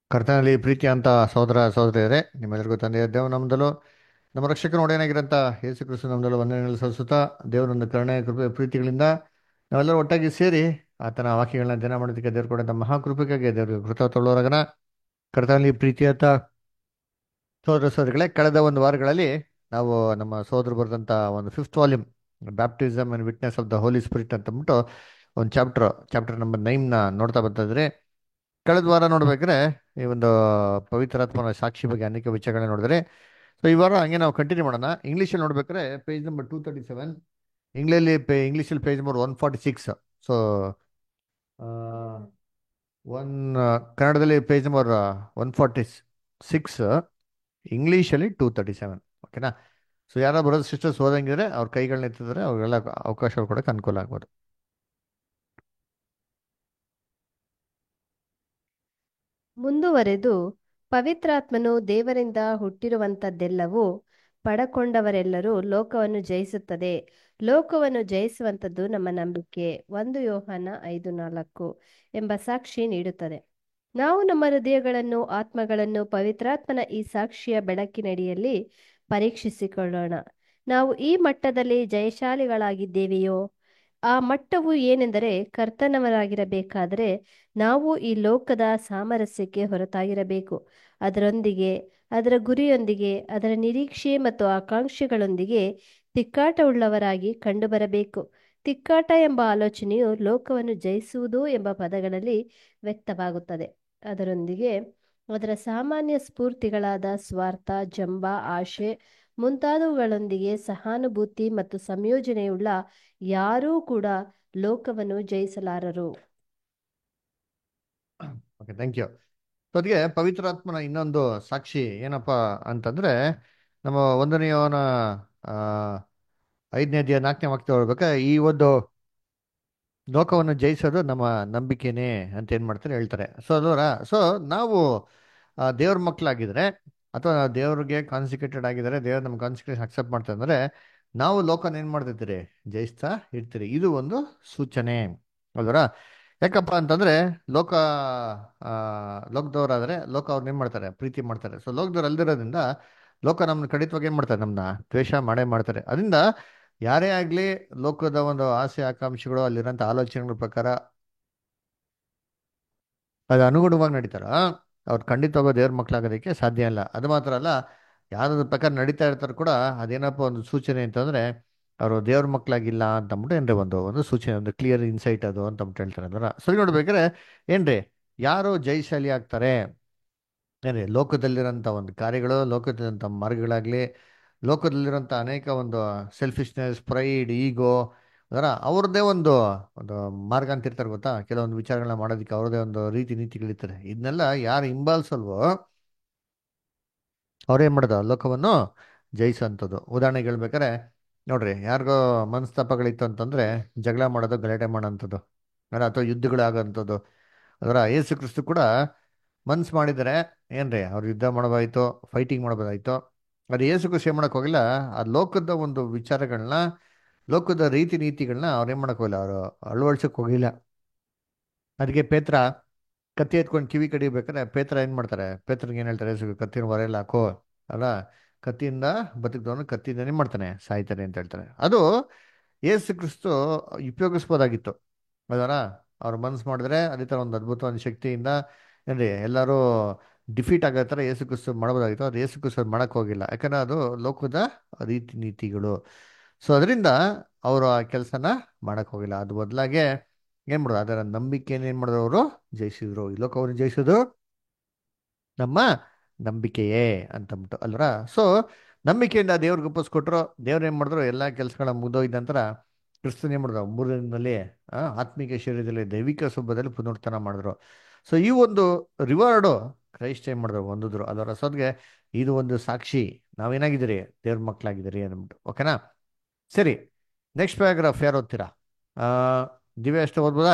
ಕರ್ತನಲ್ಲಿ ಪ್ರೀತಿ ಅಂತ ಸಹೋದರ ಸಹೋದರಿಯರೇ ನಿಮ್ಮೆಲ್ಲರಿಗೂ ತಂದೆಯ ದೇವ ನಮ್ದಲು ನಮ್ಮ ರಕ್ಷಕನ ಒಡೆಯನಾಗಿರಂತ ಯೇಸು ಕ್ರಿಸ್ತು ನಮ್ದಲು ವಂದನೆಗಳು ಸಲ್ಲಿಸುತ್ತಾ ದೇವರೊಂದು ಕರುಣೆ ಕೃಪೆ ಪ್ರೀತಿಗಳಿಂದ ನಾವೆಲ್ಲರೂ ಒಟ್ಟಾಗಿ ಸೇರಿ ಆತನ ವಾಕ್ಯಗಳನ್ನ ಧ್ಯಾನ ಮಾಡೋದಕ್ಕೆ ದೇವ್ರು ಕೊಡಂತ ಮಹಾಕೃಪೆಗಾಗಿ ದೇವರಿಗೆ ಕೃತಜ್ಞರಗನ ಕರ್ತನಲ್ಲಿ ಪ್ರೀತಿಯಂತ ಸಹೋದರ ಸಹೋದರಿಗಳೇ ಕಳೆದ ಒಂದು ವಾರಗಳಲ್ಲಿ ನಾವು ನಮ್ಮ ಸಹೋದರು ಬರೆದಂಥ ಒಂದು fifth volume baptism and witness of the holy spirit ಅಂತ ಅಂದ್ಬಿಟ್ಟು ಒಂದು ಚಾಪ್ಟರ್ ಚಾಪ್ಟರ್ ನಂಬರ್ ನೈನ್ನ ನೋಡ್ತಾ ಬರ್ತಾ ಇದ್ರೆ ಕಳೆದ ವಾರ ನೋಡ್ಬೇಕಾದ್ರೆ ಈ ಒಂದು ಪವಿತ್ರಾತ್ಮನ ಸಾಕ್ಷಿ ಬಗ್ಗೆ ಅನೇಕ ವಿಚಾರಗಳನ್ನ ನೋಡಿದ್ರೆ ಸೊ ಈ ವಾರ ಹಂಗೆ ನಾವು ಕಂಟಿನ್ಯೂ ಮಾಡೋಣ ಇಂಗ್ಲೀಷಲ್ಲಿ ನೋಡ್ಬೇಕಾದ್ರೆ page number two thirty seven ಇಂಗ್ಲಲ್ಲಿ ಪೇ ಇಂಗ್ಲೀಷಲ್ಲಿ page number one forty six so one ಕನ್ನಡದಲ್ಲಿ page number one forty six ಇಂಗ್ಲೀಷಲ್ಲಿ ಟೂ ತರ್ಟಿ ಸೆವೆನ್ ಓಕೆನಾ ಸೊ ಯಾರೋ ಬರೋದು ಸಿಸ್ಟರ್ಸ್ ಓದಂಗಿದ್ರೆ ಅವ್ರ ಕೈಗಳನ್ನ ಎತ್ತಿದ್ರೆ ಅವ್ರಿಗೆಲ್ಲ ಅವಕಾಶ ಕೊಡೋಕೆ ಅನುಕೂಲ ಆಗ್ಬೋದು ಮುಂದುವರೆದು ಪವಿತ್ರಾತ್ಮನು ದೇವರಿಂದ ಹುಟ್ಟಿರುವಂಥದ್ದೆಲ್ಲವೂ ಪಡಕೊಂಡವರೆಲ್ಲರೂ ಲೋಕವನ್ನು ಜಯಿಸುತ್ತದೆ ಲೋಕವನ್ನು ಜಯಿಸುವಂಥದ್ದು ನಮ್ಮ ನಂಬಿಕೆ ಒಂದು ಯೋಹಾನ ಐದು ನಾಲ್ಕು ಎಂಬ ಸಾಕ್ಷಿ ನೀಡುತ್ತದೆ ನಾವು ನಮ್ಮ ಹೃದಯಗಳನ್ನು ಆತ್ಮಗಳನ್ನು ಪವಿತ್ರಾತ್ಮನ ಈ ಸಾಕ್ಷಿಯ ಬೆಳಕಿನಡಿಯಲ್ಲಿ ಪರೀಕ್ಷಿಸಿಕೊಳ್ಳೋಣ ನಾವು ಈ ಮಟ್ಟದಲ್ಲಿ ಜಯಶಾಲಿಗಳಾಗಿದ್ದೇವೆಯೋ ಆ ಮಟ್ಟವು ಏನೆಂದರೆ ಕರ್ತನವರಾಗಿರಬೇಕಾದರೆ ನಾವು ಈ ಲೋಕದ ಸಾಮರಸ್ಯಕ್ಕೆ ಹೊರತಾಗಿರಬೇಕು ಅದರೊಂದಿಗೆ ಅದರ ಗುರಿಯೊಂದಿಗೆ ಅದರ ನಿರೀಕ್ಷೆ ಮತ್ತು ಆಕಾಂಕ್ಷೆಗಳೊಂದಿಗೆ ತಿಕ್ಕಾಟವುಳ್ಳವರಾಗಿ ಕಂಡುಬರಬೇಕು ತಿಕ್ಕಾಟ ಎಂಬ ಆಲೋಚನೆಯು ಲೋಕವನ್ನು ಜಯಿಸುವುದು ಎಂಬ ಪದಗಳಲ್ಲಿ ವ್ಯಕ್ತವಾಗುತ್ತದೆ ಅದರೊಂದಿಗೆ ಅದರ ಸಾಮಾನ್ಯ ಸ್ಫೂರ್ತಿಗಳಾದ ಸ್ವಾರ್ಥ ಜಂಬ ಆಶೆ ಮುಂತಾದವುಗಳೊಂದಿಗೆ ಸಹಾನುಭೂತಿ ಮತ್ತು ಸಂಯೋಜನೆಯುಳ್ಳ ಯಾರೂ ಕೂಡ ಲೋಕವನ್ನು ಜಯಿಸಲಾರರು ಓಕೆ ಥ್ಯಾಂಕ್ ಯು ಸೊ ಅದಕ್ಕೆ ಪವಿತ್ರಾತ್ಮನ ಇನ್ನೊಂದು ಸಾಕ್ಷಿ ಏನಪ್ಪ ಅಂತಂದ್ರೆ ನಮ್ಮ ಒಂದನೆಯವನ ಐದನೇ ಅಧ್ಯಾಯ ನಾಲ್ಕನೇ ವಾಕ್ಯ ಹೇಳ್ಬೇಕಾ ಈ ಒಂದು ಲೋಕವನ್ನು ಜಯಿಸೋದು ನಮ್ಮ ನಂಬಿಕೆನೇ ಅಂತ ಏನು ಮಾಡ್ತಾರೆ ಹೇಳ್ತಾರೆ ಸೊ ಅದರ ಸೊ ನಾವು ಆ, ದೇವ್ರ ಮಕ್ಕಳಾಗಿದ್ರೆ ಅಥವಾ ದೇವ್ರಿಗೆ ಕಾನ್ಸಿಕ್ರೇಟೆಡ್ ಆಗಿದ್ದಾರೆ ದೇವ್ರ ನಮ್ಮ ಕಾನ್ಸಿಕ್ರೇಷನ್ ಅಕ್ಸೆಪ್ಟ್ ಮಾಡ್ತಾ ಅಂದ್ರೆ ನಾವು ಲೋಕನ ಏನು ಮಾಡ್ತಿರ್ತೀರಿ ಜಯಿಸ್ತಾ ಇರ್ತೀರಿ ಇದು ಒಂದು ಸೂಚನೆ ಅಲ್ವರ ಯಾಕಪ್ಪ ಅಂತಂದ್ರೆ ಲೋಕ ಆ, ಲೋಕದವರಾದ್ರೆ ಲೋಕ ಅವ್ರನ್ನ ಏನು ಮಾಡ್ತಾರೆ ಪ್ರೀತಿ ಮಾಡ್ತಾರೆ ಸೊ ಲೋಕದವ್ರು ಅಲ್ದಿರೋದ್ರಿಂದ ಲೋಕ ನಮ್ಮನ್ನ ಖಂಡಿತವಾಗಿ ಏನು ಮಾಡ್ತಾರೆ ನಮ್ಮನ್ನ ದ್ವೇಷ ಮಾಡೇ ಮಾಡ್ತಾರೆ ಅದರಿಂದ ಯಾರೇ ಆಗಲಿ ಲೋಕದ ಒಂದು ಆಸೆ ಆಕಾಂಕ್ಷೆಗಳು ಅಲ್ಲಿರೋಂಥ ಆಲೋಚನೆಗಳ ಪ್ರಕಾರ ಅದು ಅನುಗುಣವಾಗಿ ನಡೀತಾರ ಅವ್ರು ಖಂಡಿತವಾಗೂ ದೇವ್ರ ಮಕ್ಕಳಾಗೋದಕ್ಕೆ ಸಾಧ್ಯ ಇಲ್ಲ ಅದು ಮಾತ್ರ ಅಲ್ಲ ಯಾವ್ದಾದ್ರ ಪ್ರಕಾರ ನಡೀತಾ ಇರ್ತಾರೆ ಕೂಡ ಅದೇನಪ್ಪ ಒಂದು ಸೂಚನೆ ಅಂತಂದ್ರೆ ಅವರು ದೇವ್ರ ಮಕ್ಕಳಾಗಿಲ್ಲ ಅಂತ ಅಂದ್ಬಿಟ್ಟು ಏನ್ರಿ ಒಂದು ಒಂದು ಸೂಚನೆ ಒಂದು ಕ್ಲಿಯರ್ ಇನ್ಸೈಟ್ ಅದು ಅಂತ ಅಂದ್ಬಿಟ್ಟು ಹೇಳ್ತಾರೆ ಅದರ ಸರಿ ನೋಡ್ಬೇಕಾದ್ರೆ ಏನ್ರಿ ಯಾರು ಜಯಶಾಲಿ ಆಗ್ತಾರೆ ಏನ್ರಿ ಲೋಕದಲ್ಲಿರೋಂಥ ಒಂದು ಕಾರ್ಯಗಳು ಲೋಕದಲ್ಲಿರೋಂಥ ಮಾರ್ಗಗಳಾಗಲಿ ಲೋಕದಲ್ಲಿರೋಂಥ ಅನೇಕ ಒಂದು ಸೆಲ್ಫಿಶ್ನೆಸ್ ಪ್ರೈಡ್ ಈಗೋ ಅದರ ಅವ್ರದ್ದೇ ಒಂದು ಒಂದು ಮಾರ್ಗ ಅಂತ ಇರ್ತಾರೆ ಗೊತ್ತಾ ಕೆಲವೊಂದು ವಿಚಾರಗಳನ್ನ ಮಾಡೋದಕ್ಕೆ ಅವ್ರದ್ದೇ ಒಂದು ರೀತಿ ನೀತಿಗಳಿರ್ತಾರೆ ಇದನ್ನೆಲ್ಲ ಯಾರು ಹಿಂಬಾಲಿಸಲ್ವೋ ಅವ್ರೇನ್ ಮಾಡೋದು ಲೋಕವನ್ನು ಜಯಿಸೋಂಥದ್ದು ಉದಾಹರಣೆಗೆ ಹೇಳ್ಬೇಕಾರೆ ನೋಡ್ರಿ ಯಾರಿಗೋ ಮನಸ್ತಾಪಗಳಿತ್ತು ಅಂತಂದ್ರೆ ಜಗಳ ಮಾಡೋದು ಗಲಾಟೆ ಮಾಡೋಂಥದ್ದು ಅಲ್ಲ ಅಥವಾ ಯುದ್ಧಗಳು ಆಗೋಂಥದ್ದು ಅದರ ಯೇಸು ಕ್ರಿಸ್ತು ಕೂಡ ಮನ್ಸು ಮಾಡಿದರೆ ಏನ್ರಿ ಅವ್ರು ಯುದ್ಧ ಮಾಡೋದಾಯ್ತು ಫೈಟಿಂಗ್ ಮಾಡೋದಾಯ್ತು ಅದು ಯೇಸು ಕ್ರಿಸ್ತು ಏನ್ ಮಾಡಕ್ ಹೋಗಿಲ್ಲ ಆ ಲೋಕದ ಒಂದು ವಿಚಾರಗಳನ್ನ ಲೋಕದ ರೀತಿ ನೀತಿಗಳನ್ನ ಅವ್ರು ಏನ್ ಮಾಡಕ್ ಹೋಗಿಲ್ಲ ಅವರು ಅಳವಡಿಸಕ್ ಹೋಗಿಲ್ಲ ಅದಕ್ಕೆ ಪೇತ್ರ ಕತ್ತಿ ಎತ್ಕೊಂಡು ಕಿವಿ ಕಡಿಬೇಕಾದ್ರೆ ಪೇತ್ರ ಏನ್ ಮಾಡ್ತಾರೆ ಪೇತ್ರನಿಗೆ ಏನ್ ಹೇಳ್ತಾರೆ ಯೇಸು ಕತ್ತಿನ ಹೊರೆಲ್ಲ ಹಾಕೋ ಅಲ್ಲ ಕತ್ತಿಯಿಂದ ಬದುಕಿದವನು ಕತ್ತಿಯಿಂದ ಏನ್ ಮಾಡ್ತಾನೆ ಸಾಯ್ತಾನೆ ಅಂತ ಹೇಳ್ತಾರೆ ಅದು ಯೇಸು ಕ್ರಿಸ್ತು ಉಪಯೋಗಿಸ್ಬೋದಾಗಿತ್ತು ಅದರ ಅವ್ರು ಮನ್ಸು ಮಾಡಿದ್ರೆ ಅದೇ ಥರ ಒಂದು ಅದ್ಭುತವಾದ ಶಕ್ತಿಯಿಂದ ಏನ್ರಿ ಎಲ್ಲರೂ ಡಿಫೀಟ್ ಆಗೋ ಥರ ಯೇಸು ಕ್ರಿಸ್ತು ಮಾಡ್ಬೋದಾಗಿತ್ತು ಅದು ಯೇಸು ಕ್ರಿಸ್ತು ಮಾಡಕ್ ಹೋಗಿಲ್ಲ ಯಾಕಂದ್ರೆ ಅದು ಲೋಕದ ರೀತಿ ನೀತಿಗಳು ಸೊ ಅದರಿಂದ ಅವರು ಆ ಕೆಲಸನ ಮಾಡಕ್ ಹೋಗಿಲ್ಲ ಅದು ಬದಲಾಗೆ ಏನ್ ಮಾಡೋದು ಅದರ ನಂಬಿಕೆನ ಏನ್ ಮಾಡಿದ್ರು ಅವರು ಜಯಿಸಿದ್ರು ಈ ಲೋಕವನ್ನು ಜಯಿಸಿದ್ರು ನಮ್ಮ ನಂಬಿಕೆಯೇ ಅಂತಂದ್ಬಿಟ್ಟು ಅಲ್ರ ಸೊ ನಂಬಿಕೆಯಿಂದ ದೇವ್ರಿಗೆ ಒಪ್ಪಿಸ್ಕೊಟ್ರು ದೇವ್ರು ಏನ್ ಮಾಡಿದ್ರು ಎಲ್ಲಾ ಕೆಲಸಗಳ ಮುಗಿದೋಯ್ದ ನಂತರ ಕ್ರಿಸ್ತನ್ ಏನ್ ಮಾಡಿದ್ರು ಮೂರು ದಿನದಲ್ಲಿ ಆ, ಆತ್ಮಿಕ ಶರೀರದಲ್ಲಿ ದೈವಿಕ ಸ್ವಭಾವದಲ್ಲಿ ಪುನರುತ್ಥಾನ ಮಾಡಿದ್ರು ಸೊ ಈ ಒಂದು ರಿವಾರ್ಡು ಕ್ರೈಸ್ಟ್ ಏನ್ ಮಾಡಿದ್ರು ಹೊಂದಿದ್ರು ಅದರ ಸೊದ್ಗೆ ಇದು ಒಂದು ಸಾಕ್ಷಿ ನಾವೇನಾಗಿದ್ದೀರಿ ದೇವ್ರ ಮಕ್ಕಳಾಗಿದ್ದೀರಿ ಅಂದ್ಬಿಟ್ಟು ಓಕೆನಾ ಸರಿ ನೆಕ್ಸ್ಟ್ ಪ್ಯಾರಾಗ್ರಾಫ್ ಯಾರು ಓದ್ತೀರಾ ಆ ದಿವ್ಯ ಎಷ್ಟು ಓದ್ಬೋದಾ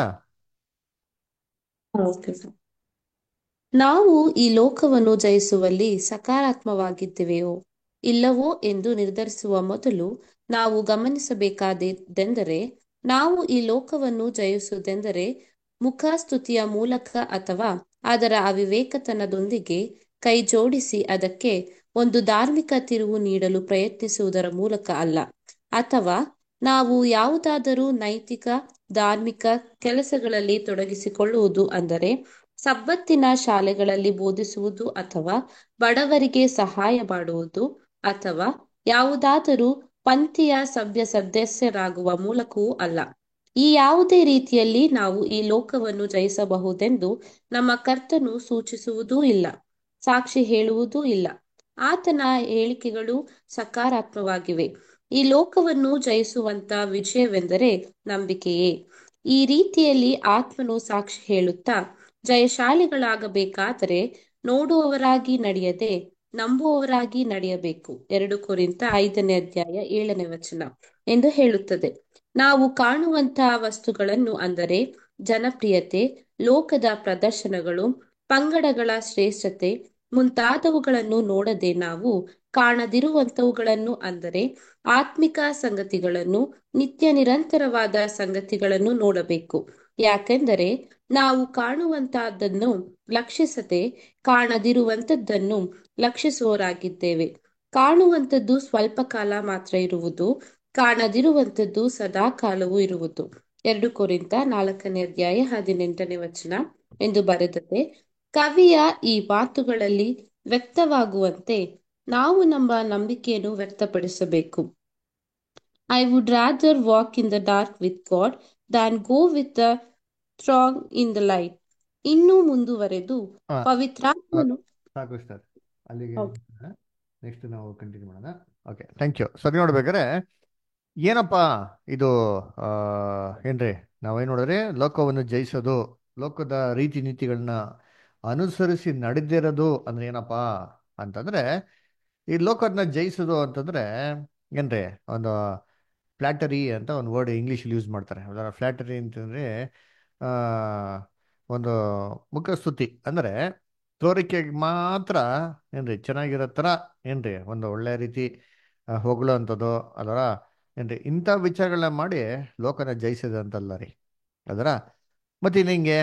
ಓಕೆ ಸರ್ ನಾವು ಈ ಲೋಕವನ್ನು ಜಯಿಸುವಲ್ಲಿ ಸಕಾರಾತ್ಮವಾಗಿದ್ದೇವೆಯೋ ಇಲ್ಲವೋ ಎಂದು ನಿರ್ಧರಿಸುವ ಮೊದಲು ನಾವು ಗಮನಿಸಬೇಕಾದದ್ದೆಂದರೆ ನಾವು ಈ ಲೋಕವನ್ನು ಜಯಿಸುವುದೆಂದರೆ ಮುಖಸ್ತುತಿಯ ಮೂಲಕ ಅಥವಾ ಅದರ ಅವಿವೇಕತನದೊಂದಿಗೆ ಕೈ ಜೋಡಿಸಿ ಅದಕ್ಕೆ ಒಂದು ಧಾರ್ಮಿಕ ತಿರುವು ನೀಡಲು ಪ್ರಯತ್ನಿಸುವುದರ ಮೂಲಕ ಅಲ್ಲ ಅಥವಾ ನಾವು ಯಾವುದಾದರೂ ನೈತಿಕ ಧಾರ್ಮಿಕ ಕೆಲಸಗಳಲ್ಲಿ ತೊಡಗಿಸಿಕೊಳ್ಳುವುದು ಅಂದರೆ ಸಬ್ಬತ್ತಿನ ಶಾಲೆಗಳಲ್ಲಿ ಬೋಧಿಸುವುದು ಅಥವಾ ಬಡವರಿಗೆ ಸಹಾಯ ಮಾಡುವುದು ಅಥವಾ ಯಾವುದಾದರೂ ಪಂಥೀಯ ಸಭ್ಯ ಸದಸ್ಯರಾಗುವ ಮೂಲಕವೂ ಅಲ್ಲ ಈ ಯಾವುದೇ ರೀತಿಯಲ್ಲಿ ನಾವು ಈ ಲೋಕವನ್ನು ಜಯಿಸಬಹುದೆಂದು ನಮ್ಮ ಕರ್ತನು ಸೂಚಿಸುವುದೂ ಇಲ್ಲ ಸಾಕ್ಷಿ ಹೇಳುವುದೂ ಇಲ್ಲ ಆತನ ಹೇಳಿಕೆಗಳು ಸಕಾರಾತ್ಮವಾಗಿವೆ ಈ ಲೋಕವನ್ನು ಜಯಿಸುವಂತ ವಿಜಯವೆಂದರೆ ನಂಬಿಕೆಯೇ ಈ ರೀತಿಯಲ್ಲಿ ಆತ್ಮನು ಸಾಕ್ಷಿ ಹೇಳುತ್ತಾ ಜಯಶಾಲಿಗಳಾಗಬೇಕಾದರೆ ನೋಡುವವರಾಗಿ ನಡೆಯದೆ ನಂಬುವವರಾಗಿ ನಡೆಯಬೇಕು ಎರಡು ಕೊರಿಂತ ಐದನೇ ಅಧ್ಯಾಯ ಏಳನೇ ವಚನ ಎಂದು ಹೇಳುತ್ತದೆ ನಾವು ಕಾಣುವಂತಹ ವಸ್ತುಗಳನ್ನು ಅಂದರೆ ಜನಪ್ರಿಯತೆ ಲೋಕದ ಪ್ರದರ್ಶನಗಳು ಪಂಗಡಗಳ ಶ್ರೇಷ್ಠತೆ ಮುಂತಾದವುಗಳನ್ನು ನೋಡದೆ ನಾವು ಕಾಣದಿರುವಂತವುಗಳನ್ನು ಅಂದರೆ ಆತ್ಮಿಕ ಸಂಗತಿಗಳನ್ನು ನಿತ್ಯ ನಿರಂತರವಾದ ಸಂಗತಿಗಳನ್ನು ನೋಡಬೇಕು ಯಾಕೆಂದರೆ ನಾವು ಕಾಣುವಂತಹದ್ದನ್ನು ಲಕ್ಷಿಸದೆ ಕಾಣದಿರುವಂತದ್ದನ್ನು ಲಕ್ಷಿಸುವವರಾಗಿದ್ದೇವೆ ಕಾಣುವಂಥದ್ದು ಸ್ವಲ್ಪ ಕಾಲ ಮಾತ್ರ ಇರುವುದು ಕಾಣದಿರುವಂಥದ್ದು ಸದಾ ಕಾಲವೂ ಇರುವುದು ಎರಡು ಕೊರಿಂತ ನಾಲ್ಕನೇ ಅಧ್ಯಾಯ ಹದಿನೆಂಟನೇ ವಚನ ಎಂದು ಬರೆದದೆ ಕವಿಯ ಈ ಮಾತುಗಳಲ್ಲಿ ವ್ಯಕ್ತವಾಗುವಂತೆ ನಾವು ನಮ್ಮ ನಂಬಿಕೆಯನ್ನು ವ್ಯಕ್ತಪಡಿಸಬೇಕು I would rather walk in the dark with God than go with the throng in the light ಇನ್ನೂ ಮುಂದುವರೆದು ಹಾ. ಪವಿತ್ರಾತ್ಮನು ಸಾಕು ಸರ್ ಅಲ್ಲಿಗೆ Okay. ನೆಕ್ಸ್ಟ್ ನಾವು ಕಂಟಿನ್ಯೂ ಮಾಡೋಣ ಓಕೆ ಥ್ಯಾಂಕ್ ಯು ಸರಿ ನೋಡ್ಬೇಕಾದ್ರೆ ಏನಪ್ಪ ಇದು ಆ, ಏನ್ರಿ ನಾವೇನು ನೋಡಿದ್ರೆ ಲೋಕವನ್ನು ಜಯಿಸೋದು ಲೋಕದ ರೀತಿ ನೀತಿಗಳನ್ನ ಅನುಸರಿಸಿ ನಡೆದಿರೋದು ಅಂದ್ರೆ ಏನಪ್ಪ ಅಂತಂದ್ರೆ ಈ ಲೋಕದನ್ನ ಜಯಿಸೋದು ಅಂತಂದ್ರೆ ಏನ್ರಿ ಒಂದು ಫ್ಲಾಟರಿ ಅಂತ ಒಂದು ವರ್ಡ್ ಇಂಗ್ಲೀಷಲ್ಲಿ ಯೂಸ್ ಮಾಡ್ತಾರೆ ಅದರ ಫ್ಲಾಟರಿ ಅಂತಂದ್ರೆ ಆ, ಒಂದು ಮುಖಸ್ತುತಿ ಅಂದ್ರೆ ತೋರಿಕೆಗೆ ಮಾತ್ರ ಏನ್ರಿ ಚೆನ್ನಾಗಿರೋ ಥರ ಏನ್ರಿ ಒಂದು ಒಳ್ಳೆ ರೀತಿ ಆ, ಹೊಗಳೋ ಅಂಥದ್ದು ಅದರ ಏನ್ರಿ ಇಂಥ ವಿಚಾರಗಳನ್ನ ಮಾಡಿ ಲೋಕನ ಜಯಿಸಿದೆ ಅಂತಲ್ಲ ರೀ ಅದರ ಮತ್ತೆ ಇನ್ನು ಹಿಂಗೆ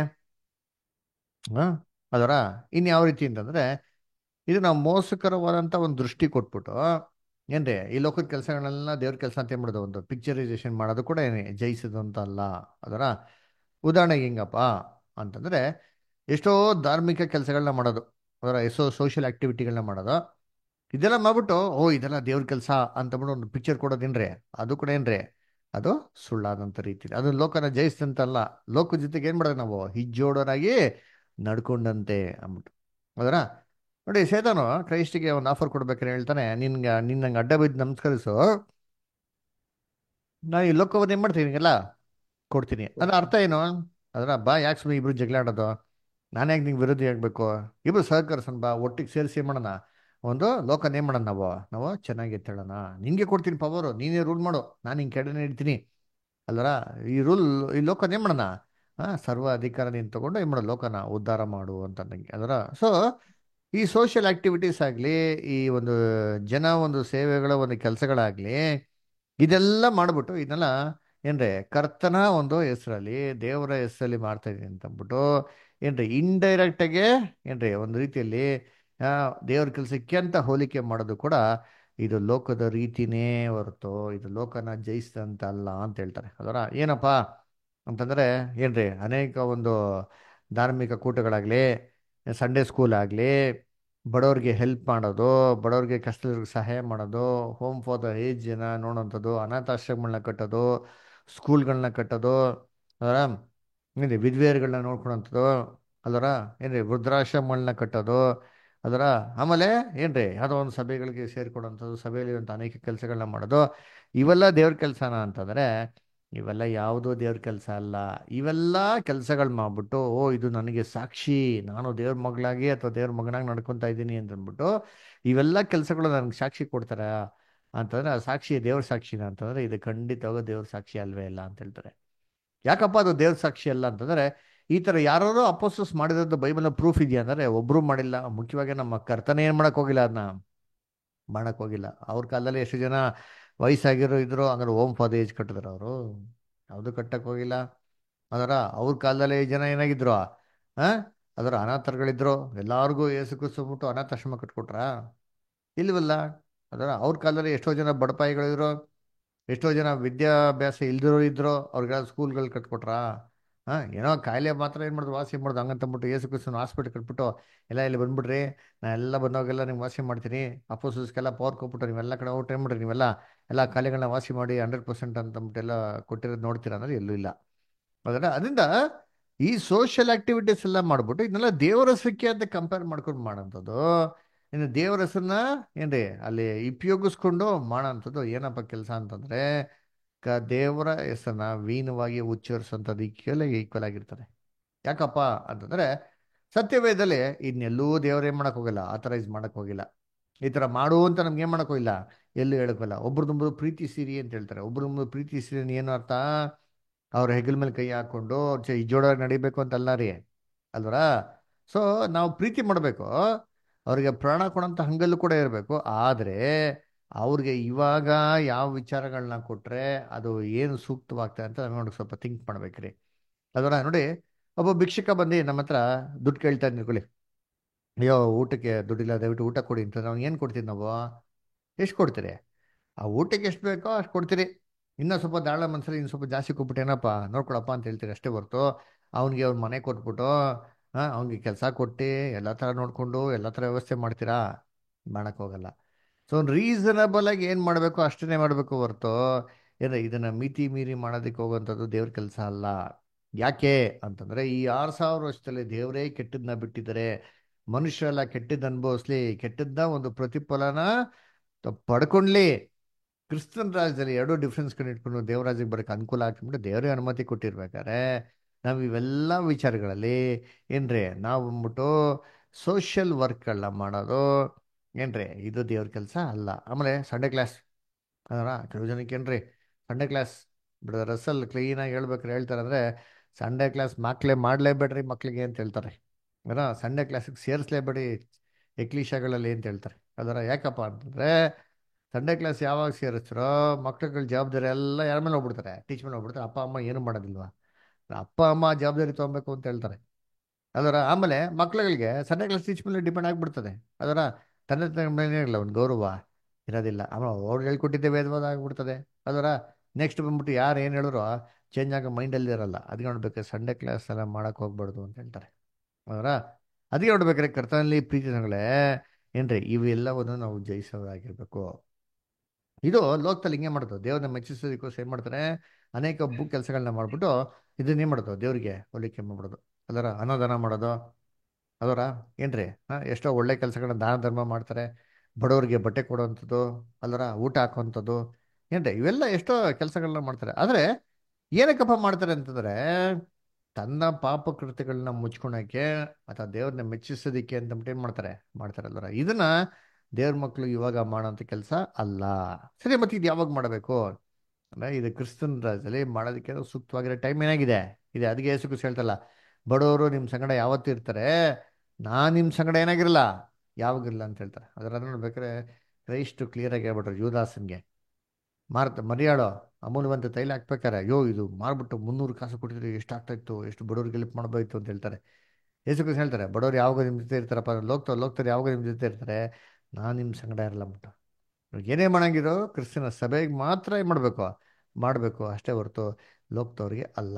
ಹಾ ಅದರ ಇನ್ನು ಯಾವ ರೀತಿ ಅಂತಂದ್ರೆ ಇದು ನಾವು ಮೋಸಕರವಾದಂಥ ಒಂದು ದೃಷ್ಟಿ ಕೊಟ್ಬಿಟ್ಟು ಏನ್ರಿ ಈ ಲೋಕದ ಕೆಲಸಗಳನ್ನೆಲ್ಲ ದೇವ್ರ ಕೆಲಸ ಅಂತ ಏನ್ಬಿಡೋದು ಒಂದು ಪಿಕ್ಚರೈಸೇಷನ್ ಮಾಡೋದು ಕೂಡ ಏನೇ ಜಯಿಸೋದು ಅಂತ ಅಲ್ಲ ಅದರ ಉದಾಹರಣೆಗೆ ಹೆಂಗಪ್ಪ ಅಂತಂದ್ರೆ ಎಷ್ಟೋ ಧಾರ್ಮಿಕ ಕೆಲಸಗಳನ್ನ ಮಾಡೋದು ಅದರ ಎಷ್ಟೋ ಸೋಷಿಯಲ್ ಆಕ್ಟಿವಿಟಿಗಳನ್ನ ಮಾಡೋದು ಇದೆಲ್ಲ ಮಾಡ್ಬಿಟ್ಟು ಓ ಇದೆಲ್ಲ ದೇವ್ರ ಕೆಲಸ ಅಂತಂದ್ಬಿಟ್ಟು ಒಂದು ಪಿಕ್ಚರ್ ಕೊಡೋದೇನ್ರಿ ಅದು ಕೂಡ ಏನ್ರಿ ಅದು ಸುಳ್ಳಾದಂಥ ರೀತಿ ಅದು ಲೋಕನ ಜಯಿಸಿದಂತಲ್ಲ ಲೋಕ ಜೊತೆಗೆ ಏನ್ ಮಾಡೋದು ನಾವು ಹಿಜ್ಜೋಡೋರಾಗಿ ನಡ್ಕೊಂಡಂತೆ ಅಂದ್ಬಿಟ್ಟು ಅದರ ನೋಡಿ ಸೇತಾನು ಕ್ರೈಸ್ಟಿಗೆ ಒಂದು ಆಫರ್ ಕೊಡ್ಬೇಕಾದ್ರೆ ಹೇಳ್ತಾನೆ ನಿನ್ಗೆ ನಿನ್ನಂಗೆ ಅಡ್ಡ ಬಿದ್ದು ನಮಸ್ಕರಿಸು ನಾನು ಈ ಲೋಕವನ್ನು ಏನ್ ಮಾಡ್ತೀನಿ ನಿನಗೆಲ್ಲ ಕೊಡ್ತೀನಿ ಅದ್ರ ಅರ್ಥ ಏನು ಅದರ ಬಾ ಯಾಕೆ ಸುಮ್ಮನೆ ಇಬ್ರು ಜಗಳ ಆಡೋದು ನಾನು ಯಾಕೆ ನಿಂಗೆ ವಿರೋಧಿ ಆಗಬೇಕು ಇಬ್ರು ಸಹಕರಿಸೋಣ ಬಾ ಒಟ್ಟಿಗೆ ಸೇರಿಸಿ ಏನ್ ಮಾಡೋಣ ಒಂದು ಲೋಕನ ಏನ್ ಮಾಡೋಣ ನಾವು ನಾವು ಚೆನ್ನಾಗಿ ಎತ್ತೇಳೋಣ ನಿನ್ಗೆ ಕೊಡ್ತೀನಿ ಪವರು ನೀನೇ ರೂಲ್ ಮಾಡು ನಾನು ಹಿಂಗೆ ಕೆಡನೆ ಇಡ್ತೀನಿ ಅಲ್ಲರ ಈ ರೂಲ್ ಈ ಲೋಕನ ಏನ್ ಮಾಡೋಣ ಆ, ಸರ್ವ ಅಧಿಕಾರ ನೀನು ತಗೊಂಡು ಏನ್ ಮಾಡೋ ಲೋಕನ ಉದ್ಧಾರ ಮಾಡು ಅಂತಂದಂಗೆ ಅದರ ಸೊ ಈ ಸೋಷಿಯಲ್ ಆಕ್ಟಿವಿಟೀಸ್ ಆಗಲಿ ಈ ಒಂದು ಜನ ಒಂದು ಸೇವೆಗಳ ಒಂದು ಕೆಲಸಗಳಾಗಲಿ ಇದೆಲ್ಲ ಮಾಡಿಬಿಟ್ಟು ಇದನ್ನೆಲ್ಲ ಏನ್ರಿ ಕರ್ತನ ಒಂದು ಹೆಸರಲ್ಲಿ ದೇವರ ಹೆಸರಲ್ಲಿ ಮಾಡ್ತಾ ಇದೀನಿ ಅಂತ ಅಂದ್ಬಿಟ್ಟು ಏನ್ರಿ ಇಂಡೈರೆಕ್ಟಾಗೆ ಏನ್ರಿ ಒಂದು ರೀತಿಯಲ್ಲಿ ಆ, ದೇವ್ರ ಕೆಲಸಕ್ಕೆ ಅಂತ ಹೋಲಿಕೆ ಮಾಡೋದು ಕೂಡ ಇದು ಲೋಕದ ರೀತಿನೇ ಹೊರತು ಇದು ಲೋಕನ ಜಯಿಸಿದಂತ ಅಲ್ಲ ಅಂತ ಹೇಳ್ತಾರೆ ಅದರ ಏನಪ್ಪ ಅಂತಂದ್ರೆ ಏನ್ರಿ ಅನೇಕ ಒಂದು ಧಾರ್ಮಿಕ ಕೂಟಗಳಾಗಲಿ ಸಂಡೇ ಸ್ಕೂಲ್ ಆಗಲಿ ಬಡವ್ರಿಗೆ ಹೆಲ್ಪ್ ಮಾಡೋದು ಬಡವ್ರಿಗೆ ಕಷ್ಟದವ್ರಿಗೆ ಸಹಾಯ ಮಾಡೋದು ಹೋಮ್ ಫಾರ್ ದ ಏಜ್ ಜನ ನೋಡೋಂಥದ್ದು ಅನಾಥಾಶ್ರಮಗಳನ್ನ ಕಟ್ಟೋದು ಸ್ಕೂಲ್ಗಳನ್ನ ಕಟ್ಟೋದು ಅದರ ಏನ್ರಿ ವಿಧವೆಯರುಗಳನ್ನ ನೋಡ್ಕೊಳೋಂಥದ್ದು ಅದರ ಏನ್ರಿ ವೃದ್ಧಾಶ್ರಮಗಳನ್ನ ಕಟ್ಟೋದು ಅದರ ಆಮೇಲೆ ಏನ್ರಿ ಯಾವುದೋ ಒಂದು ಸಭೆಗಳಿಗೆ ಸೇರ್ಕೊಡೋಂಥದ್ದು ಸಭೆಯಲ್ಲಿರುವಂಥ ಅನೇಕ ಕೆಲಸಗಳನ್ನ ಮಾಡೋದು ಇವೆಲ್ಲ ದೇವ್ರ ಕೆಲಸನ ಅಂತಂದರೆ ಇವೆಲ್ಲ ಯಾವುದೂ ದೇವ್ರ ಕೆಲಸ ಅಲ್ಲ ಇವೆಲ್ಲ ಕೆಲಸಗಳು ಮಾಡ್ಬಿಟ್ಟು ಓ ಇದು ನನಗೆ ಸಾಕ್ಷಿ ನಾನು ದೇವ್ರ ಮಗಳಾಗಿ ಅಥವಾ ದೇವ್ರ ಮಗನಾಗಿ ನಡ್ಕೊತಾ ಇದ್ದೀನಿ ಅಂತಂದ್ಬಿಟ್ಟು ಇವೆಲ್ಲ ಕೆಲಸಗಳು ನನಗೆ ಸಾಕ್ಷಿ ಕೊಡ್ತಾರೆ ಅಂತಂದ್ರೆ ಆ ಸಾಕ್ಷಿ ದೇವ್ರ ಸಾಕ್ಷಿನ ಅಂತಂದ್ರೆ ಇದು ಖಂಡಿತವಾಗ ದೇವ್ರ ಸಾಕ್ಷಿ ಅಲ್ವೇ ಇಲ್ಲ ಅಂತ ಹೇಳ್ತಾರೆ ಯಾಕಪ್ಪ ಅದು ದೇವ್ರ ಸಾಕ್ಷಿ ಅಲ್ಲ ಅಂತಂದ್ರೆ ಈ ಥರ ಯಾರೋ ಅಪೋಸಸ್ ಮಾಡಿರೋದು ಬೈಬಲ್ನ ಪ್ರೂಫ್ ಇದೆಯಾ ಅಂದರೆ ಒಬ್ಬರು ಮಾಡಿಲ್ಲ ಮುಖ್ಯವಾಗಿ ನಮ್ಮ ಕರ್ತನೇ ಏನು ಮಾಡಕ್ ಹೋಗಿಲ್ಲ ಅದನ್ನ ಮಾಡಕ್ ಹೋಗಿಲ್ಲ ಅವ್ರ ಕಾಲದಲ್ಲಿ ಎಷ್ಟು ಜನ ವಯಸ್ಸಾಗಿರೋ ಇದ್ರು ಹಂಗಾರೆ ಓಮ್ ಫಾರ್ ಏಜ್ ಕಟ್ಟಿದ್ರು ಅವರು ಯಾವುದು ಕಟ್ಟಕ್ ಹೋಗಿಲ್ಲ ಅದರ ಅವ್ರ ಕಾಲದಲ್ಲಿ ಜನ ಏನಾಗಿದ್ರು ಆ ಅದರ ಅನಾಥರುಗಳಿದ್ರು ಎಲ್ಲಾರ್ಗೂ ಏಸು ಕ್ರಿಸ್ತು ಅನಾಥಾಶ್ರಮ ಕಟ್ಕೊಟ್ರಾ ಇಲ್ವಲ್ಲ ಅದರ ಅವ್ರ ಕಾಲದಲ್ಲಿ ಎಷ್ಟೋ ಜನ ಬಡಪಾಯಿಗಳಿದ್ರು ಎಷ್ಟೋ ಜನ ವಿದ್ಯಾಭ್ಯಾಸ ಇಲ್ದಿರೋರು ಇದ್ರು ಅವ್ರಿಗೆಲ್ಲ ಸ್ಕೂಲ್ಗಳು ಕಟ್ಕೊಟ್ರಾ ಹಾಂ ಏನೋ ಕಾಯಿಲೆ ಮಾತ್ರ ಏನು ಮಾಡಿದ್ರು ವಾಸಿ ಮಾಡೋದು ಹಂಗಂತಂದ್ಬಿಟ್ಟು ಏಸು ಕ್ರಿಸ್ತನ ಹಾಸ್ಪಿಟಲ್ ಕಟ್ಬಿಟ್ಟು ಎಲ್ಲ ಇಲ್ಲಿ ಬಂದ್ಬಿಡ್ರಿ ನಾ ಎಲ್ಲ ಬಂದವಾಗೆಲ್ಲ ನಿಮ್ಗೆ ವಾಸಿ ಮಾಡ್ತೀನಿ ಅಪೋಸಿಸ್ಗೆಲ್ಲ ಪವರ್ ಕೊಟ್ಬಿಟ್ಟು ನೀವೆಲ್ಲ ಕಡೆ ಔಟ್ ಏನು ಮಾಡ್ರಿ ನೀವೆಲ್ಲ ಎಲ್ಲ ಕಾಯಿಲೆಗಳನ್ನ ವಾಸಿ ಮಾಡಿ ಹಂಡ್ರೆಡ್ ಪರ್ಸೆಂಟ್ ಅಂತಂದ್ಬಿಟ್ಟು ಎಲ್ಲ ಕೊಟ್ಟಿರೋದು ನೋಡ್ತೀರಾ ಅನ್ನೋದು ಎಲ್ಲೂ ಇಲ್ಲ ಅದರ ಅದರಿಂದ ಈ ಸೋಷಿಯಲ್ ಆಕ್ಟಿವಿಟೀಸ್ ಎಲ್ಲ ಮಾಡ್ಬಿಟ್ಟು ಇದನ್ನೆಲ್ಲ ದೇವರ ಹೆಸರಿಗೆ ಅಂತ ಕಂಪೇರ್ ಮಾಡ್ಕೊಂಡು ಮಾಡೋಂಥದ್ದು ಇನ್ನು ದೇವರ ಹೆಸರನ್ನ ಏನ್ರಿ ಅಲ್ಲಿ ಉಪಯೋಗಿಸ್ಕೊಂಡು ಮಾಡೋಂಥದ್ದು ಏನಪ್ಪ ಕೆಲಸ ಅಂತಂದ್ರೆ ಕ ದೇವರ ಹೆಸರನ್ನ ವೀನವಾಗಿ ಉಚ್ಚರಿಸುವಂಥದ್ದು ಈಕ್ವಲ್ ಈಕ್ವಲ್ ಆಗಿರ್ತಾರೆ ಯಾಕಪ್ಪ ಅಂತಂದ್ರೆ ಸತ್ಯವೇದದಲ್ಲಿ ಇದನ್ನೆಲ್ಲೂ ದೇವ್ರು ಏನು ಮಾಡಕ್ ಹೋಗಿಲ್ಲ ಆಥರೈಸ್ ಮಾಡಕ್ ಹೋಗಿಲ್ಲ ಈ ಥರ ಮಾಡು ಅಂತ ನಮ್ಗೆ ಏನು ಮಾಡಕ್ ಹೋಗಿಲ್ಲ ಎಲ್ಲೂ ಹೇಳಕ್ಕಿಲ್ಲ ಒಬ್ರದೊಬ್ರು ಪ್ರೀತಿಸಿರಿ ಅಂತ ಹೇಳ್ತಾರೆ ಒಬ್ರೊಬ್ರು ಪ್ರೀತಿಸಿರಿ ಏನು ಅರ್ಥ ಅವ್ರ ಹೆಗಲ ಮೇಲೆ ಕೈ ಹಾಕೊಂಡು ಇಜ್ಜೋಡಾಗಿ ನಡಿಬೇಕು ಅಂತಲ್ಲ ರೀ ಅಲ್ವರ ಸೊ ನಾವು ಪ್ರೀತಿ ಮಾಡಬೇಕು ಅವ್ರಿಗೆ ಪ್ರಾಣ ಕೊಡೋಂಥ ಹಂಗಲ್ಲೂ ಕೂಡ ಇರಬೇಕು ಆದರೆ ಅವ್ರಿಗೆ ಇವಾಗ ಯಾವ ವಿಚಾರಗಳನ್ನ ಕೊಟ್ರೆ ಅದು ಏನು ಸೂಕ್ತವಾಗ್ತದೆ ಅಂತ ನೋಡಿ ಸ್ವಲ್ಪ ಥಿಂಕ್ ಮಾಡ್ಬೇಕ್ರಿ ಅದರ ನೋಡಿ ಒಬ್ಬ ಭಿಕ್ಷುಕ ಬಂದು ನಮ್ಮ ಹತ್ರ ದುಡ್ಡು ಕೇಳ್ತಾ ಇದ್ಕೊಳ್ಳಿ ಅಯ್ಯೋ ಊಟಕ್ಕೆ ದುಡ್ಡಿಲ್ಲ ದಯವಿಟ್ಟು ಊಟ ಕೊಡಿ ಅಂತ ನಾವು ಏನು ಕೊಡ್ತೀವಿ ನಾವು ಎಷ್ಟು ಕೊಡ್ತೀರಿ ಆ ಊಟಕ್ಕೆ ಎಷ್ಟು ಬೇಕೋ ಅಷ್ಟು ಕೊಡ್ತೀರಿ ಇನ್ನೂ ಸ್ವಲ್ಪ ದಾಳ ಮನ್ಸಲ್ಲಿ ಇನ್ನು ಸ್ವಲ್ಪ ಜಾಸ್ತಿ ಕೊಟ್ಬಿಟ್ಟೇನಪ್ಪ ನೋಡ್ಕೊಳಪ್ಪ ಅಂತ ಹೇಳ್ತೀರಿ ಅಷ್ಟೇ ಹೊರ್ತು ಅವ್ನಿಗೆ ಅವ್ನ ಮನೆ ಕೊಟ್ಬಿಟ್ಟು ಹಾಂ ಅವ್ನಿಗೆ ಕೆಲಸ ಕೊಟ್ಟು ಎಲ್ಲ ಥರ ನೋಡಿಕೊಂಡು ಎಲ್ಲ ಥರ ವ್ಯವಸ್ಥೆ ಮಾಡ್ತೀರಾ ಮಾಡಕ್ಕೆ ಹೋಗಲ್ಲ ಸೊ ಒಂದು ರೀಸನಬಲ್ ಆಗಿ ಏನು ಮಾಡಬೇಕು ಅಷ್ಟನ್ನೇ ಮಾಡಬೇಕು ಹೊರ್ತು ಏನು ಇದನ್ನು ಮಿತಿ ಮೀರಿ ಮಾಡೋದಕ್ಕೆ ಹೋಗುವಂಥದ್ದು ದೇವ್ರ ಕೆಲಸ ಅಲ್ಲ ಯಾಕೆ ಅಂತಂದರೆ ಈ ಆರು ಸಾವಿರ ವರ್ಷದಲ್ಲಿ ದೇವರೇ ಕೆಟ್ಟದನ್ನ ಬಿಟ್ಟಿದ್ದಾರೆ ಮನುಷ್ಯರೆಲ್ಲ ಕೆಟ್ಟದ್ದು ಅನುಭವಿಸ್ಲಿ ಕೆಟ್ಟದ್ದ ಒಂದು ಪ್ರತಿಫಲನ ಪಡ್ಕೊಂಡ್ಲಿ ಕ್ರಿಸ್ತನ್ ರಾಜ್ಯದಲ್ಲಿ ಎರಡೂ ಡಿಫ್ರೆನ್ಸ್ ಕಂಡು ಇಟ್ಕೊಂಡು ದೇವರಾಜ್ಯಕ್ಕೆ ಬರೋಕ್ಕೆ ಅನುಕೂಲ ಆಗ್ತಿಬಿಟ್ಟು ದೇವರೇ ಅನುಮತಿ ಕೊಟ್ಟಿರ್ಬೇಕಾದ್ರೆ ನಾವು ಇವೆಲ್ಲ ವಿಚಾರಗಳಲ್ಲಿ ಏನ್ರಿ ನಾವು ಬಂದ್ಬಿಟ್ಟು ಸೋಷಿಯಲ್ ವರ್ಕ್ಗಳನ್ನ ಮಾಡೋದು ಏನ್ರಿ ಇದು ದೇವ್ರ ಕೆಲಸ ಅಲ್ಲ ಆಮೇಲೆ ಸಂಡೇ ಕ್ಲಾಸ್ ಅದರ ಕೆಲವು ಜನಕ್ಕೆ ಏನ್ರಿ ಸಂಡೇ ಕ್ಲಾಸ್ ಬಿಡ ರಸಲ್ ಕ್ಲೀನಾಗಿ ಹೇಳ್ಬೇಕಾರೆ ಹೇಳ್ತಾರೆ ಅಂದರೆ ಸಂಡೇ ಕ್ಲಾಸ್ ಮಕ್ಕಳೇ ಮಾಡಲೇಬೇಡ್ರಿ ಮಕ್ಕಳಿಗೆ ಅಂತ ಹೇಳ್ತಾರೆ ಏನೋ ಸಂಡೇ ಕ್ಲಾಸಿಗೆ ಸೇರಿಸ್ಲೇಬೇಡಿ ಎಕ್ಲಿಶಾಗಳಲ್ಲಿ ಅಂತ ಹೇಳ್ತಾರೆ ಅದರ ಯಾಕಪ್ಪ ಅಂತಂದರೆ ಸಂಡೇ ಕ್ಲಾಸ್ ಯಾವಾಗ ಸೇರಿಸ್ತಾರೋ ಮಕ್ಳುಗಳ ಜವಾಬ್ದಾರಿ ಎಲ್ಲ ಯಾರ ಮೇಲೆ ಹೋಗ್ಬಿಡ್ತಾರೆ ಟೀಚ್ ಮೇಲೆ ಹೋಗ್ಬಿಡ್ತಾರೆ ಅಪ್ಪ ಅಮ್ಮ ಏನು ಮಾಡೋದಿಲ್ವಾ ಅಪ್ಪ ಅಮ್ಮ ಜವಾಬ್ದಾರಿ ತೊಗೊಬೇಕು ಅಂತ ಹೇಳ್ತಾರೆ ಅದರ ಆಮೇಲೆ ಮಕ್ಳುಗಳಿಗೆ ಸಂಡೇ ಕ್ಲಾಸ್ ಟೀಚ್ ಮೇಲೆ ಡಿಪೆಂಡ್ ಆಗಿಬಿಡ್ತದೆ ಅದರ ತಂದೆ ತಾಯಿ ಮೇಲೆ ಇರಲ್ಲ ಒಂದು ಗೌರವ ಇರೋದಿಲ್ಲ ಆಮೇಲೆ ಅವ್ರು ಹೇಳ್ಕೊಟ್ಟಿದ್ದೆ ವೇದವಾದ ಆಗಿಬಿಡ್ತದೆ ಅದರ ನೆಕ್ಸ್ಟ್ ಬಂದ್ಬಿಟ್ಟು ಯಾರು ಏನು ಹೇಳಿದ್ರು ಚೇಂಜ್ ಆಗೋ ಮೈಂಡಲ್ಲಿ ಇರಲ್ಲ ಅದಕ್ಕೆ ನೋಡ್ಬೇಕು ಸಂಡೇ ಕ್ಲಾಸ್ ಎಲ್ಲ ಮಾಡೋಕೆ ಹೋಗ್ಬಾರ್ದು ಅಂತ ಹೇಳ್ತಾರೆ ಅದರ ಅದಕ್ಕೆ ನೋಡ್ಬೇಕಾದ್ರೆ ಕರ್ತನಲ್ಲಿ ಪ್ರೀತಿಗಳೇ ಏನ್ರಿ ಇವೆಲ್ಲವನ್ನು ನಾವು ಜಯಿಸೋದಾಗಿರ್ಬೇಕು ಇದು ಲೋಕದಲ್ಲಿ ಹಿಂಗೆ ಮಾಡ್ತದೆ ದೇವ್ರನ್ನ ಮೆಚ್ಚಿಸೋದಕ್ಕೋಸ್ಕರ ಏನು ಮಾಡ್ತಾರೆ ಅನೇಕ ಬು ಕೆಲಸಗಳನ್ನ ಮಾಡ್ಬಿಟ್ಟು ಇದನ್ನೇ ಮಾಡೋದು ದೇವರಿಗೆ ಹೋಲಿಕೆ ಮಾಡ್ಬಿಡೋದು ಅದರ ಅನ್ನದಾನ ಮಾಡೋದು ಅದರ ಏನ್ರಿ ಹಾಂ ಎಷ್ಟೋ ಒಳ್ಳೆ ಕೆಲಸಗಳನ್ನ ದಾನ ಧರ್ಮ ಮಾಡ್ತಾರೆ ಬಡವರಿಗೆ ಬಟ್ಟೆ ಕೊಡುವಂಥದ್ದು ಅಲ್ಲರ ಊಟ ಹಾಕುವಂಥದ್ದು ಏನ್ರಿ ಇವೆಲ್ಲ ಎಷ್ಟೋ ಕೆಲಸಗಳನ್ನ ಮಾಡ್ತಾರೆ ಆದರೆ ಏನಕ್ಕಪ್ಪ ಮಾಡ್ತಾರೆ ಅಂತಂದರೆ ತನ್ನ ಪಾಪ ಕೃತ್ಯಗಳನ್ನ ಮುಚ್ಕೊಳಕ್ಕೆ ಅಥವಾ ದೇವ್ರನ್ನ ಮೆಚ್ಚಿಸೋದಿಕ್ಕೆ ಅಂತ ಏನು ಮಾಡ್ತಾರೆ ಮಾಡ್ತಾರೆ ಅಲ್ವರ ಇದನ್ನ ದೇವ್ರ ಮಕ್ಕಳು ಇವಾಗ ಮಾಡೋಂಥ ಕೆಲಸ ಅಲ್ಲ ಸರಿ ಮತ್ತೆ ಇದು ಯಾವಾಗ ಮಾಡಬೇಕು ಅಂದರೆ ಇದು ಕ್ರಿಸ್ತನ್ ರಾಜ್ಯದಲ್ಲಿ ಮಾಡೋದಕ್ಕೆ ಸೂಕ್ತವಾಗಿರೋ ಟೈಮ್ ಏನಾಗಿದೆ ಇದೆ ಅದಕ್ಕೆ ಯೇಸು ಕ್ರಿಸ್ತ ಹೇಳ್ತಲ್ಲ ಬಡವರು ನಿಮ್ಮ ಸಂಗಡ ಯಾವತ್ತೂ ಇರ್ತಾರೆ ನಾನು ನಿಮ್ಮ ಸಂಗಡ ಏನಾಗಿರಲ್ಲ ಯಾವಾಗಿರಲ್ಲ ಅಂತ ಹೇಳ್ತಾರೆ ಅದರ ನೋಡ್ಬೇಕಾದ್ರೆ ಕ್ರೈಸ್ಟು ಕ್ಲಿಯರಾಗಿ ಹೇಳ್ಬಿಟ್ರು ಯುವದಾಸನ್ಗೆ ಮಾರ್ತ ಮರಿಯಾಳೋ ಅಮೂಲ್ಯವಂತ ತೈಲ ಹಾಕ್ಬೇಕಾರೆ ಅಯ್ಯೋ ಇದು ಮಾರ್ಬಿಟ್ಟು ಮುನ್ನೂರು ಕಾಸು ಕೊಟ್ಟಿದ್ರೆ ಎಷ್ಟು ಆಗ್ತಾ ಇತ್ತು ಎಷ್ಟು ಬಡವ್ರಿಗೆ ಹೆಲ್ಪ್ ಮಾಡ್ಬೋಯ್ತು ಅಂತ ಹೇಳ್ತಾರೆ ಯೇಸು ಕ್ರಿಸ್ತ ಹೇಳ್ತಾರೆ ಬಡವ್ರು ಯಾವಾಗ ನಿಮ್ಮ ಜೊತೆ ಇರ್ತಾರಪ್ಪ ಲೋಕ್ತ ಲೋಕ್ತಾರೆ ಯಾವಾಗ ನಿಮ್ಮ ಜೊತೆ ಇರ್ತಾರೆ ನಾನು ನಿಮ್ಮ ಸಂಗಡ ಇರಲ್ಲ ಬಿಟ್ಟು ಏನೇ ಮಾಡಂಗಿರೋ ಕ್ರಿಸ್ತನ ಸಭೆಗೆ ಮಾತ್ರ ಏನು ಮಾಡಬೇಕು ಮಾಡಬೇಕು ಅಷ್ಟೇ ಹೊರತು ಲೋಕ್ತವ್ರಿಗೆ ಅಲ್ಲ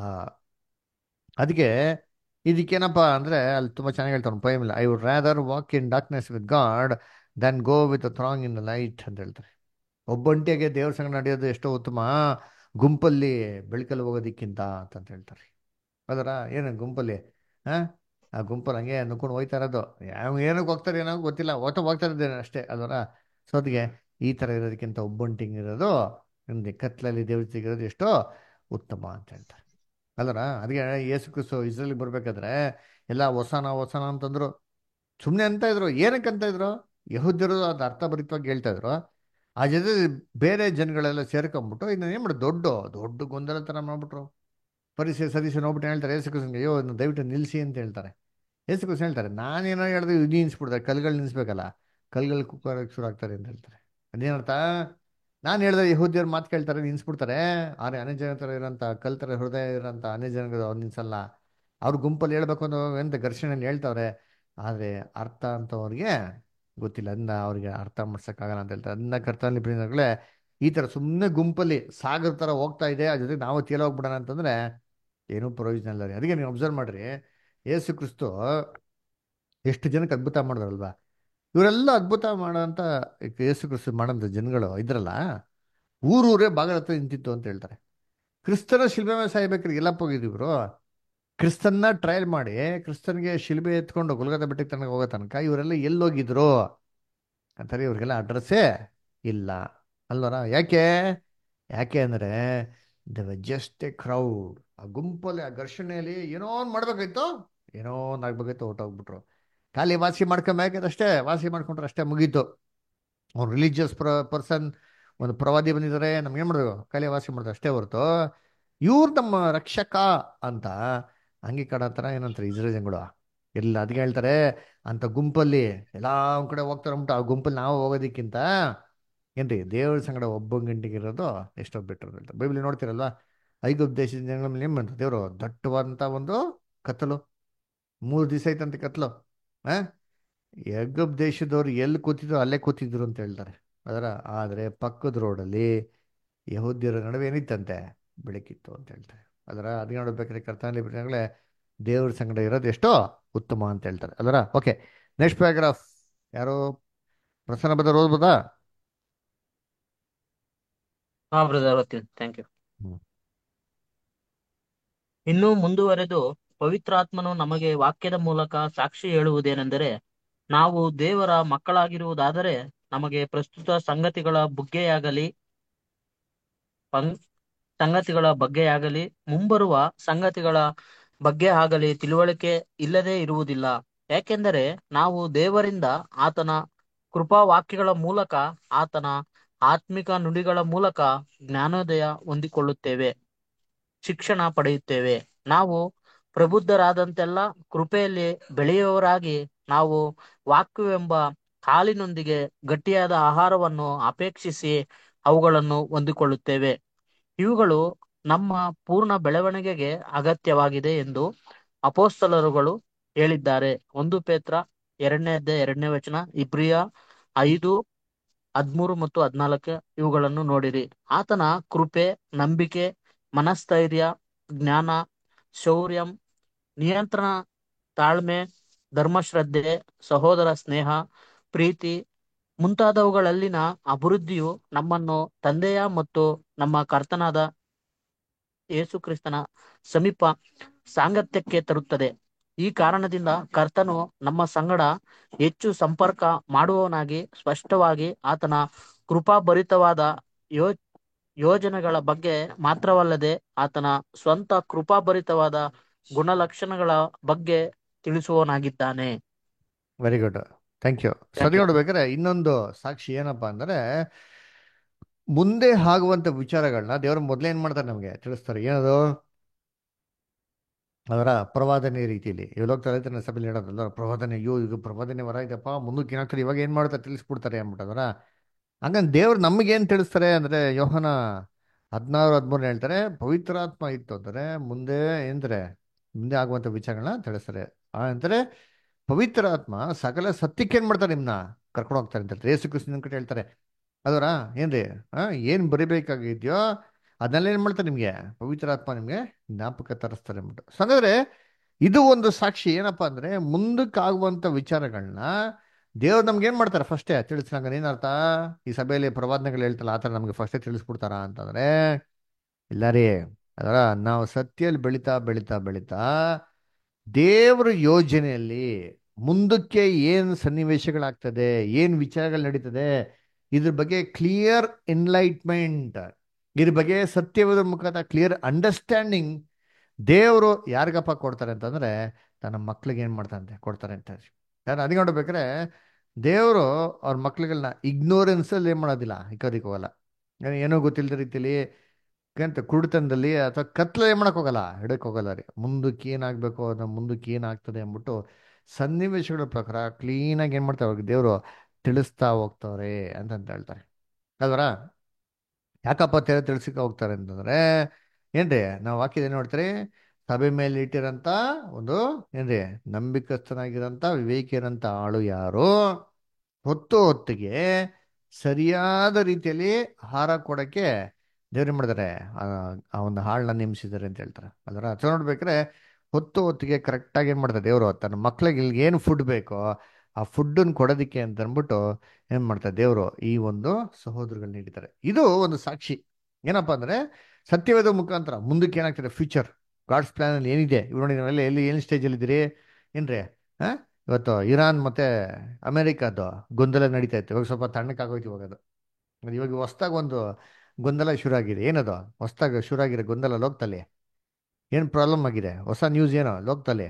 ಅದಕ್ಕೆ ಇದಕ್ಕೇನಪ್ಪ ಅಂದರೆ ಅಲ್ಲಿ ತುಂಬ ಚೆನ್ನಾಗಿ ಹೇಳ್ತಾರೆ ಪೈಮ್ ಇಲ್ಲ I would rather walk in darkness with God than go with throng in light ಅಂತ ಹೇಳ್ತಾರೆ ಒಬ್ಬಂಟಿಯಾಗೆ ದೇವ್ರ ಸಂಗ ನಡೆಯೋದು ಎಷ್ಟೋ ಉತ್ತಮ ಗುಂಪಲ್ಲಿ ಬೆಳಕಲ್ಲಿ ಹೋಗೋದಕ್ಕಿಂತ ಅಂತಂತ ಹೇಳ್ತಾರೆ ಅದರ ಏನು ಗುಂಪಲ್ಲಿ ಹಾಂ ಆ ಗುಂಪಲ್ಲಿ ಹಂಗೆ ನುಕ್ಕೊಂಡು ಹೋಯ್ತಾ ಇರೋದು ಯಾವ ಏನಕ್ಕೆ ಹೋಗ್ತಾರೆ ಏನೋ ಗೊತ್ತಿಲ್ಲ ಒಟ್ಟು ಹೋಗ್ತಾ ಇದ್ದೇನೆ ಅಷ್ಟೇ ಅದರ ಸೊ ಅದಕ್ಕೆ ಈ ಥರ ಇರೋದಕ್ಕಿಂತ ಒಬ್ಬಂಟಿಂಗ್ ಇರೋದು ನಿಮ್ದು ಕತ್ಲಲ್ಲಿ ದೇವ್ರ ಸಿಗಿರೋದು ಎಷ್ಟೋ ಉತ್ತಮ ಅಂತ ಹೇಳ್ತಾರೆ ಅಲ್ಲರ ಅದಕ್ಕೆ ಯೇಸು ಕ್ರಿಸ್ತು ಇಸ್ರೇಲಿಗೆ ಬರಬೇಕಾದ್ರೆ ಎಲ್ಲ ಹೊಸನ ಹೊಸನ ಅಂತಂದ್ರು ಸುಮ್ಮನೆ ಅಂತ ಇದ್ರು ಏನಕ್ಕೆ ಅಂತ ಇದ್ರು ಯಹುದ್ಯರು ಅದು ಅರ್ಥಭರಿತವಾಗಿ ಹೇಳ್ತಾ ಇದ್ರು ಆ ಜೊತೆ ಬೇರೆ ಜನಗಳೆಲ್ಲ ಸೇರ್ಕೊಂಡ್ಬಿಟ್ಟು ಇನ್ನು ಏನು ಮಾಡೋದು ದೊಡ್ಡ ದೊಡ್ಡ ಗೊಂದಲ ಥರ ಮಾಡ್ಬಿಟ್ರು ಪರಿಸರ ಸದಸ್ಯ ನೋಡ್ಬಿಟ್ಟು ಹೇಳ್ತಾರೆ ಯೇಸು ಕ್ರಿಸ್ತನ್ಗೆ ಅಯ್ಯೋ ಇದನ್ನ ದಯವಿಟ್ಟು ನಿಲ್ಲಿಸಿ ಅಂತ ಹೇಳ್ತಾರೆ ಯೇಸು ಕ್ರಿಸ್ತ ಹೇಳ್ತಾರೆ ನಾನೇನೋ ಹೇಳಿದ್ರೆ ಇದು ನಿನ್ಸ್ಬಿಡ್ತಾರೆ ಕಲ್ಗಳು ನಿಲ್ಲಿಸ್ಬೇಕಲ್ಲ ಕಲ್ಗಳು ಕುಕ್ಕರ್ ಶುರು ಆಗ್ತಾರೆ ಅಂತ ಹೇಳ್ತಾರೆ ಅದೇನರ್ಥ ನಾನು ಹೇಳಿದ್ರೆ ಯಹೂದ್ಯರು ಮಾತು ಕೇಳ್ತಾರೆ ನಿನ್ಸ್ಬಿಡ್ತಾರೆ ಆದರೆ ಅನ್ಯ ಜನ ಥರ ಇರೋಂಥ ಕಲ್ ಥರ ಹೃದಯ ಇರೋಂಥ ಅನ್ಯ ಜನಗಳು ಅವ್ರು ನಿನ್ಸಲ್ಲ ಅವ್ರ ಗುಂಪಲ್ಲಿ ಹೇಳ್ಬೇಕು ಅನ್ನೋ ಎಂತ ಘರ್ಷಣೆಯಲ್ಲಿ ಹೇಳ್ತಾವ್ರೆ ಆದರೆ ಅರ್ಥ ಅಂತ ಅವ್ರಿಗೆ ಗೊತ್ತಿಲ್ಲ ಅದನ್ನ ಅವ್ರಿಗೆ ಅರ್ಥ ಮಾಡ್ಸೋಕ್ಕಾಗಲ್ಲ ಅಂತ ಹೇಳ್ತಾರೆ ಅದನ್ನ ಕರ್ತನಲ್ಲಿ ಪ್ರಿಯಗಳೇ ಈ ಥರ ಸುಮ್ಮನೆ ಗುಂಪಲ್ಲಿ ಸಾಗರ ಥರ ಹೋಗ್ತಾ ಇದೆ ಅದ್ರ ಜೊತೆ ನಾವು ತೇಲ ಹೋಗ್ಬಿಡೋಣ ಅಂತಂದ್ರೆ ಏನೂ ಪ್ರಯೋಜನ ಇಲ್ಲ ರೀ ಅದಕ್ಕೆ ನೀವು ಅಬ್ಸರ್ವ್ ಮಾಡ್ರಿ ಯೇಸು ಕ್ರಿಸ್ತು ಎಷ್ಟು ಜನಕ್ಕೆ ಅದ್ಭುತ ಮಾಡಿದ್ರಲ್ವಾ ಇವರೆಲ್ಲ ಅದ್ಭುತ ಮಾಡೋಂಥ ಯೇಸು ಕ್ರಿಸ್ತು ಮಾಡೋಂಥ ಜನಗಳು ಇದ್ರಲ್ಲ ಊರೂರೇ ಬಾಗಿಲ ಹತ್ರ ನಿಂತಿತ್ತು ಅಂತ ಹೇಳ್ತಾರೆ ಕ್ರಿಸ್ತನ ಶಿಲ್ಬೆ ಮೇಲೆ ಸಾಯ್ಬೇಕ್ರಿ ಎಲ್ಲಪ್ಪ ಹೋಗಿದ್ರು ಇವರು ಕ್ರಿಸ್ತನ್ನ ಟ್ರಯಲ್ ಮಾಡಿ ಕ್ರಿಸ್ತನ್ಗೆ ಶಿಲ್ಬೆ ಎತ್ಕೊಂಡು ಗುಲ್ಗದ ಬೆಟ್ಟಕ್ಕೆ ತನಕ ಹೋಗೋ ತನಕ ಇವರೆಲ್ಲ ಎಲ್ಲೋಗಿದ್ರು ಅಂತಾರೆ ಇವ್ರಿಗೆಲ್ಲ ಅಡ್ರೆಸ್ಸೇ ಇಲ್ಲ ಅಲ್ವರ ಯಾಕೆ ಯಾಕೆ ಅಂದರೆ ದ ಜಸ್ಟ್ ಎ ಕ್ರೌಡ್ ಆ ಗುಂಪಲ್ಲಿ ಆ ಘರ್ಷಣೆಯಲ್ಲಿ ಏನೋ ಒಂದು ಮಾಡ್ಬೇಕಾಯ್ತು ಏನೋ ಒಂದು ಆಗ್ಬೇಕಾಯ್ತು ಹೊರ್ಟೋಗ್ಬಿಟ್ರು ಖಾಲಿ ವಾಸಿ ಮಾಡ್ಕೊಬೇಕಾಯ್ತು ಅಷ್ಟೇ ವಾಸಿ ಮಾಡ್ಕೊಂಡ್ರೆ ಅಷ್ಟೇ ಮುಗೀತು ಅವ್ನು ರಿಲಿಜಿಯಸ್ ಪ್ರ ಪರ್ಸನ್ ಒಂದು ಪ್ರವಾದಿ ಬಂದಿದ್ದಾರೆ ನಮ್ಗೆ ಏನು ಮಾಡಬೇಕು ಖಾಲಿ ವಾಸಿ ಮಾಡಿದ್ರೆ ಅಷ್ಟೇ ಹೊರತು ಇವ್ರು ನಮ್ಮ ರಕ್ಷಕ ಅಂತ ಹಂಗೆ ಥರ ಏನಂತಾರೆ ಇಸ್ರೇಲ್ ಜನಗಳು ಎಲ್ಲ ಅದಕ್ಕೆ ಹೇಳ್ತಾರೆ ಅಂತ ಗುಂಪಲ್ಲಿ ಎಲ್ಲ ಒಂದ್ ಕಡೆ ಹೋಗ್ತಾರೆ ಅಂದ್ಬಿಟ್ಟು ಆ ಗುಂಪಲ್ಲಿ ನಾವು ಹೋಗೋದಕ್ಕಿಂತ ಏನ್ರಿ ದೇವ್ರ ಸಂಗಡ ಒಬ್ಬ ಗಂಟೆಗೆ ಇರೋದು ಎಷ್ಟೋ ಬೆಟ್ರ್ ಅಂತ ಬೈಬಲ್ ನೋಡ್ತಿರಲ್ವಾ ಐಗುಪ್ತ ದೇಶದ ಜನಗಳ ಮೇಲೆ ಏನು ಮಾಡ್ತಾರೆ ದೇವರು ದಟ್ಟವಾದಂಥ ಒಂದು ಕತ್ತಲು ಮೂರು ದಿವಸ ಐತಂತೆ ಕತ್ಲು ಆ ಯಗ್ಗಬ್ ದೇಶದವ್ರು ಎಲ್ಲಿ ಕೂತಿದ್ರು ಅಲ್ಲೇ ಕೂತಿದ್ರು ಅಂತ ಹೇಳ್ತಾರೆ ಅದರ ಆದರೆ ಪಕ್ಕದ ರೋಡಲ್ಲಿ ಯಹೂದ್ಯರ ನಡುವೆ ಏನಿತ್ತಂತೆ ಬೆಳಕಿತ್ತು ಅಂತ ಹೇಳ್ತಾರೆ ಅದರ ಅದಕ್ಕೆ ನೋಡ್ಬೇಕಾದ್ರೆ ಕರ್ತನಲ್ಲಿ ಬಿಟ್ಟಂಗಳೇ ದೇವ್ರ ಸಂಗಡ ಇರೋದು ಎಷ್ಟೋ ಉತ್ತಮ ಅಂತ ಹೇಳ್ತಾರೆ ಅದರ ಓಕೆ ನೆಕ್ಸ್ಟ್ ಪ್ಯಾರಾಗ್ರಾಫ್ ಯಾರು ಪ್ರಸನ್ನ ಬದರ್ ಓದ್ಬೋದಾ ಹಾ ಬ್ರದರ್ ಓದ್ತೀನಿ ಥ್ಯಾಂಕ್ ಯು ಹ್ಮ್. ಇನ್ನು ಮುಂದುವರೆದು ಪವಿತ್ರಾತ್ಮನು ನಮಗೆ ವಾಕ್ಯದ ಮೂಲಕ ಸಾಕ್ಷಿ ಹೇಳುವುದೇನೆಂದರೆ ನಾವು ದೇವರ ಮಕ್ಕಳಾಗಿರುವುದಾದರೆ ನಮಗೆ ಪ್ರಸ್ತುತ ಸಂಗತಿಗಳ ಬುಗ್ಗೆಯಾಗಲಿ ಪಂ- ಸಂಗತಿಗಳ ಬಗ್ಗೆಯಾಗಲಿ ಮುಂಬರುವ ಸಂಗತಿಗಳ ಬಗ್ಗೆ ಆಗಲಿ ತಿಳುವಳಿಕೆ ಇಲ್ಲದೆ ಇರುವುದಿಲ್ಲ ಯಾಕೆಂದರೆ ನಾವು ದೇವರಿಂದ ಆತನ ಕೃಪಾ ವಾಕ್ಯಗಳ ಮೂಲಕ ಆತನ ಆತ್ಮಿಕ ನುಡಿಗಳ ಮೂಲಕ ಜ್ಞಾನೋದಯ ಹೊಂದಿಕೊಳ್ಳುತ್ತೇವೆ ಶಿಕ್ಷಣ ಪಡೆಯುತ್ತೇವೆ ನಾವು ಪ್ರಬುದ್ಧರಾದಂತೆಲ್ಲ ಕೃಪೆಯಲ್ಲಿ ಬೆಳೆಯುವವರಾಗಿ ನಾವು ವಾಕ್ಯವೆಂಬ ಹಾಲಿನೊಂದಿಗೆ ಗಟ್ಟಿಯಾದ ಆಹಾರವನ್ನು ಅಪೇಕ್ಷಿಸಿ ಅವುಗಳನ್ನು ಹೊಂದಿಕೊಳ್ಳುತ್ತೇವೆ ಇವುಗಳು ನಮ್ಮ ಪೂರ್ಣ ಬೆಳವಣಿಗೆಗೆ ಅಗತ್ಯವಾಗಿದೆ ಎಂದು ಅಪೋಸ್ತಲರುಗಳು ಹೇಳಿದ್ದಾರೆ ಒಂದು ಪೇತ್ರ ಎರಡನೇ ಅಧ್ಯಾಯ ಎರಡನೇ ವಚನ ಇಬ್ರಿಯ ಐದು ಹದ್ಮೂರು ಮತ್ತು ಹದ್ನಾಲ್ಕು ಇವುಗಳನ್ನು ನೋಡಿರಿ ಆತನ ಕೃಪೆ ನಂಬಿಕೆ ಮನಸ್ಥೈರ್ಯ ಜ್ಞಾನ ಶೌರ್ಯಂ ನಿಯಂತ್ರಣ ತಾಳ್ಮೆ ಧರ್ಮಶ್ರದ್ಧೆ ಸಹೋದರ ಸ್ನೇಹ ಪ್ರೀತಿ ಮುಂತಾದವುಗಳಲ್ಲಿನ ಅಭಿವೃದ್ಧಿಯು ನಮ್ಮನ್ನು ತಂದೆಯ ಮತ್ತು ನಮ್ಮ ಕರ್ತನಾದ ಯೇಸು ಕ್ರಿಸ್ತನ ಸಮೀಪ ಸಾಂಗತ್ಯಕ್ಕೆ ತರುತ್ತದೆ ಈ ಕಾರಣದಿಂದ ಕರ್ತನು ನಮ್ಮ ಸಂಗಡ ಹೆಚ್ಚು ಸಂಪರ್ಕ ಮಾಡುವವನಾಗಿ ಸ್ಪಷ್ಟವಾಗಿ ಆತನ ಕೃಪಾಭರಿತವಾದ ಯೋ ಯೋಜನೆಗಳ ಬಗ್ಗೆ ಮಾತ್ರವಲ್ಲದೆ ಆತನ ಸ್ವಂತ ಕೃಪಾಭರಿತವಾದ ಗುಣಲಕ್ಷಣಗಳ ಬಗ್ಗೆ ತಿಳಿಸುವವನಾಗಿದ್ದಾನೆ ವೆರಿ ಗುಡ್ ಥ್ಯಾಂಕ್ ಯು ಸರಿ ನೋಡ್ಬೇಕಾದ್ರೆ ಇನ್ನೊಂದು ಸಾಕ್ಷಿ ಏನಪ್ಪಾ ಅಂದ್ರೆ ಮುಂದೆ ಆಗುವಂತ ವಿಚಾರಗಳನ್ನ ದೇವರು ಮೊದಲೇ ಏನ್ ಮಾಡ್ತಾರೆ ನಮಗೆ ತಿಳಿಸ್ತಾರೆ ಏನದು ಅದರ ಪ್ರವಾದನೆ ರೀತಿಯಲ್ಲಿ ಇವಾಗ ಹೋಗ್ತಾ ಇರ್ತಾರೆ ಸಭೆಯಲ್ಲಿ ಹೇಳೋದಲ್ಲ ಪ್ರವಾದನೆ ಅಯ್ಯೋ ಈಗ ಪ್ರವಾದನೆ ವರ ಇದಪ್ಪ ಮುಂದಕ್ಕೆ ಏನಾಗ್ತಾರೆ ಇವಾಗ ಏನ್ ಮಾಡ್ತಾರೆ ತಿಳಿಸ್ಬಿಡ್ತಾರೆ ಅಂದ್ಬಿಟ್ಟದರ ಹಂಗಂದ್ ದೇವ್ರು ನಮಗೇನ್ ತಿಳಿಸ್ತಾರೆ ಅಂದ್ರೆ ಯೋಹನ ಹದಿನಾರು ಹದಿಮೂರು ಹೇಳ್ತಾರೆ ಪವಿತ್ರಾತ್ಮ ಇತ್ತು ಅಂದ್ರೆ ಮುಂದೆ ಏನ್ತಾರೆ ಮುಂದೆ ಆಗುವಂತ ವಿಚಾರಗಳನ್ನ ತಿಳಿಸ್ತಾರೆ ಆ ಅಂತಾರೆ ಪವಿತ್ರಾತ್ಮ ಸಕಲ ಸತ್ಯಕ್ಕೆ ಏನ್ ಮಾಡ್ತಾರೆ ನಿಮ್ನ ಕರ್ಕೊಂಡು ಹೋಗ್ತಾರೆ ಅಂತ ಹೇಳ್ತಾರೆ ಯೇಸು ಕ್ರಿಸ್ತನ ಕಡೆ ಹೇಳ್ತಾರೆ ಅದರ ಏನ್ರಿ ಆ ಏನ್ ಬರಿಬೇಕಾಗಿದ್ಯೋ ಅದನ್ನೆಲ್ಲ ಏನ್ ಮಾಡ್ತಾರೆ ನಿಮ್ಗೆ ಪವಿತ್ರಾತ್ಮ ನಿಮ್ಗೆ ಜ್ಞಾಪಕ ತರಿಸ್ತಾರೆ ಅಂದ್ಬಿಟ್ಟು ಸೊ ಹಾಗಾದ್ರೆ ಇದು ಒಂದು ಸಾಕ್ಷಿ ಏನಪ್ಪಾ ಅಂದ್ರೆ ಮುಂದಕ್ಕೆ ಆಗುವಂತ ವಿಚಾರಗಳನ್ನ ದೇವ್ರು ನಮ್ಗೆ ಏನ್ ಮಾಡ್ತಾರೆ ಫಸ್ಟೇ ತಿಳಿಸ್ರಂಗ ಏನರ್ಥ ಈ ಸಭೆಯಲ್ಲಿ ಪ್ರವಾದನೆಗಳು ಹೇಳ್ತಲ್ಲ ಆ ಥರ ನಮ್ಗೆ ಫಸ್ಟೇ ತಿಳಿಸ್ಬಿಡ್ತಾರ ಅಂತಂದ್ರೆ ಇಲ್ಲ ರೀ ಅದರ ನಾವು ಸತ್ಯಲ್ಲಿ ಬೆಳಿತಾ ಬೆಳಿತಾ ಬೆಳಿತಾ ದೇವ್ರ ಯೋಜನೆಯಲ್ಲಿ ಮುಂದಕ್ಕೆ ಏನ್ ಸನ್ನಿವೇಶಗಳಾಗ್ತದೆ ಏನ್ ವಿಚಾರಗಳು ನಡೀತದೆ ಇದ್ರ ಬಗ್ಗೆ ಕ್ಲಿಯರ್ ಎನ್ಲೈಟ್ಮೆಂಟ್ ಇದ್ರ ಬಗ್ಗೆ ಸತ್ಯವಾದ ಮುಖಾಂತರ ಕ್ಲಿಯರ್ ಅಂಡರ್ಸ್ಟ್ಯಾಂಡಿಂಗ್ ದೇವರು ಯಾರಿಗಪ್ಪ ಕೊಡ್ತಾರೆ ಅಂತಂದ್ರೆ ತನ್ನ ಮಕ್ಳಿಗೆ ಏನ್ ಮಾಡ್ತಾರಂತೆ ಕೊಡ್ತಾರೆ ಅಂತ ಯಾರು ಅದಕ್ಕೆ ನೋಡ್ಬೇಕಾದ್ರೆ ದೇವರು ಅವ್ರ ಮಕ್ಳುಗಳನ್ನ ಇಗ್ನೋರೆನ್ಸ್ ಅಲ್ಲಿ ಏನ್ ಮಾಡೋದಿಲ್ಲ ಇಕ್ಕೋದಿಕ್ ಹೋಗಲ್ಲ ಏನ್- ಏನೋ ಗೊತ್ತಿಲ್ಲದ ರೀತಿಲಿ ಅಂತ ಕುಡಿತನದಲ್ಲಿ ಅಥವಾ ಕತ್ಲ ಏನ್ ಮಾಡಕ್ ಹೋಗಲ್ಲ ಹಿಡಕ್ ಹೋಗಲ್ಲ ರೀ ಮುಂದಕ್ಕೆ ಏನಾಗ್ಬೇಕು ಅದನ್ನ ಮುಂದಕ್ಕೆ ಏನಾಗ್ತದೆ ಅಂದ್ಬಿಟ್ಟು ಸನ್ನಿವೇಶಗಳ ಪ್ರಕಾರ ಕ್ಲೀನಾಗಿ ಏನ್ ಮಾಡ್ತಾರೆ ಅವ್ರಿಗೆ ದೇವರು ತಿಳಿಸ್ತಾ ಹೋಗ್ತವ್ರೆ ಅಂತಂತ ಹೇಳ್ತಾರೆ ಅಲ್ವರ ಯಾಕಪ್ಪ ತೆರೆ ತಿಳಿಸಿಕ ಹೋಗ್ತಾರೆ ಅಂತಂದ್ರೆ ಏನ್ರಿ ನಾವು ವಾಕ್ಯದ ನೋಡ್ತೀರಿ ಸಭೆ ಮೇಲೆ ಇಟ್ಟಿರಂತ ಒಂದು ಏನ್ರಿ ನಂಬಿಕಸ್ಥನಾಗಿರಂತ ವಿವೇಕಿಯರಂತ ಆಳು ಯಾರು ಹೊತ್ತು ಹೊತ್ತಿಗೆ ಸರಿಯಾದ ರೀತಿಯಲ್ಲಿ ಆಹಾರ ಕೊಡಕ್ಕೆ ದೇವ್ರು ಏನ್ ಮಾಡಿದಾರೆ ಆ ಆ ಒಂದು ಹಾಳನ್ನ ನೇಮಿಸಿದ್ದಾರೆ ಅಂತ ಹೇಳ್ತಾರೆ ಅದರ ಅರ್ಥ ನೋಡ್ಬೇಕಾದ್ರೆ ಹೊತ್ತು ಹೊತ್ತಿಗೆ ಕರೆಕ್ಟಾಗಿ ಏನು ಮಾಡ್ತಾರೆ ದೇವರು ತನ್ನ ಮಕ್ಳಿಗೆ ಇಲ್ಲಿ ಏನು ಫುಡ್ ಬೇಕೋ ಆ ಫುಡ್ಡನ್ನು ಕೊಡೋದಕ್ಕೆ ಅಂತ ಅಂದ್ಬಿಟ್ಟು ಏನು ಮಾಡ್ತಾರೆ ದೇವರು ಈ ಒಂದು ಸಹೋದರಗಳನ್ನ ನೀಡಿದ್ದಾರೆ ಇದು ಒಂದು ಸಾಕ್ಷಿ ಏನಪ್ಪ ಅಂದ್ರೆ ಸತ್ಯವೇದ ಮುಖಾಂತರ ಮುಂದಕ್ಕೆ ಏನಾಗ್ತದೆ ಫ್ಯೂಚರ್ ಗಾಡ್ಸ್ ಪ್ಲಾನ್ ಅಲ್ಲಿ ಏನಿದೆ ಇವ್ ನೋಡಿ ನಾವೆಲ್ಲ ಎಲ್ಲಿ ಏನು ಸ್ಟೇಜಲ್ಲಿ ಇದ್ದೀರಿ ಏನ್ರಿ ಹಾ ಇವತ್ತು ಇರಾನ್ ಮತ್ತೆ ಅಮೆರಿಕದ್ದು ಗೊಂದಲ ನಡೀತಾ ಇತ್ತು ಇವಾಗ ಸ್ವಲ್ಪ ತಣ್ಣಕ್ಕಾಗೋಯ್ತು ಇವಾಗ ಅದು ಅದು ಇವಾಗ ಹೊಸ್ದಾಗಿ ಒಂದು ಗೊಂದಲ ಶುರು ಆಗಿದೆ ಏನದು ಹೊಸ್ದಾಗಿ ಶುರು ಆಗಿರೋ ಗೊಂದಲ ಲೋಕದಲ್ಲಿ ಏನು ಪ್ರಾಬ್ಲಮ್ ಆಗಿದೆ ಹೊಸ ನ್ಯೂಸ್ ಏನೋ ಲೋಕದಲ್ಲಿ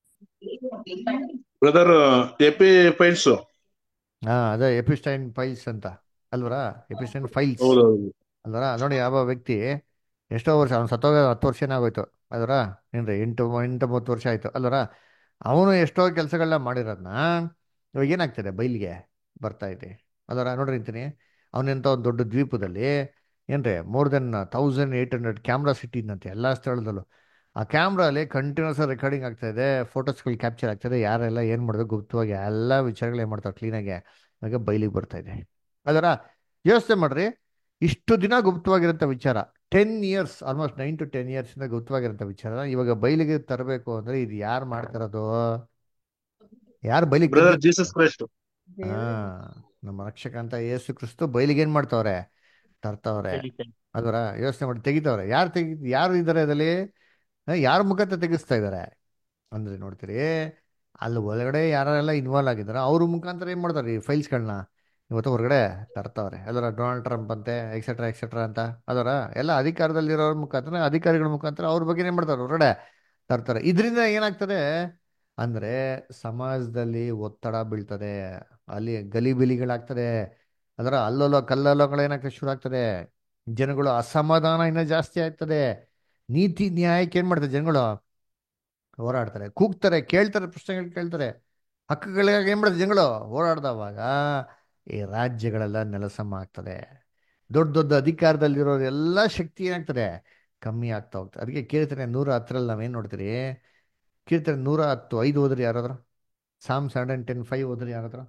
ಬ್ರದರ್ ಎಪಿ ಫೈಲ್ಸ್ ಹಾ ಅದೇ ಎಪಿಸ್ಟೈನ್ ಫೈಲ್ಸ್ ಅಂತ ಅಲ್ವರಾ ಎಪಿಸ್ಟೈನ್ ಫೈಲ್ಸ್ ಹೌದೌದು ಅಲ್ವರ ನೋಡಿ ಯಾವ ವ್ಯಕ್ತಿ ಎಷ್ಟೋ ವರ್ಷ ಅವ್ನು ಸತ್ತೋಗ ಹತ್ತು ವರ್ಷನೇ ಆಗೋಯ್ತು ಅದರ ಏನ್ರಿ ಎಂಟು ಎಂಟು ಮೂವತ್ತು ವರ್ಷ ಆಯ್ತು ಅಲ್ವರ ಅವನು ಎಷ್ಟೋ ಕೆಲಸಗಳನ್ನ ಮಾಡಿರೋದನ್ನ ಇವಾಗ ಏನಾಗ್ತದೆ ಬೈಲಿಗೆ ಬರ್ತಾ ಇದೆ ಅದರ ನೋಡ್ರಿ ಅಂತೀನಿ ಅವನೆಂತ ಒಂದು ದೊಡ್ಡ ದ್ವೀಪದಲ್ಲಿ ಏನ್ರಿ more than thousand eight hundred cameras ಇಟ್ಟಿದ್ದಂತೆ ಎಲ್ಲ ಸ್ಥಳದಲ್ಲೂ ಆ ಕ್ಯಾಮ್ರಲ್ಲಿ ಕಂಟಿನ್ಯೂಸ್ ರೆಕಾರ್ಡಿಂಗ್ ಆಗ್ತಾ ಇದೆ ಫೋಟೋಸ್ಗಳು ಕ್ಯಾಪ್ಚರ್ ಆಗ್ತದೆ ಯಾರೆಲ್ಲ ಏನು ಮಾಡಿದ್ರು ಗುಪ್ತವಾಗಿ ಎಲ್ಲ ವಿಚಾರಗಳು ಏನು ಮಾಡ್ತಾರೆ ಕ್ಲೀನಾಗಿ ಇವಾಗ ಬೈಲಿಗೆ ಬರ್ತಾ ಇದೆ ಅದರ ಯೋಚನೆ ಮಾಡ್ರಿ ಇಷ್ಟು ದಿನ ಗುಪ್ತವಾಗಿರೋಂಥ ವಿಚಾರ ten years almost nine to ten years ಇಂದ ಗುಪ್ತವಾಗಿರೋಂಥ ವಿಚಾರ ಇವಾಗ ಬಯಲಿಗೆ ತರಬೇಕು ಅಂದ್ರೆ ಇದು ಯಾರು ಮಾಡ್ತಿರೋದು ಯಾರು ಬಯಲಿಗೆ ಬ್ರದರ್ ಜೀಸಸ್ ಕ್ರೈಸ್ಟ್ ಹಾ ನಮ್ಮ ರಕ್ಷಕ ಅಂತ ಯೇಸು ಕ್ರಿಸ್ತು ಬಯಲಿಗೆ ಏನ್ ಮಾಡ್ತಾವ್ರೆ ತರ್ತಾವ್ರೆ ತೆಗಿತಾರೆ. ಅದರ ಯೋಚನೆ ಮಾಡಿ ತೆಗಿತಾವ್ರೆ ಯಾರು ತೆಗಿ ಯಾರು ಇದ್ದಾರೆ ಅದರಲ್ಲಿ ಯಾರ ಮುಖಾಂತರ ತೆಗಿಸ್ತಾ ಇದ್ದಾರೆ ಅಂದ್ರೆ ನೋಡ್ತೀರಿ ಅಲ್ಲಿ ಒಳಗಡೆ ಯಾರೆಲ್ಲ ಇನ್ವಾಲ್ವ್ ಆಗಿದಾರೋ ಅವ್ರ ಮುಖಾಂತರ ಏನ್ ಮಾಡ್ತಾರೆ ಈ ಫೈಲ್ಸ್ಗಳನ್ನ ಇವತ್ತು ಹೊರಗಡೆ ತರ್ತಾವ್ರೆ ಅದರ ಡೊನಾಲ್ಡ್ ಟ್ರಂಪ್ ಅಂತೆ ಎಕ್ಸೆಟ್ರಾ ಎಕ್ಸೆಟ್ರಾ ಅಂತ ಅದರ ಎಲ್ಲ ಅಧಿಕಾರದಲ್ಲಿರೋರ ಮುಖಾಂತರ ಅಧಿಕಾರಿಗಳ ಮುಖಾಂತರ ಅವ್ರ ಬಗ್ಗೆ ಏನ್ ಮಾಡ್ತಾರೆ ಹೊರಗಡೆ ತರ್ತಾರೆ ಇದರಿಂದ ಏನಾಗ್ತದೆ ಅಂದ್ರೆ ಸಮಾಜದಲ್ಲಿ ಒತ್ತಡ ಬೀಳ್ತದೆ ಅಲ್ಲಿ ಗಲಿಬಿಲಿಗಳಾಗ್ತದೆ ಅದರ ಅಲ್ಲೋಲೋ ಕಲ್ಲೋಲೋಗಳು ಏನಾಗ್ತದೆ ಶುರು ಆಗ್ತದೆ ಜನಗಳು ಅಸಮಾಧಾನ ಇನ್ನೂ ಜಾಸ್ತಿ ಆಗ್ತದೆ ನೀತಿ ನ್ಯಾಯಕ್ಕೆ ಏನ್ ಮಾಡ್ತಾರೆ ಜನಗಳು ಹೋರಾಡ್ತಾರೆ ಕೂಗ್ತಾರೆ ಕೇಳ್ತಾರೆ ಪ್ರಶ್ನೆಗಳು ಕೇಳ್ತಾರೆ ಹಕ್ಕುಗಳಿಗಾಗಿ ಏನ್ ಮಾಡ್ತಾರೆ ಜನಗಳು ಹೋರಾಡ್ದವಾಗ ಈ ರಾಜ್ಯಗಳೆಲ್ಲ ನೆಲಸಮ ಆಗ್ತದೆ ದೊಡ್ಡ ದೊಡ್ಡ ಅಧಿಕಾರದಲ್ಲಿರೋರು ಎಲ್ಲ ಶಕ್ತಿ ಏನಾಗ್ತದೆ ಕಮ್ಮಿ ಆಗ್ತಾ ಹೋಗ್ತದೆ ಅದಕ್ಕೆ ಕೀರ್ತನೆ ನೂರ ಹತ್ತರಲ್ಲಿ ನಾವೇನು ನೋಡ್ತೀರಿ ಕೀರ್ತನೆ ನೂರ ಹತ್ತು ಐದು ಹೋದ್ರಿ ಯಾರಾದ್ರ ಸಾಮ್ಸ್ ಹಂಡ್ರೆಡ್ ಟೆನ್ ಫೈವ್ ಹೋದ್ರಿ ಯಾರಾದ್ರ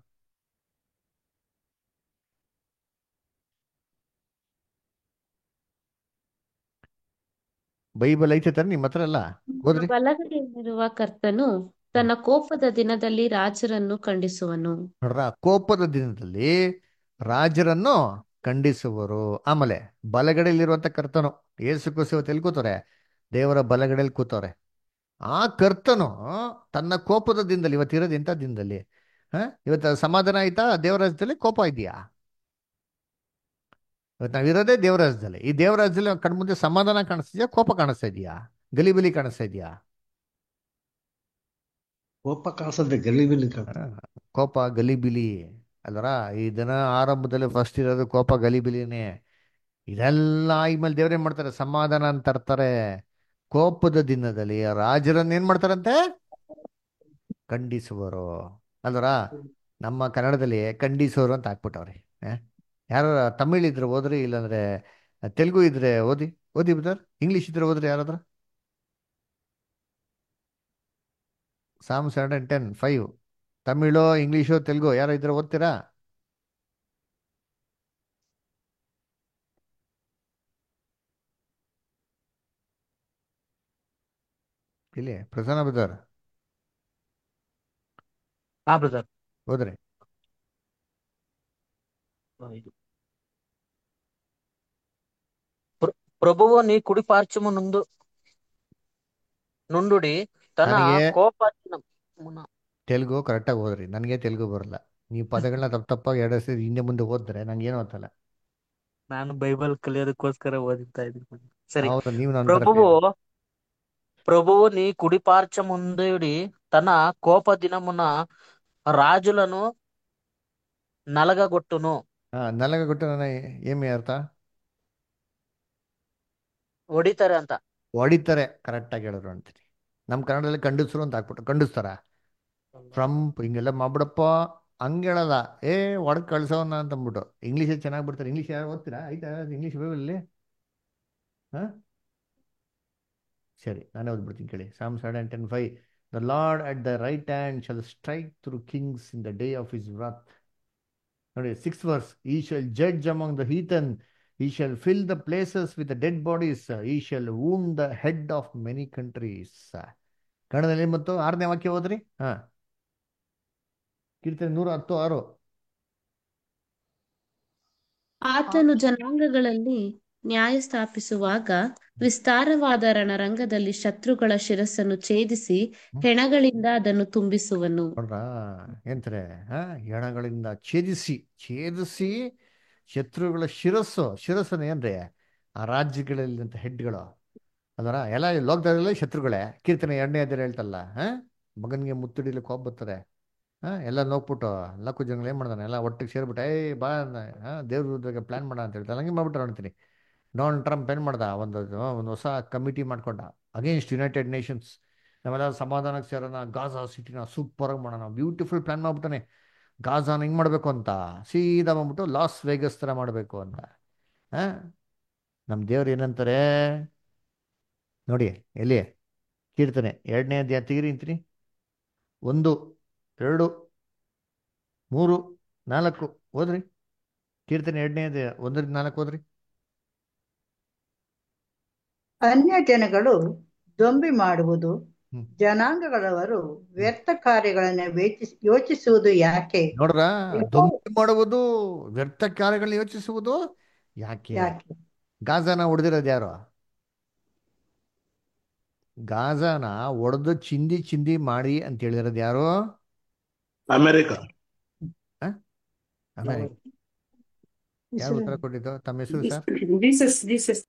ಬೈಬಲ್ ಐತೆ ತಾನೆ ನಿಮ್ಮ ಹತ್ರ ಎಲ್ಲ ಹೋದ್ರಿ ಬಲಗಡೆಯಲ್ಲಿರುವ ಕರ್ತನು ತನ್ನ ಕೋಪದ ದಿನದಲ್ಲಿ ರಾಜರನ್ನು ಖಂಡಿಸುವನು ನೋಡ್ರ ಕೋಪದ ದಿನದಲ್ಲಿ ರಾಜರನ್ನು ಖಂಡಿಸುವರು ಆಮೇಲೆ ಬಲಗಡೆಯಲ್ಲಿರುವಂತ ಕರ್ತನು ಏಸು ಕ್ರಿಸ್ತು ಎಲ್ಲಿ ಕೂತವ್ರೆ ದೇವರ ಬಲಗಡೆಯಲ್ಲಿ ಕೂತವ್ರೆ ಆ ಕರ್ತನು ತನ್ನ ಕೋಪದ ದಿನದಲ್ಲಿ ಇವತ್ತು ಇರೋದು ಎಂಥ ದಿನದಲ್ಲಿ ಹ ಇವತ್ತು ಸಮಾಧಾನ ಆಯ್ತಾ ದೇವರಾಜ್ಯದಲ್ಲಿ ಕೋಪ ಇದೆಯಾ ಇವತ್ತು ನಾವಿರೋದೇ ದೇವರಾಜ್ಯದಲ್ಲಿ ಈ ದೇವರಾಜ್ಯದಲ್ಲಿ ಕಣ್ಮುಂದೆ ಸಮಾಧಾನ ಕಾಣಿಸ್ತಿದ್ಯಾ ಕೋಪ ಕಾಣಿಸ್ತಾ ಇದೆಯಾ ಗಲಿಬಿಲಿ ಕಾಣಿಸ್ತಾ ಇದೆಯಾ ಕೋಪ ಕಾಣಿಸದ್ರೆ ಗಲಿಬಿಲಿ ಕಾಣ ಹ, ಕೋಪ ಗಲಿಬಿಲಿ ಅಲ್ವರ ಈ ದಿನ ಆರಂಭದಲ್ಲಿ ಫಸ್ಟ್ ಇರೋದು ಕೋಪ ಗಲಿಬಿಲಿನೇ ಇದೆಲ್ಲ ಆದ್ಮೇಲೆ ದೇವ್ರೇನ್ ಮಾಡ್ತಾರೆ ಸಮಾಧಾನ ಅಂತ ತರ್ತಾರೆ ಕೋಪದ ದಿನದಲ್ಲಿ ರಾಜರನ್ನ ಏನ್ ಮಾಡ್ತಾರಂತೆ ಖಂಡಿಸುವರು ಅಲ್ವರ ನಮ್ಮ ಕನ್ನಡದಲ್ಲಿ ಖಂಡಿಸುವರು ಅಂತ ಹಾಕ್ಬಿಟ್ಟವ್ರಿ ಯಾರು ತಮಿಳ್ ಇದ್ರೆ ಓದ್ರಿ ಇಲ್ಲಾಂದ್ರೆ ತೆಲುಗು ಇದ್ರೆ ಓದಿ ಓದಿ ಬ್ರದರ್ ಇಂಗ್ಲಿಷ್ ಇದ್ರೆ ಓದ್ರಿ ಯಾರಾದ್ರ Psalm seven ten five Tamil English Telugu ಯಾರು ಇದ್ರೆ ಓದ್ತೀರಾ ಇಲ್ಲಿ ಪ್ರಸನ್ನ ಬ್ರದರ್ ಹಾ ಬ್ರದರ್ ಹೋದ್ರಿ ಇದು ಪ್ರ- ಪ್ರಭುವು ನೀ ಕುಡಿಪಾರ್ಚము నుండు నుండుడి తన ನನಗೆ కోప ತೆಲುಗು ಕರೆಕ್ಟಾಗಿ ಓದ್ರಿ ನನಗೆ ತೆಲುಗು ಬರಲ್ಲ ನೀವು ಪದಗಳನ್ನ ತಪ್ಪ ತಪ್ಪಾಗಿ ಎರಡು ಸರಿ ಹಿಂದೆ ಮುಂದೆ ಓದಿದ್ರೆ ನಂಗೆ ಏನು ಗೊತ್ತಲ್ಲ ನಾನು ಬೈಬಲ್ ಕಲಿಯೋದಕ್ಕೋಸ್ಕರ ಓದಿತಾ ಇದ್ದೀನಿ ಸರಿ ಹೌದು ನೀವು ನನ್ನ ప్రభువు ప్రభువు నీ కుడిపార్చముందుడి తన కోప దినమున రాజులను నలగగొట్టును ಹಾ ನನಗೆ ಗೊತ್ತು ನನ್ನ ಏಮಿ ಅರ್ಥ ಹೊಡಿತಾರೆ ಅಂತ ಹೊಡಿತಾರೆ ಕರೆಕ್ಟಾಗಿ ಹೇಳಿದ್ರು ಅಂತೀನಿ ನಮ್ಮ ಕನ್ನಡದಲ್ಲಿ ಖಂಡಿಸ್ರು ಅಂತ ಹಾಕ್ಬಿಟ್ಟು ಖಂಡಿಸ್ತಾರ ಟ್ರಂಪ್ ಹಿಂಗೆಲ್ಲ ಮಾಡ್ಬಿಡಪ್ಪ ಹಂಗೆ ಹೇಳಲ್ಲ ಏ ಒಡಕ್ ಕಳ್ಸೋನ ಅಂತ ಅಂದ್ಬಿಟ್ಟು ಇಂಗ್ಲೀಷ್ ಚೆನ್ನಾಗಿ ಬಿಡ್ತಾರೆ ಇಂಗ್ಲೀಷ್ ಯಾರು ಓದ್ತೀರಾ ಆಯ್ತಾ ಇಂಗ್ಲೀಷ್ ಬೈಬಲಲ್ಲಿ ಹಾ ಸರಿ ನಾನೇ ಓದ್ಬಿಡ್ತೀನಿ ಕೇಳಿ Psalm seven ten five the Lord at the right hand shall strike through kings in the day of his wrath ನೋಡಿ six verse he shall judge among the heathen he shall fill the places with the dead bodies he shall wound the head of many countries ಕನ್ನಡದಲ್ಲಿ ಮತ್ತು ಆರನೇ ವಾಕ್ಯ ಹೋದ್ರಿ ಹಾ ಕೀರ್ತನೆ ನೂರ ಹತ್ತು ಆರು ಆತನು ಜನಾಂಗಗಳಲ್ಲಿ ನ್ಯಾಯ ಸ್ಥಾಪಿಸುವಾಗ ವಿಸ್ತಾರವಾದ ರಣರಂಗದಲ್ಲಿ ಶತ್ರುಗಳ ಶಿರಸ್ಸನ್ನು ಛೇದಿಸಿ ಹೆಣಗಳಿಂದ ಅದನ್ನು ತುಂಬಿಸುವನು ನೋಡ್ರಾ ಏನಂತಾರೆ ಹಾ ಹೆಣಗಳಿಂದ ಛೇದಿಸಿ ಛೇದಿಸಿ ಶತ್ರುಗಳ ಶಿರಸ್ಸು ಶಿರಸ್ಸನ್ನು ಏನ್ರಿ ಆ ರಾಜ್ಯಗಳಲ್ಲಿಂತ ಹೆಡ್ಗಳು ಅದರ ಎಲ್ಲ ಲೋಕದಲ್ಲೆಲ್ಲ ಶತ್ರುಗಳೇ ಕೀರ್ತನೆ ಎರಡನೇ ಅಧ್ಯಾಯ ಹೇಳ್ತಲ್ಲ ಹಾ ಮಗನಿಗೆ ಮುತ್ತಿಡಿಲಿಕ್ಕೆ ಹೋಗಿ ಬರ್ತಾರೆ ಹಾ ಎಲ್ಲ ನೋಡ್ಬಿಟ್ಟು ಲಕ್ಕು ಜಂಗ್ಳು ಏನು ಮಾಡ್ದಾನೆ ಎಲ್ಲ ಒಟ್ಟಿಗೆ ಸೇರ್ಬಿಟ್ಟು ಏಯ್ ಬಾ ಹಾ ದೇವ್ರ ವಿರುದ್ಧ ಪ್ಲಾನ್ ಮಾಡ ಅಂತ ಹೇಳ್ತಾರೆ ಹಂಗೆ ಮಾಡ್ಬಿಟ್ಟು ನೋಡ್ತೀನಿ ಡೊನಾಲ್ಡ್ ಟ್ರಂಪ್ ಏನು ಮಾಡ್ದ ಒಂದು ಒಂದು ಹೊಸ ಕಮಿಟಿ ಮಾಡ್ಕೊಂಡ ಅಗೇನ್ಸ್ಟ್ ಯುನೈಟೆಡ್ ನೇಷನ್ಸ್ ನಾವೆಲ್ಲ ಸಮಾಧಾನಕ್ಕೆ ಸೇರೋಣ ಗಾಜಾ ಸಿಟಿನ ಸೂಪರಾಗಿ ಮಾಡೋಣ ಬ್ಯೂಟಿಫುಲ್ ಪ್ಲಾನ್ ಮಾಡ್ಬಿಟ್ಟಾನೆ ಗಾಜಾನ ಹಿಂಗೆ ಮಾಡಬೇಕು ಅಂತ ಸೀದಾ ಬಂದ್ಬಿಟ್ಟು ಲಾಸ್ ವೇಗಸ್ ಥರ ಮಾಡಬೇಕು ಅಂತ ಹಾಂ ನಮ್ಮ ದೇವ್ರು ಏನಂತಾರೆ ನೋಡಿ ಎಲ್ಲಿ ಕೀರ್ತನೆ ಎರಡನೇ ಅಧ್ಯಾಯ ತೆಗಿರಿ ಅಂತೀನಿ ಒಂದು ಎರಡು ಮೂರು ನಾಲ್ಕು ಓದ್ರಿ ಕೀರ್ತನೆ ಎರಡನೇ ಅಧ್ಯಾಯ ಒಂದರಿಂದ ನಾಲ್ಕು ಓದ್ರಿ ಅನ್ಯ ಜನಗಳು ದೊಂಬಿ ಮಾಡುವುದು ಹ್ಮ್. ಜನಾಂಗಗಳವರು ವ್ಯರ್ಥ ಕಾರ್ಯಗಳನ್ನು ವೇಚಿಸ್ ಯೋಚಿಸುವುದು ಯಾಕೆ ನೋಡ್ರ ದೊಂಬಿ ಮಾಡುವುದು ವ್ಯರ್ಥ ಕಾರ್ಯಗಳನ್ನ ಯೋಚಿಸುವುದು ಯಾಕೆ ಯಾಕೆ ಗಾಜಾನ ಹೊಡೆದಿರೋದು ಯಾರು ಗಾಜಾನ ಒಡೆದು ಚಿಂದಿ ಚಿಂದಿ ಮಾಡಿ ಅಂತ ಹೇಳಿರೋದು ಯಾರು ಅಮೆರಿಕ ಅಮೆರಿಕ ಯಾರು ಉತ್ತರ ಕೊಟ್ಟಿದ್ದು ತಮ್ಮ ಹೆಸರು ಸರ್ Jesus, Jesus.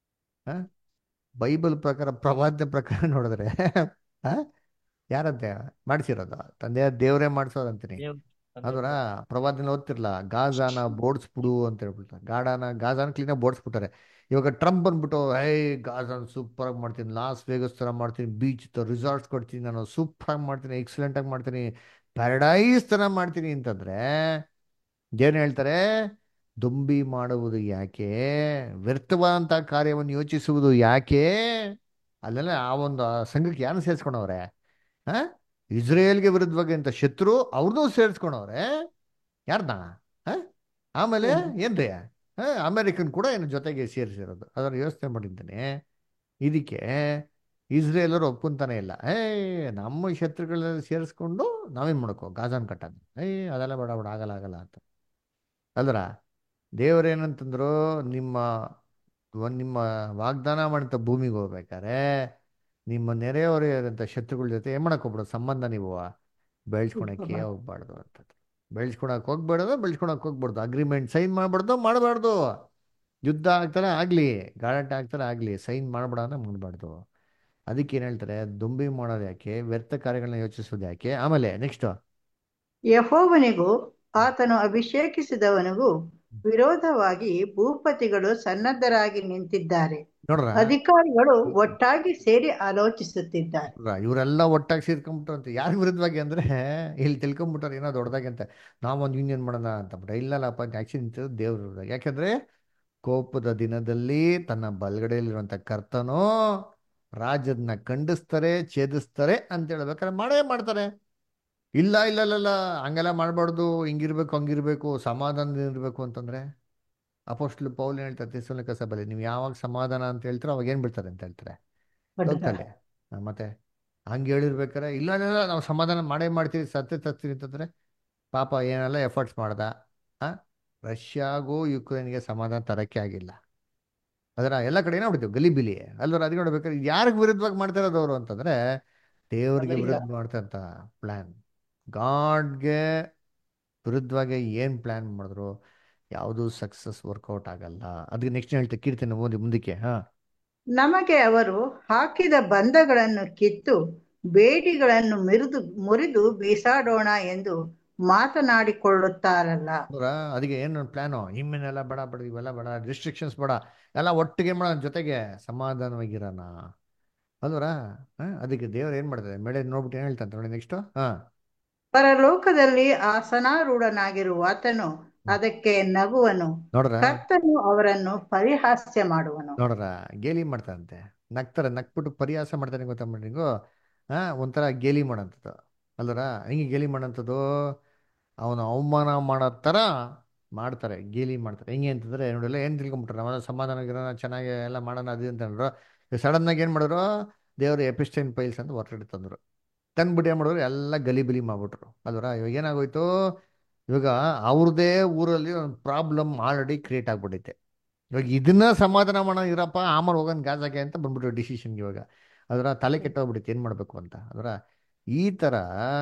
ಬೈಬಲ್ ಪ್ರಕಾರ ಪ್ರವಾದ್ಯ ಪ್ರಕಾರ ನೋಡಿದ್ರೆ ಆ ಯಾರಂತೆ ಮಾಡಿಸಿರೋದು ತಂದೆಯ ದೇವರೇ ಮಾಡಿಸೋದಂತೀನಿ ಅದರ ಪ್ರವಾದನೆ ಓದ್ತಿರ್ಲ ಗಾಜಾನ ಬೋಡ್ಸ್ಬಿಡು ಅಂತ ಹೇಳ್ಬಿಟ್ಟು ಗಾಡಾನ ಗಾಜಾನ ಕ್ಲೀನಾಗಿ ಬೋಡ್ಸ್ಬಿಟ್ಟಾರೆ ಇವಾಗ ಟ್ರಂಪ್ ಬಂದ್ಬಿಟ್ಟು ಏ ಗಾಜಾನ ಸೂಪರ್ ಆಗಿ ಮಾಡ್ತೀನಿ ಲಾಸ್ ವೇಗಸ್ ಥರ ಮಾಡ್ತೀನಿ ಬೀಚ್ ರಿಸಾರ್ಟ್ಸ್ ಕೊಡ್ತೀನಿ ನಾನು ಸೂಪರ್ ಆಗಿ ಮಾಡ್ತೀನಿ ಎಕ್ಸಲೆಂಟ್ ಆಗಿ ಮಾಡ್ತೀನಿ ಪ್ಯಾರಡೈಸ್ ಥರ ಮಾಡ್ತೀನಿ ಅಂತಂದ್ರೆ ದೇವ್ರು ಹೇಳ್ತಾರೆ ದೊಂಬಿ ಮಾಡುವುದು ಯಾಕೆ ವ್ಯರ್ಥವಾದಂಥ ಕಾರ್ಯವನ್ನು ಯೋಚಿಸುವುದು ಯಾಕೆ ಅಲ್ಲೆಲ್ಲ ಆ ಒಂದು ಆ ಸಂಘಕ್ಕೆ ಯಾರು ಸೇರಿಸ್ಕೊಂಡವ್ರೆ ಹಾ ಇಸ್ರೇಲ್ಗೆ ವಿರುದ್ಧವಾಗಿ ಅಂತ ಶತ್ರು ಅವ್ರನ್ನೂ ಸೇರಿಸ್ಕೊಂಡವ್ರೆ ಯಾರ್ನ ಹಾ ಆಮೇಲೆ ಏನ್ರಿ ಹಾ ಅಮೆರಿಕನ್ ಕೂಡ ಏನು ಜೊತೆಗೆ ಸೇರಿಸಿರೋದು ಅದರ ಯೋಚನೆ ಮಾಡಿದ್ದೇನೆ ಇದಕ್ಕೆ ಇಸ್ರೇಲರು ಒಪ್ಕೊಂತಾನೆ ಇಲ್ಲ ಏ ನಮ್ಮ ಶತ್ರುಗಳೆಲ್ಲ ಸೇರಿಸ್ಕೊಂಡು ನಾವೇನು ಮಾಡ್ಕೋ ಗಾಜಾನ್ ಕಟ್ಟೋದು ಏ ಅದೆಲ್ಲ ಬೇಡ ಬೇಡ ಆಗಲ್ಲ ಆಗಲ್ಲ ಅಂತ ಅಲ್ದ್ರ ದೇವರೇನಂತಂದ್ರು ನಿಮ್ಮ ಒಂದ್ ನಿಮ್ಮ ವಾಗ್ದಾನ ಮಾಡಿದ ಭೂಮಿಗೆ ಹೋಗ್ಬೇಕಾರೆ ನಿಮ್ಮ ನೆರೆಹೊರೆಯಾದಂಥ ಶತ್ರುಗಳ ಜೊತೆ ಏನು ಮಾಡಕ್ ಹೋಗ್ಬಿಡೋದು ಸಂಬಂಧ ನೀವು ಬೆಳೆಸ್ಕೊಳಕ್ಕೆ ಹೋಗ್ಬಾರ್ದು ಅಂತ ಬೆಳೆಸ್ಕೊಳಕ್ ಹೋಗ್ಬೇಡದು ಬೆಳೆಸ್ಕೊಳಕ್ ಹೋಗ್ಬಾರ್ದು ಅಗ್ರಿಮೆಂಟ್ ಸೈನ್ ಮಾಡ್ಬಾರ್ದು ಮಾಡಬಾರ್ದು ಯುದ್ಧ ಆಗ್ತಾರೆ ಆಗಲಿ ಗಾಳಾಟ ಆಗ್ತಾರೆ ಆಗಲಿ ಸೈನ್ ಮಾಡ್ಬೇಡ ಅಂದ್ರೆ ಮಾಡಬಾರ್ದು ಅದಕ್ಕೆ ಏನು ಹೇಳ್ತಾರೆ ದುಂಬಿ ಮಾಡೋದು ಯಾಕೆ ವ್ಯರ್ಥ ಕಾರ್ಯಗಳನ್ನ ಯೋಚಿಸೋದು ಯಾಕೆ ಆಮೇಲೆ ನೆಕ್ಸ್ಟ್ ಯಹೋವನಿಗೂ ಆತನು ಅಭಿಷೇಕಿಸಿದವನಿಗೂ ವಿರೋಧವಾಗಿ ಭೂಪತಿಗಳು ಸನ್ನದ್ಧರಾಗಿ ನಿಂತಿದ್ದಾರೆ ನೋಡ್ರ ಅಧಿಕಾರಿಗಳು ಒಟ್ಟಾಗಿ ಸೇರಿ ಆಲೋಚಿಸುತ್ತಿದ್ದಾರೆ ಇವರೆಲ್ಲ ಒಟ್ಟಾಗಿ ಸೇರ್ಕೊಂಡ್ಬಿಟ್ರು ಅಂತ ಯಾರ ವಿರುದ್ಧವಾಗಿ ಅಂದ್ರೆ ಇಲ್ಲಿ ತಿಳ್ಕೊಂಡ್ಬಿಟ್ಟಾರೆ ಏನೋ ದೊಡ್ಡದಾಗಿ ಅಂತ ನಾವೊಂದು ಯೂನಿಯನ್ ಮಾಡೋಣ ಅಂತ ಬಿಟ್ರೆ ಇಲ್ಲಲ್ಲಪ್ಪ ಆಕ್ಚುಲಿ ನಿಂತಿರೋದು ದೇವ್ರ ವಿರುದ್ಧ ಯಾಕಂದ್ರೆ ಕೋಪದ ದಿನದಲ್ಲಿ ತನ್ನ ಬಲಗಡೆಯಲ್ಲಿರುವಂತ ಕರ್ತನೋ ರಾಜ್ಯದನ್ನ ಖಂಡಿಸ್ತಾರೆ ಛೇದಿಸ್ತಾರೆ ಅಂತ ಹೇಳ್ಬೇಕಾದ್ರೆ ಮಾಡೇ ಮಾಡ್ತಾರೆ ಇಲ್ಲ ಇಲ್ಲ ಇಲ್ಲ ಇಲ್ಲ ಹಂಗೆಲ್ಲ ಮಾಡಬಾರ್ದು ಹಿಂಗಿರ್ಬೇಕು ಹಂಗಿರ್ಬೇಕು ಸಮಾಧಾನದಿಂದ ಇರಬೇಕು ಅಂತಂದ್ರೆ ಅಪೋಸ್ಟ್ಲು ಪೌಲ್ ಏನ್ ಹೇಳ್ತಾರೆ ತಿಸ್ಸಲೋನಿಕ ಸಭೆಯಲ್ಲಿ ನೀವು ಯಾವಾಗ ಸಮಾಧಾನ ಅಂತ ಹೇಳ್ತೀರೋ ಅವಾಗ ಏನ್ ಬಿಡ್ತಾರೆ ಅಂತ ಹೇಳ್ತಾರೆ ಹೋಗ್ತಲ್ಲೇ ಮತ್ತೆ ಹಂಗೆ ಹೇಳಿರ್ಬೇಕಾರೆ ಇಲ್ಲ ಇಲ್ಲ ಇಲ್ಲ, ನಾವು ಸಮಾಧಾನ ಮಾಡೇ ಮಾಡ್ತೀವಿ ಸತ್ಯ ತರ್ತೀವಿ ಅಂತಂದ್ರೆ ಪಾಪ ಏನೆಲ್ಲ ಎಫರ್ಟ್ಸ್ ಮಾಡ್ದ ಆ ರಷ್ಯಾಗೂ ಯುಕ್ರೇನ್ಗೆ ಸಮಾಧಾನ ತರಕ್ಕೆ ಆಗಿಲ್ಲ ಅದರ ಎಲ್ಲ ಕಡೆ ಏನಾಗ್ಬಿಡ್ತೀವಿ ಗಲಿಬಿಲಿ ಅಲ್ವರ ಅದಕ್ಕೆ ನೋಡ್ಬೇಕಾದ್ರೆ ಯಾರಿಗೆ ವಿರುದ್ಧವಾಗಿ ಮಾಡ್ತಾ ಇರೋದು ಅವರು ಅಂತಂದ್ರೆ ದೇವ್ರಿಗೆ ಅಮೆರಿಕ. ವಿರುದ್ಧ ಮಾಡ್ತಾ ಅಂತ ಪ್ಲಾನ್ ಗಾಡ್ಗೆ ವಿರುದ್ಧವಾಗಿ ಏನ್ ಪ್ಲಾನ್ ಮಾಡಿದ್ರು ಯಾವುದು ಸಕ್ಸಸ್ ವರ್ಕೌಟ್ ಆಗಲ್ಲ ಅದಕ್ಕೆ ನೆಕ್ಸ್ಟ್ ಹೇಳ್ತೆ ಕೀರ್ತನೆ ಓದಿ ಮುಂದಕ್ಕೆ ಹಾ ನಮಗೆ ಅವರು ಹಾಕಿದ ಬಂಧಗಳನ್ನು ಕಿತ್ತು ಬೇಡಿಗಳನ್ನು ಮುರಿದು ಮುರಿದು ಬೀಸಾಡೋಣ ಎಂದು ಮಾತನಾಡಿಕೊಳ್ಳುತ್ತಾರಲ್ಲ ಅವ್ರ ಅದಕ್ಕೆ ಏನು ಪ್ಲಾನು ಇಮ್ಮೇನೆಲ್ಲ ಬೇಡ ಬೇಡ ಇವೆಲ್ಲ ಬೇಡ ರಿಸ್ಟ್ರಿಕ್ಷನ್ಸ್ ಬೇಡ ಎಲ್ಲ ಒಟ್ಟಿಗೆ ಮಾಡೋಣ ಜೊತೆಗೆ ಸಮಾಧಾನವಾಗಿರೋಣ ಅಲ್ವರ ಅದಕ್ಕೆ ದೇವ್ರು ಏನ್ ಮಾಡ್ತಾರೆ ಮೇಳೆ ನೋಡ್ಬಿಟ್ಟು ಏನ್ ಹೇಳ್ತಾನೆ ನೋಡಿ ನೆಕ್ಸ್ಟ್ ಹಾ ಪರಲೋಕದಲ್ಲಿ ಆಸನಾರೂಢನಾಗಿರುವ ಆತನು ಅದಕ್ಕೆ ನಗುವನು ನೋಡ್ರ ಕರ್ತನು ಅವರನ್ನು ಪರಿಹಾಸ್ಯ ಮಾಡುವನು ನೋಡ್ರ ಗೇಲಿ ಮಾಡ್ತಾರಂತೆ ನಗ್ತಾರೆ ನಕ್ಬಿಟ್ಟು ಪರಿಹಾಸ ಮಾಡ್ತಾರೆ ಗೊತ್ತಾ ನಿಂಗು ಹಾಂ ಒಂಥರ ಗೇಲಿ ಮಾಡೋಂಥದ್ದು ಅಲ್ಲರ ಹಿಂಗೆ ಗೇಲಿ ಮಾಡೋಂಥದ್ದು ಅವನು ಅವಮಾನ ಮಾಡೋ ಥರ ಮಾಡ್ತಾರೆ ಗೇಲಿ ಮಾಡ್ತಾರೆ ಹೆಂಗೆ ಅಂತಂದರೆ ನೋಡಿಲ್ಲ ಏನು ತಿಳ್ಕೊಂಬಿಟ್ರೆ ನಾವೆಲ್ಲ ಸಮಾಧಾನ ಗಿರೋಣ ಚೆನ್ನಾಗಿ ಎಲ್ಲ ಮಾಡೋಣ ಅದು ಅಂತ ಹೇಳಿದ್ರು ಸಡನ್ನಾಗಿ ಏನು ಮಾಡಿದ್ರು ದೇವರು ಎಪಿಸ್ಟೈನ್ ಪೈಲ್ಸ್ ಅಂತ ಹೊರಗಡೆ ತಂದರು ತಂದ್ಬಿಟ್ಟು ಏನು ಮಾಡಿದ್ರು ಎಲ್ಲ ಗಲಿಬಿಲಿ ಮಾಡ್ಬಿಟ್ರು ಅಲ್ವರ ಇವಾಗ ಏನಾಗೋಯ್ತು ಇವಾಗ ಅವ್ರದ್ದೇ ಊರಲ್ಲಿ ಒಂದು ಪ್ರಾಬ್ಲಮ್ ಆಲ್ರೆಡಿ ಕ್ರಿಯೇಟ್ ಆಗ್ಬಿಟ್ಟೈತೆ ಇವಾಗ ಇದನ್ನ ಸಮಾಧಾನ ಮಾಡೋ ಇರಪ್ಪ ಆಮೇಲೆ ಹೋಗೋಣ ಗಾಜಾಗೆ ಅಂತ ಬಂದ್ಬಿಟ್ಟು ಡಿಸಿಷನ್ಗೆ ಇವಾಗ ಅದರ ತಲೆ ಕೆಟ್ಟೋಗ್ಬಿಡುತ್ತೆ ಏನು ಮಾಡಬೇಕು ಅಂತ ಅದರ ಈ ಥರ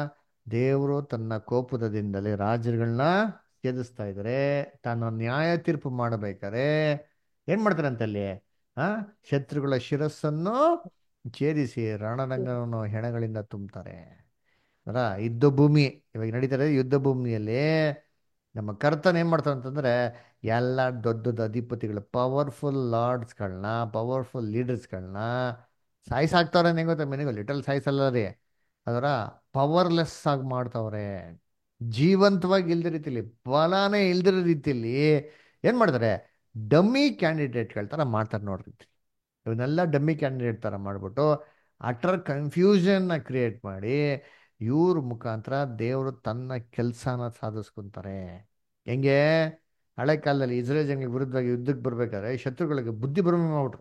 ದೇವರು ತನ್ನ ಕೋಪದದಿಂದಲೇ ರಾಜರುಗಳನ್ನ ಛೇದಿಸ್ತಾ ಇದ್ದಾರೆ ತಾನು ನ್ಯಾಯ ತೀರ್ಪು ಮಾಡಬೇಕಾದ್ರೆ ಏನು ಮಾಡ್ತಾರೆ ಅಂತಲ್ಲಿ ಆ ಶತ್ರುಗಳ ಶಿರಸ್ಸನ್ನು ಛೇದಿಸಿ ರಣರಂಗವನ್ನು ಹೆಣಗಳಿಂದ ತುಂಬ್ತಾರೆ ಅದರ ಯುದ್ಧ ಭೂಮಿ ಇವಾಗ ನಡೀತಾರೆ ಯುದ್ಧ ಭೂಮಿಯಲ್ಲಿ ನಮ್ಮ ಕರ್ತನ ಏನು ಮಾಡ್ತಾರೆ ಅಂತಂದರೆ ಎಲ್ಲ ದೊಡ್ಡ ದೊಡ್ಡ ಅಧಿಪತಿಗಳು ಪವರ್ಫುಲ್ ಲಾರ್ಡ್ಸ್ಗಳನ್ನ ಪವರ್ಫುಲ್ ಲೀಡರ್ಸ್ಗಳನ್ನ ಸಾಯಿಸಾಕ್ತವ್ರೆ ಹೆಂಗೆ ಗೊತ್ತಾ ಮೆನಿಗೂ ಲಿಟಲ್ ಸಾಯಿಸಲ್ಲ ರೀ ಅದರ ಪವರ್ಲೆಸ್ ಆಗಿ ಮಾಡ್ತವ್ರೆ ಜೀವಂತವಾಗಿ ಇಲ್ದ ರೀತಿಲಿ ಬಲಾನೇ ಇಲ್ದಿರೋ ರೀತಿಯಲ್ಲಿ ಏನು ಮಾಡ್ತಾರೆ ಡಮ್ಮಿ ಕ್ಯಾಂಡಿಡೇಟ್ಗಳ ಥರ ಮಾಡ್ತಾರೆ ನೋಡ್ರಿ ಇವನ್ನೆಲ್ಲ ಡಮ್ಮಿ ಕ್ಯಾಂಡಿಡೇಟ್ ಥರ ಮಾಡಿಬಿಟ್ಟು ಅಟರ್ ಕನ್ಫ್ಯೂಷನ್ನ ಕ್ರಿಯೇಟ್ ಮಾಡಿ ಇವ್ರ ಮುಖಾಂತರ ದೇವರು ತನ್ನ ಕೆಲಸನ ಸಾಧಿಸ್ಕೊಂತಾರೆ ಹೆಂಗೆ ಹಳೆ ಕಾಲದಲ್ಲಿ ಇಸ್ರೇಲ್ ಜನಗಳಿಗೆ ವಿರುದ್ಧವಾಗಿ ಯುದ್ಧಕ್ಕೆ ಬರ್ಬೇಕಾದ್ರೆ ಶತ್ರುಗಳಿಗೆ ಬುದ್ಧಿ ಭ್ರಮೆ ಮಾಡ್ಬಿಟ್ರು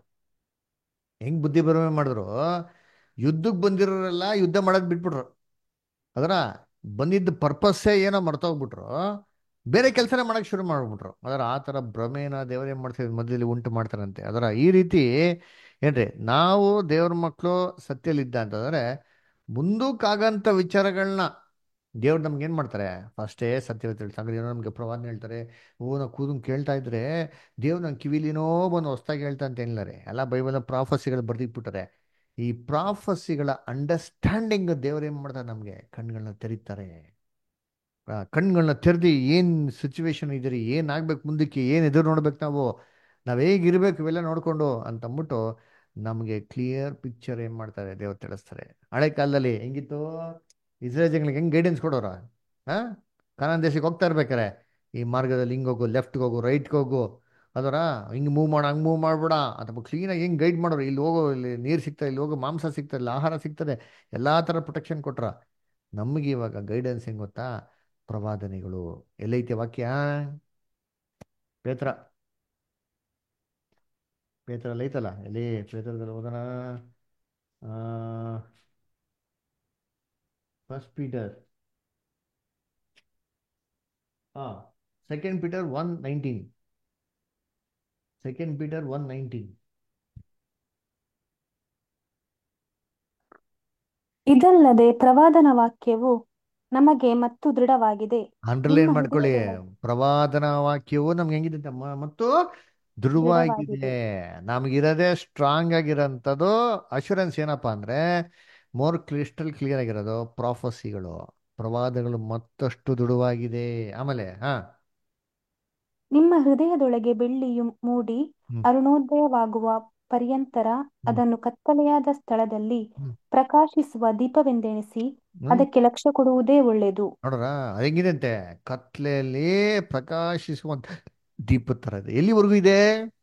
ಹೆಂಗ್ ಬುದ್ಧಿ ಭ್ರಮೆ ಮಾಡಿದ್ರು ಯುದ್ಧಕ್ಕೆ ಬಂದಿರೋರೆಲ್ಲ ಯುದ್ಧ ಮಾಡೋದು ಬಿಟ್ಬಿಟ್ರು ಅದರ ಬಂದಿದ್ದ ಪರ್ಪಸ್ಸೇ ಏನೋ ಮರ್ತೋಗ್ಬಿಟ್ರು ಬೇರೆ ಕೆಲಸನೇ ಮಾಡಕ್ಕೆ ಶುರು ಮಾಡಿಬಿಟ್ರು ಅದರ ಆ ಥರ ಭ್ರಮೆನ ದೇವರು ಏನು ಮಾಡ್ತಾರೆ ಮೊದಲಲ್ಲಿ ಉಂಟು ಮಾಡ್ತಾರಂತೆ ಅದರ ಈ ರೀತಿ ಏನ್ರಿ ನಾವು ದೇವ್ರ ಮಕ್ಕಳು ಸತ್ಯಲಿದ್ದ ಅಂತಂದರೆ ಮುಂದಕ್ಕಾಗಂಥ ವಿಚಾರಗಳನ್ನ ದೇವ್ರು ನಮ್ಗೆ ಏನು ಮಾಡ್ತಾರೆ ಫಸ್ಟೇ ಸತ್ಯ ಹೇಳ್ತಾರೆ ಏನೋ ನಮಗೆ ಪ್ರವಾದನೆ ಹೇಳ್ತಾರೆ ಓ ನಾವು ಕೂದಂಗೆ ಕೇಳ್ತಾ ಇದ್ರೆ ದೇವ್ರು ನಂಗೆ ಕಿವಿಲಿನೋ ಬಂದು ಹೊಸ್ದಾಗಿ ಹೇಳ್ತಾ ಅಂತ ಏನಿಲ್ಲ ಎಲ್ಲ ಬೈಬಲ್ ಪ್ರಾಫಸಿಗಳು ಬರ್ದಿಟ್ಬಿಟ್ಟಾರೆ ಈ ಪ್ರಾಫಸಿಗಳ ಅಂಡರ್ಸ್ಟ್ಯಾಂಡಿಂಗ್ ದೇವ್ರು ಏನು ಮಾಡ್ತಾರೆ ನಮಗೆ ಕಣ್ಗಳನ್ನ ತೆರೀತಾರೆ ಕಣ್ಗಳನ್ನ ತೆರೆದು ಏನು ಸಿಚುವೇಶನ್ ಇದೀರಿ ಏನಾಗ್ಬೇಕು ಮುಂದಕ್ಕೆ ಏನು ಎದುರು ನೋಡ್ಬೇಕು ನಾವು ನಾವು ಹೇಗಿರ್ಬೇಕು ಇವೆಲ್ಲ ನೋಡಿಕೊಂಡು ಅಂತಂದ್ಬಿಟ್ಟು ನಮಗೆ ಕ್ಲಿಯರ್ ಪಿಕ್ಚರ್ ಏನು ಮಾಡ್ತಾರೆ ದೇವ್ರು ತಿಳಿಸ್ತಾರೆ ಹಳೆ ಕಾಲದಲ್ಲಿ ಹೆಂಗಿತ್ತು ಇಸ್ರೇಲ್ ಜನಗಳಿಗೆ ಹೆಂಗೆ ಗೈಡೆನ್ಸ್ ಕೊಡೋರ ಹಾಂ ಕಾನಾನ್ ದೇಶಕ್ಕೆ ಹೋಗ್ತಾ ಇರ್ಬೇಕಾರೆ ಈ ಮಾರ್ಗದಲ್ಲಿ ಹಿಂಗೆ ಹೋಗು ಲೆಫ್ಟ್ಗೆ ಹೋಗು ರೈಟ್ಗೆ ಹೋಗು ಅದರ ಹಿಂಗೆ ಮೂವ್ ಮಾಡು ಹಂಗೆ ಮೂವ್ ಮಾಡ್ಬೇಡ ಅಥವಾ ಕ್ಲೀನಾಗಿ ಹೆಂಗೆ ಗೈಡ್ ಮಾಡೋರು ಇಲ್ಲಿ ಹೋಗೋ ಇಲ್ಲಿ ನೀರು ಸಿಗ್ತದೆ ಇಲ್ಲಿ ಹೋಗೋ ಮಾಂಸ ಸಿಗ್ತದೆ ಇಲ್ಲಿ ಆಹಾರ ಸಿಗ್ತದೆ ಎಲ್ಲ ಥರ ಪ್ರೊಟೆಕ್ಷನ್ ಕೊಟ್ರ ನಮಗೆ ಇವಾಗ ಗೈಡೆನ್ಸ್ ಹೆಂಗೆ ಗೊತ್ತಾ ಪ್ರವಾದನೆಗಳು ಎಲ್ಲೈತೆ ವಾಕ್ಯ ಪೇತ್ರ ಪೇತ್ರಲ್ಲಿ ಐತಲ್ಲ ಎಲ್ಲಿ ಪೇತ್ರದಲ್ಲಿ ಓದೋಣ ಫಸ್ಟ್ ಪೀಟರ್ ಹಾಂ second Peter one nineteen second Peter one nineteen ಇದಲ್ಲದೆ ಪ್ರವಾದನ ವಾಕ್ಯವು ನಮಗೆ ಮತ್ತು ದೃಢವಾಗಿದೆ ಅಂಡರ್ಲೈನ್ ನಿಮ್ಮ ಮಾಡ್ಕೊಳ್ಳಿ ಹೃದಯದೊಳಗೆ ಪ್ರವಾದನ ವಾಕ್ಯವು ನಮ್ಗೆ ಹೆಂಗಿದೆ ಅಂತ ಮ- ಮತ್ತು ದೃಢವಾಗಿದೆ ದೃಢವಾಗಿದೆ ನಮಗಿರೋದೇ ಸ್ಟ್ರಾಂಗ್ ಆಗಿರೋಂಥದ್ದು ಅಶೂರೆನ್ಸ್ ಏನಪ್ಪ ಅಂದ್ರೆ ಮೋರ್ ಕ್ರಿಸ್ಟಲ್ ಕ್ಲಿಯರ್ ಆಗಿರೋದು ಪ್ರಾಫಸಿಗಳು ಪ್ರವಾದಗಳು ಮತ್ತಷ್ಟು ದೃಢವಾಗಿದೆ ಆಮೇಲೆ ಹಾ ನಿಮ್ಮ ಹೃದಯದೊಳಗೆ ಬೆಳ್ಳಿಯು ಮೂಡಿ ಹ್ಮ್ ಅರುಣೋದಯವಾಗುವ ಪರ್ಯಂತರ ಹ್ಮ್ ಅದನ್ನು ಕತ್ತಲೆಯಾದ ಸ್ಥಳದಲ್ಲಿ ಹ್ಮ್ ಪ್ರಕಾಶಿಸುವ ದೀಪವೆಂದೆಣಿಸಿ ಹ್ಮ್ ಅದಕ್ಕೆ ಲಕ್ಷ್ಯ ಕೊಡುವುದೇ ಒಳ್ಳೆಯದು ನೋಡ್ರ ಹೆಂಗಿದಂತೆ ಕತ್ಲೆಯಲ್ಲಿ ಪ್ರಕಾಶಿಸುವಂತ ದೀಪದ ಥರ ಇದೆ ಎಲ್ಲಿವರೆಗೂ ಇದೆ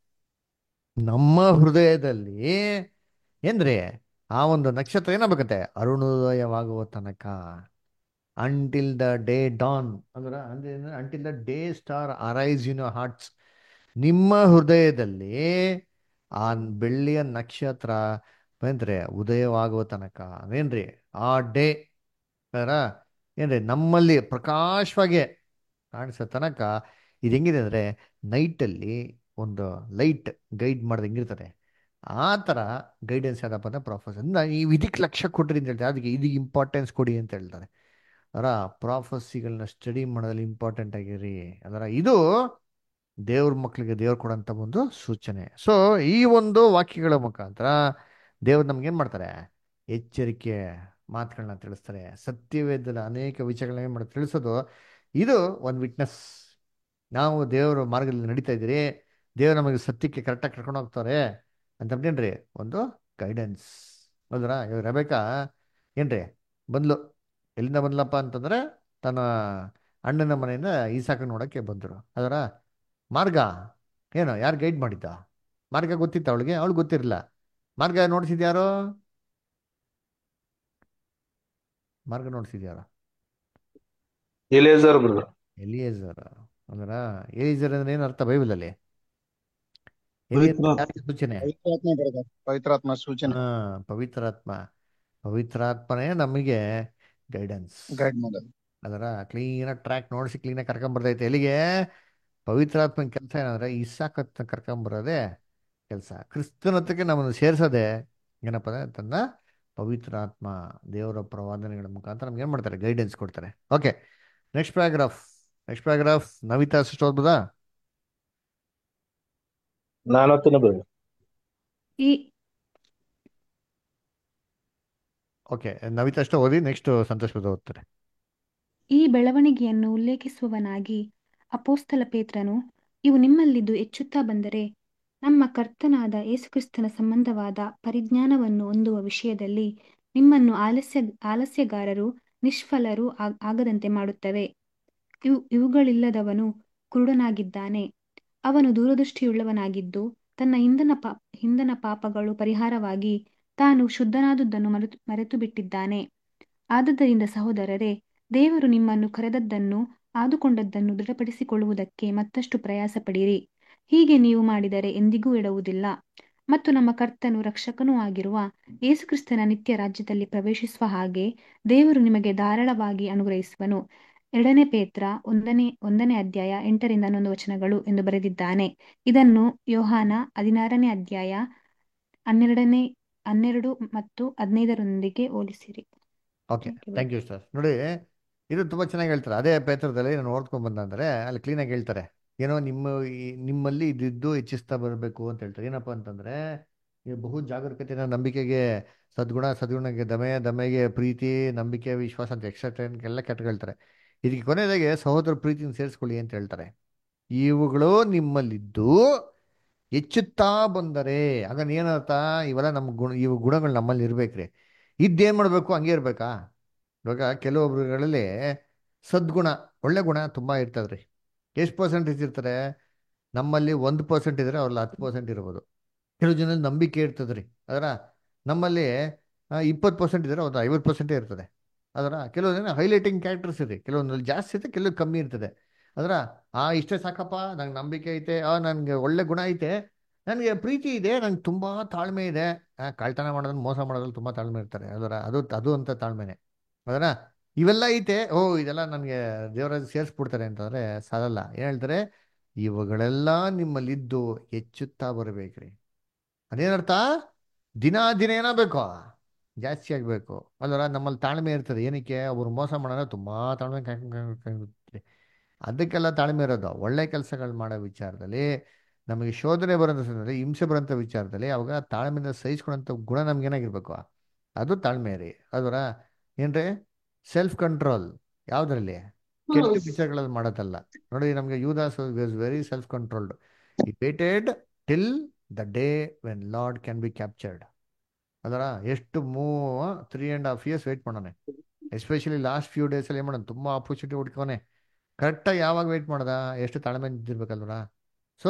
ನಮ್ಮ ಹೃದಯದಲ್ಲಿ ಏನ್ರಿ ಆ ಒಂದು ನಕ್ಷತ್ರ ಏನಾಗಬೇಕಂತೆ ಅರುಣೋದಯವಾಗುವ ತನಕ ಅಂಟಿಲ್ ದ ಡೇ ಡಾನ್ ಅಂದ್ರೆ ಅಂದ್ರೆ until the day star arise in hearts ನಿಮ್ಮ ಹೃದಯದಲ್ಲಿ ಆ ಬೆಳ್ಳಿಯ ನಕ್ಷತ್ರ ಏನ್ರಿ ಉದಯವಾಗುವ ತನಕ ಏನ್ರಿ ಆ ಡೇ ಏನ್ರಿ ನಮ್ಮಲ್ಲಿ ಪ್ರಕಾಶವಾಗಿ ಕಾಣಿಸೋ ತನಕ ಇದು ಹೆಂಗಿದೆ ಅಂದರೆ ನೈಟಲ್ಲಿ ಒಂದು ಲೈಟ್ ಗೈಡ್ ಮಾಡೋದು ಹೆಂಗಿರ್ತದೆ ಆ ಥರ ಗೈಡೆನ್ಸ್ ಯಾರಪ್ಪ ಅಂದರೆ ಪ್ರೊಫೆಸರ್ ನೀವು ಇದಕ್ಕೆ ಲಕ್ಷ್ಯ ಕೊಡ್ರಿ ಅಂತ ಹೇಳ್ತಾರೆ ಅದಕ್ಕೆ ಇದಕ್ಕೆ ಇಂಪಾರ್ಟೆನ್ಸ್ ಕೊಡಿ ಅಂತ ಹೇಳ್ತಾರೆ ಅದರ ಪ್ರಾಫಸಿಗಳನ್ನ ಸ್ಟಡಿ ಮಾಡೋದ್ರಲ್ಲಿ ಇಂಪಾರ್ಟೆಂಟ್ ಆಗಿರಿ ಅದರ ಇದು ದೇವ್ರ ಮಕ್ಕಳಿಗೆ ದೇವ್ರು ಕೊಡೋಂಥ ಒಂದು ಸೂಚನೆ ಸೊ ಈ ಒಂದು ವಾಕ್ಯಗಳ ಮುಖಾಂತರ ದೇವ್ರು ನಮ್ಗೇನು ಮಾಡ್ತಾರೆ ಎಚ್ಚರಿಕೆ ಮಾತುಗಳನ್ನ ತಿಳಿಸ್ತಾರೆ ಸತ್ಯವೇದದ ಅನೇಕ ವಿಷಯಗಳನ್ನ ಏನು ಮಾಡ್ತಾರೆ ತಿಳಿಸೋದು ಇದು ಒಂದು ವಿಟ್ನೆಸ್ ನಾವು ದೇವರ ಮಾರ್ಗದಲ್ಲಿ ನಡೀತಾ ಇದ್ದೀರಿ ದೇವ್ರು ನಮಗೆ ಸತ್ಯಕ್ಕೆ ಕರೆಕ್ಟಾಗಿ ಕರ್ಕೊಂಡು ಹೋಗ್ತಾರೆ ಅಂತಂದೇನ್ರಿ ಒಂದು ಗೈಡೆನ್ಸ್ ಹೌದ್ರ ಇವಾಗ ರೆಬೇಕಾ ಏನ್ರಿ ಬಂದ್ಲು ಎಲ್ಲಿಂದ ಬಂದ್ಲಪ್ಪ ಅಂತಂದ್ರೆ ತನ್ನ ಅಣ್ಣನ ಮನೆಯಿಂದ ಈಸಾಕ ನೋಡೋಕ್ಕೆ ಬಂದರು ಅದರ ಮಾರ್ಗ ಏನು ಯಾರು ಗೈಡ್ ಮಾಡಿದ್ದ ಮಾರ್ಗ ಗೊತ್ತಿತ್ತ ಅವಳಿಗೆ ಅವಳು ಗೊತ್ತಿರಲಿಲ್ಲ ಮಾರ್ಗ ನೋಡ್ಸಿದ್ಯಾರು ಮಾರ್ಗ ನೋಡ್ಸಿದ್ಯಾರ ಎಲಿಯೇಜರ್ ಬ್ರದರ್ ಎಲಿಯೇಜರ್ ಅಂದ್ರ ಎಲಿಯೇಜರ್ ಅಂದ್ರೆ ಏನು ಅರ್ಥ ಬೈಬಲಲ್ಲಿ ಪವಿತ್ರ ಎಲಿಯೇಜರ್ ಯಾರಿಗೆ ಸೂಚನೆ ಪವಿತ್ರಾತ್ಮ ಬ್ರದರ್ ಪವಿತ್ರಾತ್ಮ ಸೂಚನೆ ಹಾ ಪವಿತ್ರಾತ್ಮ ಪವಿತ್ರಾತ್ಮನೇ ನಮಗೆ ಗೈಡೆನ್ಸ್ ಗೈಡ್ ಮಾಡೋದು ಅದರ ಕ್ಲೀನಾಗಿ ಟ್ರ್ಯಾಕ್ ನೋಡಿಸಿ ಕ್ಲೀನಾಗಿ ಕರ್ಕೊಂಬರ್ತೈತೆ ಎಲ್ಲಿಗೆ ಪವಿತ್ರಾತ್ಮನ ಕೆಲಸ ಏನಂದ್ರೆ ಇಸಾಕತ್ನ ಕರ್ಕೊಂಬರೋದೇ ಕೆಲಸ ಕ್ರಿಸ್ತನ ಹತ್ರಕ್ಕೆ ನಮ್ಮನ್ನು ಸೇರಿಸೋದೆ ಏನಪ್ಪ ಅಂದ್ರೆ ತನ್ನ ಪವಿತ್ರಾತ್ಮ ದೇವರ ಪ್ರವಾದನೆಗಳ ಮುಖಾಂತರ ನಮ್ಗೆ ಏನು ಮಾಡ್ತಾರೆ ಗೈಡೆನ್ಸ್ ಕೊಡ್ತಾರೆ okay next paragraph next paragraph Navitha sister ಓದ್ಬೋದಾ ನಾನು ಓದ್ತೀನಿ ಬ್ರದರ್ ಈ ಓಕೆ ನವಿತಾ ಅಷ್ಟು ಓದಿ ನೆಕ್ಸ್ಟ್ ಸಂತೋಷ್ ಬ್ರದರ್ ಓದ್ತಾರೆ ಈ ಬೆಳವಣಿಗೆಯನ್ನು ಉಲ್ಲೇಖಿಸುವವನಾಗಿ ಅಪೋಸ್ತಲ ಪೇತ್ರನು ಇವು ನಿಮ್ಮಲ್ಲಿದ್ದು ಹೆಚ್ಚುತ್ತಾ ಬಂದರೆ ನಮ್ಮ ಕರ್ತನಾದ ಯೇಸುಕ್ರಿಸ್ತನ ಸಂಬಂಧವಾದ ಪರಿಜ್ಞಾನವನ್ನು ಹೊಂದುವ ವಿಷಯದಲ್ಲಿ ನಿಮ್ಮನ್ನು ಆಲಸ್ಯ ಆಲಸ್ಯಗಾರರು ನಿಷ್ಫಲರು ಆಗ್- ಆಗದಂತೆ ಮಾಡುತ್ತವೆ ಇವು ಇವುಗಳಿಲ್ಲದವನು ಕುರುಡನಾಗಿದ್ದಾನೆ ಅವನು ದೂರದೃಷ್ಟಿಯುಳ್ಳವನಾಗಿದ್ದು ತನ್ನ ಹಿಂದನ ಪಾ ಹಿಂದನ ಪಾಪಗಳು ಪರಿಹಾರವಾಗಿ ತಾನು ಶುದ್ಧನಾದುದನ್ನು ಮರೆತು ಮರೆತು ಬಿಟ್ಟಿದ್ದಾನೆ ಆದುದರಿಂದ ಸಹೋದರರೇ ದೇವರು ನಿಮ್ಮನ್ನು ಕರೆದದ್ದನ್ನು ಆದುಕೊಂಡದ್ದನ್ನು ದೃಢಪಡಿಸಿಕೊಳ್ಳುವುದಕ್ಕೆ ಮತ್ತಷ್ಟು ಪ್ರಯಾಸ ಪಡಿರಿ ಹೀಗೆ ನೀವು ಮಾಡಿದರೆ ಎಂದಿಗೂ ಎಡುವುದಿಲ್ಲ ಮತ್ತು ನಮ್ಮ ಕರ್ತನು ರಕ್ಷಕನೂ ಆಗಿರುವ ಯೇಸುಕ್ರಿಸ್ತನ ನಿತ್ಯ ರಾಜ್ಯದಲ್ಲಿ ಪ್ರವೇಶಿಸುವ ಹಾಗೆ ದೇವರು ನಿಮಗೆ ಧಾರಾಳವಾಗಿ ಅನುಗ್ರಹಿಸುವನು ಎರಡನೇ ಪೇತ್ರ ಒಂದನೇ ಒಂದನೇ ಅಧ್ಯಾಯ ಎಂಟರಿಂದ ಹನ್ನೊಂದು ವಚನಗಳು ಎಂದು ಬರೆದಿದ್ದಾನೆ ಇದನ್ನು ಯೋಹಾನ ಹದಿನಾರನೇ ಅಧ್ಯಾಯ ಹನ್ನೆರಡನೇ ಹನ್ನೆರಡು ಮತ್ತು ಹದಿನೈದರೊಂದಿಗೆ ಹೋಲಿಸಿರಿ okay Thank you, thank you sir ನೋಡಿ ಇದು ತುಂಬ ಚೆನ್ನಾಗಿ ಹೇಳ್ತಾರೆ ಅದೇ ಪೇತ್ರದಲ್ಲಿ ನಾನು ಓದ್ಕೊಂಡು ಬಂದಂದ್ರೆ ಅಲ್ಲಿ ಕ್ಲೀನಾಗಿ ಹೇಳ್ತಾರೆ ಏನೋ ನಿಮ್ಮ ಈ- ನಿಮ್ಮಲ್ಲಿ ಇದ್ದಿದ್ದು ಹೆಚ್ಚಿಸ್ತಾ ಬರಬೇಕು ಅಂತ ಹೇಳ್ತಾರೆ ಏನಪ್ಪ ಅಂತಂದ್ರೆ ಈ ಬಹು ಜಾಗರೂಕತೆನ ನಂಬಿಕೆಗೆ ಸದ್ಗುಣ ಸದ್ಗುಣಕ್ಕೆ ದಮೆ ದಮೆಗೆ ಪ್ರೀತಿ ನಂಬಿಕೆ ವಿಶ್ವಾಸ ಅಂತ ಎಕ್ಸೆಟ್ರಾ ಎಲ್ಲ ಕೆಟ್ಟಹೇಳ್ತಾರೆ ಇದಕ್ಕೆ ಕೊನೆಯದಾಗಿ ಸಹೋದರ ಪ್ರೀತಿನ ಸೇರಿಸ್ಕೊಳ್ಳಿ ಅಂತ ಹೇಳ್ತಾರೆ ಇವುಗಳು ನಿಮ್ಮಲ್ಲಿದ್ದು ಹೆಚ್ಚುತ್ತಾ ಬಂದರೆ ಆಗ ಏನರ್ಥ ಇವೆಲ್ಲ ನಮ್ಮ ಗುಣ ಇವು ಗುಣಗಳು ನಮ್ಮಲ್ಲಿ ಇರ್ಬೇಕ್ರಿ ಇದ್ದೇನು ಮಾಡಬೇಕು ಹಂಗೆ ಇರ್ಬೇಕಾ ಇವಾಗ ಕೆಲವೊಬ್ರುಗಳಲ್ಲಿ ಸದ್ಗುಣ ಒಳ್ಳೆ ಗುಣ ತುಂಬ ಇರ್ತದ್ರಿ ಎಷ್ಟು ಪರ್ಸೆಂಟೇಜ್ ಇರ್ತಾರೆ ನಮ್ಮಲ್ಲಿ ಒಂದು ಪರ್ಸೆಂಟ್ ಇದ್ರೆ ಅವ್ರಲ್ಲಿ ಹತ್ತು ಪರ್ಸೆಂಟ್ ಇರ್ಬೋದು ಕೆಲವು ಜನ ನಂಬಿಕೆ ಇರ್ತದ್ರಿ ಅದರ ನಮ್ಮಲ್ಲಿ ಇಪ್ಪತ್ತು ಪರ್ಸೆಂಟ್ ಇದ್ರೆ ಒಂದು ಐವತ್ತು ಪರ್ಸೆಂಟೇ ಇರ್ತದೆ ಅದರ ಕೆಲವು ಜನ ಹೈಲೈಟಿಂಗ್ ಕ್ಯಾರೆಕ್ಟರ್ಸ್ ಇದೆ ಕೆಲವೊಂದ್ರಲ್ಲಿ ಜಾಸ್ತಿ ಇರುತ್ತೆ ಕೆಲವು ಕಮ್ಮಿ ಇರ್ತದೆ ಅದರ ಆ ಇಷ್ಟೇ ಸಾಕಪ್ಪ ನಂಗೆ ನಂಬಿಕೆ ಐತೆ ಆ ನನಗೆ ಒಳ್ಳೆ ಗುಣ ಐತೆ ನನಗೆ ಪ್ರೀತಿ ಇದೆ ನಂಗೆ ತುಂಬ ತಾಳ್ಮೆ ಇದೆ ಆ, ಕಳ್ತನ ಮಾಡೋದನ್ನ ಮೋಸ ಮಾಡೋದ್ರಲ್ಲಿ ತುಂಬ ತಾಳ್ಮೆ ಇರ್ತಾರೆ ಅದರ ಅದು ಅದು ಅಂತ ತಾಳ್ಮೆನೆ ಅದರ ಇವೆಲ್ಲ ಐತೆ ಓ ಇದೆಲ್ಲ ನನಗೆ ದೇವರ ಸೇರಿಸ್ಬಿಡ್ತಾರೆ ಅಂತಂದ್ರೆ ಸಾಲಲ್ಲ ಏನು ಹೇಳ್ತಾರೆ ಇವುಗಳೆಲ್ಲ ನಿಮ್ಮಲ್ಲಿದ್ದು ಹೆಚ್ಚುತ್ತಾ ಬರಬೇಕ್ರಿ ಅದೇನರ್ಥ ದಿನ ದಿನ ಏನಾಗಬೇಕು ಜಾಸ್ತಿ ಆಗಬೇಕು ಅಲ್ಲರ ನಮ್ಮಲ್ಲಿ ತಾಳ್ಮೆ ಇರ್ತದೆ ಏನಕ್ಕೆ ಅವ್ರು ಮೋಸ ಮಾಡೋಣ ತುಂಬ ತಾಳ್ಮೆ ಕಾಯ್ಕೊಂಡು ಅದಕ್ಕೆಲ್ಲ ತಾಳ್ಮೆ ಇರೋದು ಒಳ್ಳೆ ಕೆಲಸಗಳು ಮಾಡೋ ವಿಚಾರದಲ್ಲಿ ನಮಗೆ ಶೋಧನೆ ಬರೋಂಥ ಸಂದರ್ಭದಲ್ಲಿ ಹಿಂಸೆ ಬರೋಂಥ ವಿಚಾರದಲ್ಲಿ ಅವಾಗ ತಾಳ್ಮೆಯಿಂದ ಸಹಿಸ್ಕೊಳ್ಳೋಂಥ ಗುಣ ನಮ್ಗೆ ಏನಾಗಿರ್ಬೇಕು ಅದು ತಾಳ್ಮೆ ರೀ ಅದರ ಏನ್ರಿ ಸೆಲ್ಫ್ ಕಂಟ್ರೋಲ್ ಯಾವುದ್ರಲ್ಲಿ ಕೆಟ್ಟ ವಿಚಾರಗಳಲ್ಲಿ ಮಾಡೋದಲ್ಲ ನೋಡಿ ನಮಗೆ Judas was very self controlled he waited till the day when Lord can be captured ಅದರ ಎಷ್ಟು ಮೂ three and half years wait ಮಾಡೋಣ ಎಸ್ಪೆಷಲಿ ಲಾಸ್ಟ್ ಫ್ಯೂ ಡೇಸಲ್ಲಿ ಏನು ಮಾಡೋಣ ತುಂಬ ಆಪರ್ಚುನಿಟಿ ಹುಡ್ಕೋನೆ ಕರೆಕ್ಟಾಗಿ ಯಾವಾಗ ವೆಯ್ಟ್ ಮಾಡ್ದ ಎಷ್ಟು ತಾಳ್ಮೆ ಇದ್ದಿರ್ಬೇಕಲ್ವರ ಸೊ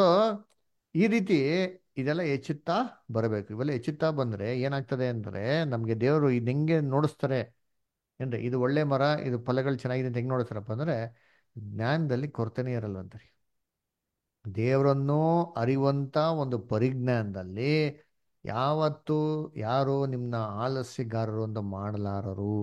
ಈ ರೀತಿ ಇದೆಲ್ಲ ಹೆಚ್ಚುತ್ತಾ ಬರಬೇಕು ಇವೆಲ್ಲ ಹೆಚ್ಚುತ್ತಾ ಬಂದರೆ ಏನಾಗ್ತದೆ ಅಂದರೆ ನಮಗೆ ದೇವರು ಇದು ಹೆಂಗೆ ನೋಡಿಸ್ತಾರೆ ಏನ್ರಿ ಇದು ಒಳ್ಳೆ ಮರ ಇದು ಫಲಗಳು ಚೆನ್ನಾಗಿದೆ ಅಂತ ಹೆಂಗೆ ನೋಡಿಸ್ತಾರಪ್ಪ ಅಂದರೆ ಜ್ಞಾನದಲ್ಲಿ ಕೊರತೆನೇ ಇರಲ್ವಂತ ರೀ ದೇವರನ್ನು ಅರಿಯುವಂಥ ಒಂದು ಪರಿಜ್ಞಾನದಲ್ಲಿ ಯಾವತ್ತು ಯಾರು ನಿಮ್ಮನ್ನ ಆಲಸ್ಯಗಾರರು ಅಂತ ಮಾಡಲಾರರು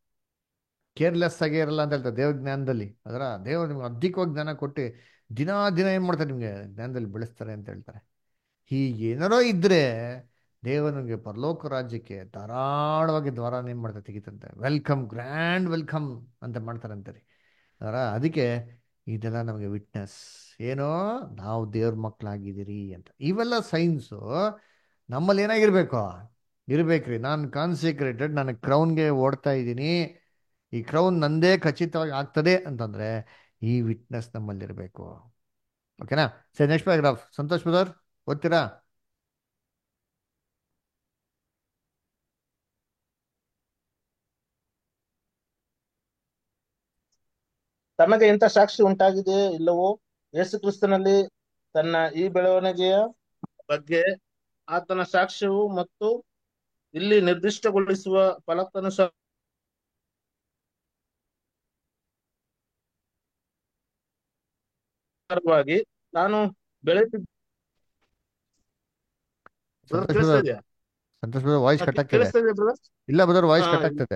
ಕೇರ್ಲೆಸ್ ಆಗೇ ಇರಲ್ಲ ಅಂತ ಹೇಳ್ತಾರೆ ದೇವ್ರ ಜ್ಞಾನದಲ್ಲಿ ಅದರ ದೇವರು ನಿಮ್ಗೆ ಅಧಿಕವಾಗಿ ಜ್ಞಾನ ಕೊಟ್ಟು ದಿನ ದಿನ ಏನು ಮಾಡ್ತಾರೆ ನಿಮಗೆ ಜ್ಞಾನದಲ್ಲಿ ಬೆಳೆಸ್ತಾರೆ ಅಂತ ಹೇಳ್ತಾರೆ ಹೀಗೇನಾರೋ ಇದ್ದರೆ ದೇವರು ನಿಮಗೆ ಪರಲೋಕ ರಾಜ್ಯಕ್ಕೆ ಧಾರಾಳವಾಗಿ ದ್ವಾರ ಏನು ಮಾಡ್ತಾರೆ ತೆಗಿತಂತೆ ವೆಲ್ಕಮ್ ಗ್ರ್ಯಾಂಡ್ ವೆಲ್ಕಮ್ ಅಂತ ಮಾಡ್ತಾರಂತೆ ರೀ ಅದರ ಅದಕ್ಕೆ ಇದೆಲ್ಲ ನಮಗೆ ವಿಟ್ನೆಸ್ ಏನೋ ನಾವು ದೇವ್ರ ಮಕ್ಕಳಾಗಿದ್ದೀರಿ ಅಂತ ಇವೆಲ್ಲ ಸೈನ್ಸು ನಮ್ಮಲ್ಲಿ ಏನಾಗಿರ್ಬೇಕು ಇರ್ಬೇಕ್ರಿ ನಾನು ಕಾನ್ಸಿಕ್ರೇಟೆಡ್ ನಾನು ಕ್ರೌನ್ಗೆ ಓಡ್ತಾ ಇದ್ದೀನಿ ಈ ಕ್ರೌನ್ ನಂದೇ ಖಚಿತವಾಗಿ ಆಗ್ತದೆ ಅಂತಂದ್ರೆ ಈ ವಿಟ್ನೆಸ್ ನಮ್ಮಲ್ಲಿರಬೇಕು ಓಕೆನಾ ಸರಿ ನೆಕ್ಸ್ಟ್ ಪ್ಯಾರಾಗ್ರಾಫ್ ಸಂತೋಷ್ ಬ್ರದರ್ ಓದ್ತೀರಾ ತಮಗೆ ಇಂಥ ಸಾಕ್ಷಿ ಉಂಟಾಗಿದೆಯೇ ಇಲ್ಲವೋ ಯೇಸು ಕ್ರಿಸ್ತನಲ್ಲಿ ತನ್ನ ಈ ಬೆಳವಣಿಗೆಯ ಬಗ್ಗೆ ಆತನ ಸಾಕ್ಷ್ಯವು ಮತ್ತು ಇಲ್ಲಿ ನಿರ್ದಿಷ್ಟಗೊಳಿಸುವ ಫಲಕ್ಕನುಸಾರವಾಗಿ ತಾನು ಬೆಳೆಸಿದ ಬ್ರದರ್ ಸಂತೋಷ್ ಕೇಳಿಸ್ತಾ ಬ್ರದರ್ ಇದೆಯಾ ಸಂತೋಷ್ ಬ್ರದರ್ ವಾಯ್ಸ್ ಹಾ, ಕಟ್ ಕೇ- ಆಗ್ತದೆ ಕೇಳಿಸ್ತಾ ಇದೆಯಾ ಬ್ರದರ್ ಇಲ್ಲ ಬ್ರದರ್ ವಾಯ್ಸ್ ಹಾ ಕಟ್ ಆಗ್ತದೆ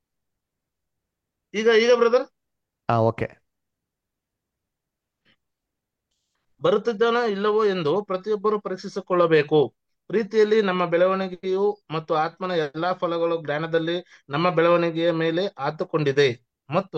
ಈಗ ಈಗ ಬ್ರದರ್ ಹಾ ಓಕೆ ಬರುತ್ತಿದ್ದಾನೋ ಇಲ್ಲವೋ ಎಂದು ಪ್ರತಿಯೊಬ್ಬರು ಪರೀಕ್ಷಿಸಿಕೊಳ್ಳಬೇಕು ಪ್ರೀತಿಯಲ್ಲಿ ನಮ್ಮ ಬೆಳವಣಿಗೆಯು ಮತ್ತು ಆತ್ಮನ ಎಲ್ಲಾ ಫಲಗಳು ಜ್ಞಾನದಲ್ಲಿ ನಮ್ಮ ಬೆಳವಣಿಗೆಯ ಮೇಲೆ ಆತುಕೊಂಡಿದೆ ಮತ್ತು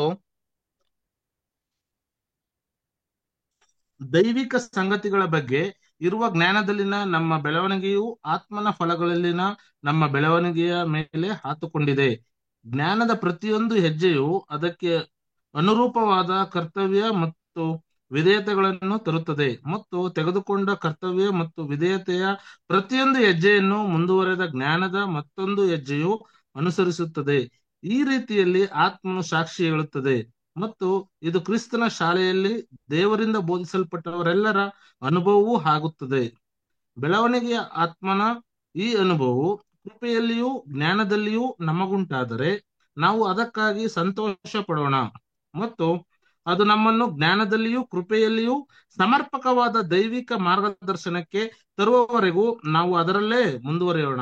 ದೈವಿಕ ಸಂಗತಿಗಳ ಬಗ್ಗೆ ಇರುವ ಜ್ಞಾನದಲ್ಲಿನ ನಮ್ಮ ಬೆಳವಣಿಗೆಯು ಆತ್ಮನ ಫಲಗಳಲ್ಲಿನ ನಮ್ಮ ಬೆಳವಣಿಗೆಯ ಮೇಲೆ ಹಾತುಕೊಂಡಿದೆ ಜ್ಞಾನದ ಪ್ರತಿಯೊಂದು ಹೆಜ್ಜೆಯು ಅದಕ್ಕೆ ಅನುರೂಪವಾದ ಕರ್ತವ್ಯ ಮತ್ತು ವಿಧೇಯತೆಗಳನ್ನು ತರುತ್ತದೆ ಮತ್ತು ತೆಗೆದುಕೊಂಡ ಕರ್ತವ್ಯ ಮತ್ತು ವಿಧೇಯತೆಯ ಪ್ರತಿಯೊಂದು ಹೆಜ್ಜೆಯನ್ನು ಮುಂದುವರೆದ ಜ್ಞಾನದ ಮತ್ತೊಂದು ಹೆಜ್ಜೆಯು ಅನುಸರಿಸುತ್ತದೆ ಈ ರೀತಿಯಲ್ಲಿ ಆತ್ಮನು ಸಾಕ್ಷಿ ಹೇಳುತ್ತದೆ ಮತ್ತು ಇದು ಕ್ರಿಸ್ತನ ಶಾಲೆಯಲ್ಲಿ ದೇವರಿಂದ ಬೋಧಿಸಲ್ಪಟ್ಟವರೆಲ್ಲರ ಅನುಭವವೂ ಆಗುತ್ತದೆ ಬೆಳವಣಿಗೆಯ ಆತ್ಮನ ಈ ಅನುಭವವು ಕೃಪೆಯಲ್ಲಿಯೂ ಜ್ಞಾನದಲ್ಲಿಯೂ ನಮಗುಂಟಾದರೆ ನಾವು ಅದಕ್ಕಾಗಿ ಸಂತೋಷ ಪಡೋಣ ಮತ್ತು ಅದು ನಮ್ಮನ್ನು ಜ್ಞಾನದಲ್ಲಿಯೂ ಕೃಪೆಯಲ್ಲಿಯೂ ಸಮರ್ಪಕವಾದ ದೈವಿಕ ಮಾರ್ಗದರ್ಶನಕ್ಕೆ ತರುವವರೆಗೂ ನಾವು ಅದರಲ್ಲೇ ಮುಂದುವರಿಯೋಣ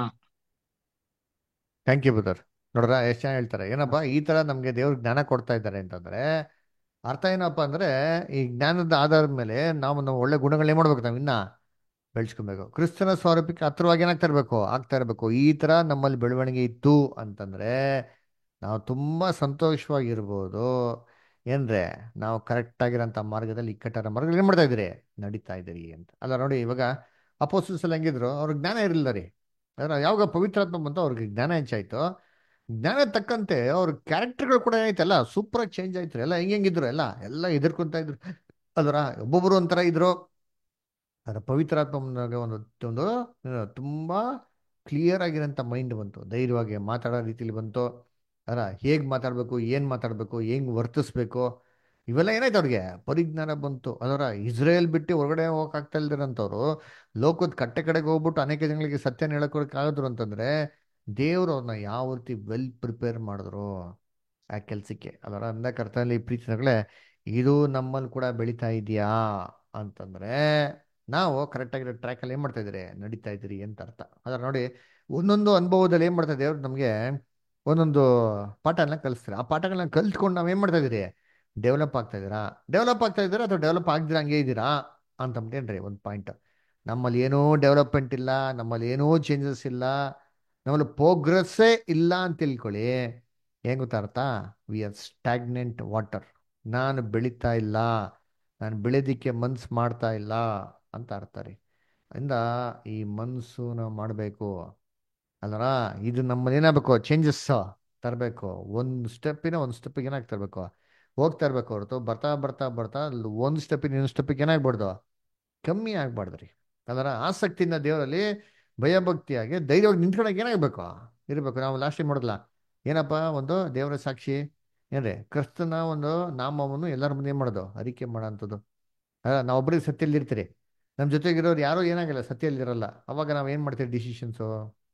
ಥ್ಯಾಂಕ್ ಯು ಬ್ರದರ್ ನೋಡ್ರ ಎಷ್ಟು ಚೆನ್ನಾಗಿ ಹೇಳ್ತಾರೆ ಏನಪ್ಪ ಈ ತರ ನಮ್ಗೆ ದೇವ್ರು ಜ್ಞಾನ ಕೊಡ್ತಾ ಇದ್ದಾರೆ ಅಂತಂದ್ರೆ ಅರ್ಥ ಏನಪ್ಪ ಅಂದ್ರೆ ಈ ಜ್ಞಾನದ ಆಧಾರದ ಮೇಲೆ ನಾವು ನಾವು ಒಳ್ಳೆ ಗುಣಗಳನ್ನ ಏನ್ ಮಾಡ್ಬೇಕು ನಾವು ಇನ್ನ ಬೆಳೆಸ್ಕೊಬೇಕು ಕ್ರಿಸ್ತನ ಸ್ವರೂಪಕ್ಕೆ ಹತ್ರವಾಗಿ ಏನಾಗ್ತಾ ಇರಬೇಕು ಆಗ್ತಾ ಇರಬೇಕು ಈ ತರ ನಮ್ಮಲ್ಲಿ ಬೆಳವಣಿಗೆ ಇತ್ತು ಅಂತಂದ್ರೆ ನಾವು ತುಂಬಾ ಸಂತೋಷವಾಗಿರ್ಬೋದು ಏನ್ರೆ ನಾವು ಕರೆಕ್ಟ್ ಆಗಿರೋಂಥ ಮಾರ್ಗದಲ್ಲಿ ಇಕ್ಕಟ್ಟಾರ ಮಾರ್ಗದಲ್ಲಿ ಏನ್ ಮಾಡ್ತಾ ಇದ್ದೀರಿ ನಡೀತಾ ಇದ್ದೀರಿ ಅಂತ ಅಲ್ಲ ನೋಡಿ ಇವಾಗ ಅಪೋಸಿಸ್ ಎಲ್ಲ ಹೆಂಗಿದ್ರು ಅವ್ರಿಗೆ ಜ್ಞಾನ ಇರಲಿಲ್ಲ ರೀ ಅಂದ್ರೆ ಯಾವಾಗ ಪವಿತ್ರಾತ್ಮ ಬಂತು ಅವ್ರಿಗೆ ಜ್ಞಾನ ಹೆಚ್ಚಾಯ್ತು ಜ್ಞಾನ ತಕ್ಕಂತೆ ಅವ್ರ ಕ್ಯಾರೆಕ್ಟರ್ಗಳು ಕೂಡ ಏನಾಯ್ತಲ್ಲ ಸೂಪರ್ ಆಗಿ ಚೇಂಜ್ ಆಯ್ತು ಎಲ್ಲ ಹೆಂಗ್ ಹೆಂಗಿದ್ರು ಎಲ್ಲ ಎಲ್ಲ ಎದುರ್ಕೊಂತ ಇದ್ರು ಅದರ ಒಬ್ಬೊಬ್ರು ಒಂಥರ ಇದ್ರು ಅದರ ಪವಿತ್ರಾತ್ಮನಾಗ ಒಂದು ಒಂದು ಏನು, ತುಂಬಾ ಕ್ಲಿಯರ್ ಆಗಿರೋಂಥ ಮೈಂಡ್ ಬಂತು ಧೈರ್ಯವಾಗಿ ಮಾತಾಡೋ ರೀತಿಲಿ ಬಂತು ಅದರ ಹೇಗ್ ಮಾತಾಡ್ಬೇಕು ಏನ್ ಮಾತಾಡ್ಬೇಕು ಹೆಂಗ್ ವರ್ತಿಸ್ಬೇಕು ಇವೆಲ್ಲ ಏನಾಯ್ತು ಅವ್ರಿಗೆ ಪರಿಜ್ಞಾನ ಬಂತು ಅದರ ಇಸ್ರೇಲ್ ಬಿಟ್ಟು ಹೊರಗಡೆ ಹೋಗಕ್ ಆಗ್ತಾ ಇಲ್ದಿರಂತವ್ರು ಲೋಕದ ಕಟ್ಟೆ ಕಡೆಗೆ ಹೋಗ್ಬಿಟ್ಟು ಅನೇಕ ಜನಗಳಿಗೆ ಸತ್ಯನ ಹೇಳಕ್ ಆಗಿದ್ರು ಅಂತಂದ್ರೆ ದೇವ್ರು ಅವ್ರನ್ನ ಯಾವ ರೀತಿ ವೆಲ್ ಪ್ರಿಪೇರ್ ಮಾಡಿದ್ರು ಆ ಕೆಲ್ಸಕ್ಕೆ ಅದರ ಅಂದ ಕರ್ತನಲ್ಲಿ ಪ್ರೀತಿಗಳೇ ಇದು ನಮ್ಮಲ್ಲಿ ಕೂಡ ಬೆಳೀತಾ ಇದೆಯಾ ಅಂತಂದ್ರೆ ನಾವು ಕರೆಕ್ಟ್ ಆಗಿರೋ ಟ್ರ್ಯಾಕ್ ಅಲ್ಲಿ ಏನ್ ಮಾಡ್ತಾ ಇದ್ದೀರಿ ನಡೀತಾ ಇದ್ದೀರಿ ಅಂತ ಅರ್ಥ ಅದ್ರ ನೋಡಿ ಒಂದೊಂದು ಅನುಭವದಲ್ಲಿ ಏನ್ ಮಾಡ್ತಾ ದೇವ್ರು ನಮಗೆ ಒಂದೊಂದು ಪಾಠನ ಕಲಿಸ್ತಾರೆ ಆ ಪಾಠಗಳನ್ನ ಕಲ್ತ್ಕೊಂಡು ನಾವ್ ಏನ್ ಮಾಡ್ತಾ ಇದೀರಿ ಡೆವಲಪ್ ಆಗ್ತಾ ಇದ್ದೀರಾ ಡೆವಲಪ್ ಆಗ್ತಾ ಇದ್ದೀರಾ ಅಥವಾ ಡೆವಲಪ್ ಆಗ್ದಿರಾ ಹಂಗೆ ಇದ್ದೀರಾ ಅಂತಂದ್ರೇನ್ರಿ ಒಂದು ಪಾಯಿಂಟ್ ನಮ್ಮಲ್ಲಿ ಏನೂ ಡೆವಲಪ್ಮೆಂಟ್ ಇಲ್ಲ ನಮ್ಮಲ್ಲಿ ಏನೂ ಚೇಂಜಸ್ ಇಲ್ಲ ನಮ್ಮಲ್ಲಿ ಪ್ರೋಗ್ರೆಸ್ಸೇ ಇಲ್ಲ ಅಂತ ತಿಳ್ಕೊಳ್ಳಿ ಏನ್ ಗೊತ್ತಾ ಅರ್ಥ ವಿ ಆರ್ ಸ್ಟ್ಯಾಗ್ನೆಂಟ್ ವಾಟರ್ ನಾನು ಬೆಳೀತಾ ಇಲ್ಲ ನಾನು ಬೆಳೆದಿಕ್ಕೆ ಮನ್ಸು ಮಾಡ್ತಾ ಇಲ್ಲ ಅಂತ ಅರ್ಥ ರೀ ಇಂದ ಈ ಮನ್ಸು ನಾವು ಮಾಡಬೇಕು ಅಲ್ವರ ಇದು ನಮ್ಮಲ್ಲಿ ಏನಾಗಬೇಕು ಚೇಂಜಸ್ ತರಬೇಕು ಒಂದು ಸ್ಟೆಪ್ಪಿನ ಒಂದು ಸ್ಟೆಪ್ಪಿಗೆ ಏನಾಗ್ತಾ ಇರಬೇಕು ಹೋಗ್ತಾ ಇರ್ಬೇಕು ಹೊರತು ಬರ್ತಾ ಬರ್ತಾ ಬರ್ತಾ ಅಲ್ಲಿ ಒಂದು ಸ್ಟೆಪ್ಪಿನ ಇನ್ನೊಂದು ಸ್ಟೆಪ್ಪಿಗೆ ಏನಾಗ್ಬಾರ್ದು ಕಮ್ಮಿ ಆಗ್ಬಾರ್ದು ರೀ ಅದರ ಆಸಕ್ತಿಯಿಂದ ದೇವರಲ್ಲಿ ಭಯಭಕ್ತಿಯಾಗಿ ಧೈರ್ಯವಾಗಿ ನಿಂತ್ಕೊಳಕ್ಕೆ ಏನಾಗಬೇಕು ಇರಬೇಕು ನಾವು ಲಾಸ್ಟ್ ಟೈಮ್ ನೋಡಿದ್ಲ ಏನಪ್ಪ ಒಂದು ದೇವರ ಸಾಕ್ಷಿ ಏನ್ರಿ ಕ್ರಿಸ್ತನ ಒಂದು ನಾಮವನ್ನು ಎಲ್ಲರ ಮುಂದೆ ಏನ್ ಮಾಡೋದು ಅರಿಕೆ ಮಾಡೋಂಥದ್ದು ಅಲ್ಲ ನಾವೊಬ್ಬರಿಗೆ ಸತ್ಯಲ್ಲಿ ಇರ್ತೀರಿ ನಮ್ಮ ಜೊತೆಗಿರೋರು ಯಾರೋ ಏನಾಗಲ್ಲ ಸತ್ಯಲ್ಲಿ ಇರಲ್ಲ ಅವಾಗ ನಾವು ಏನು ಮಾಡ್ತೀವಿ ಡಿಸಿಷನ್ಸು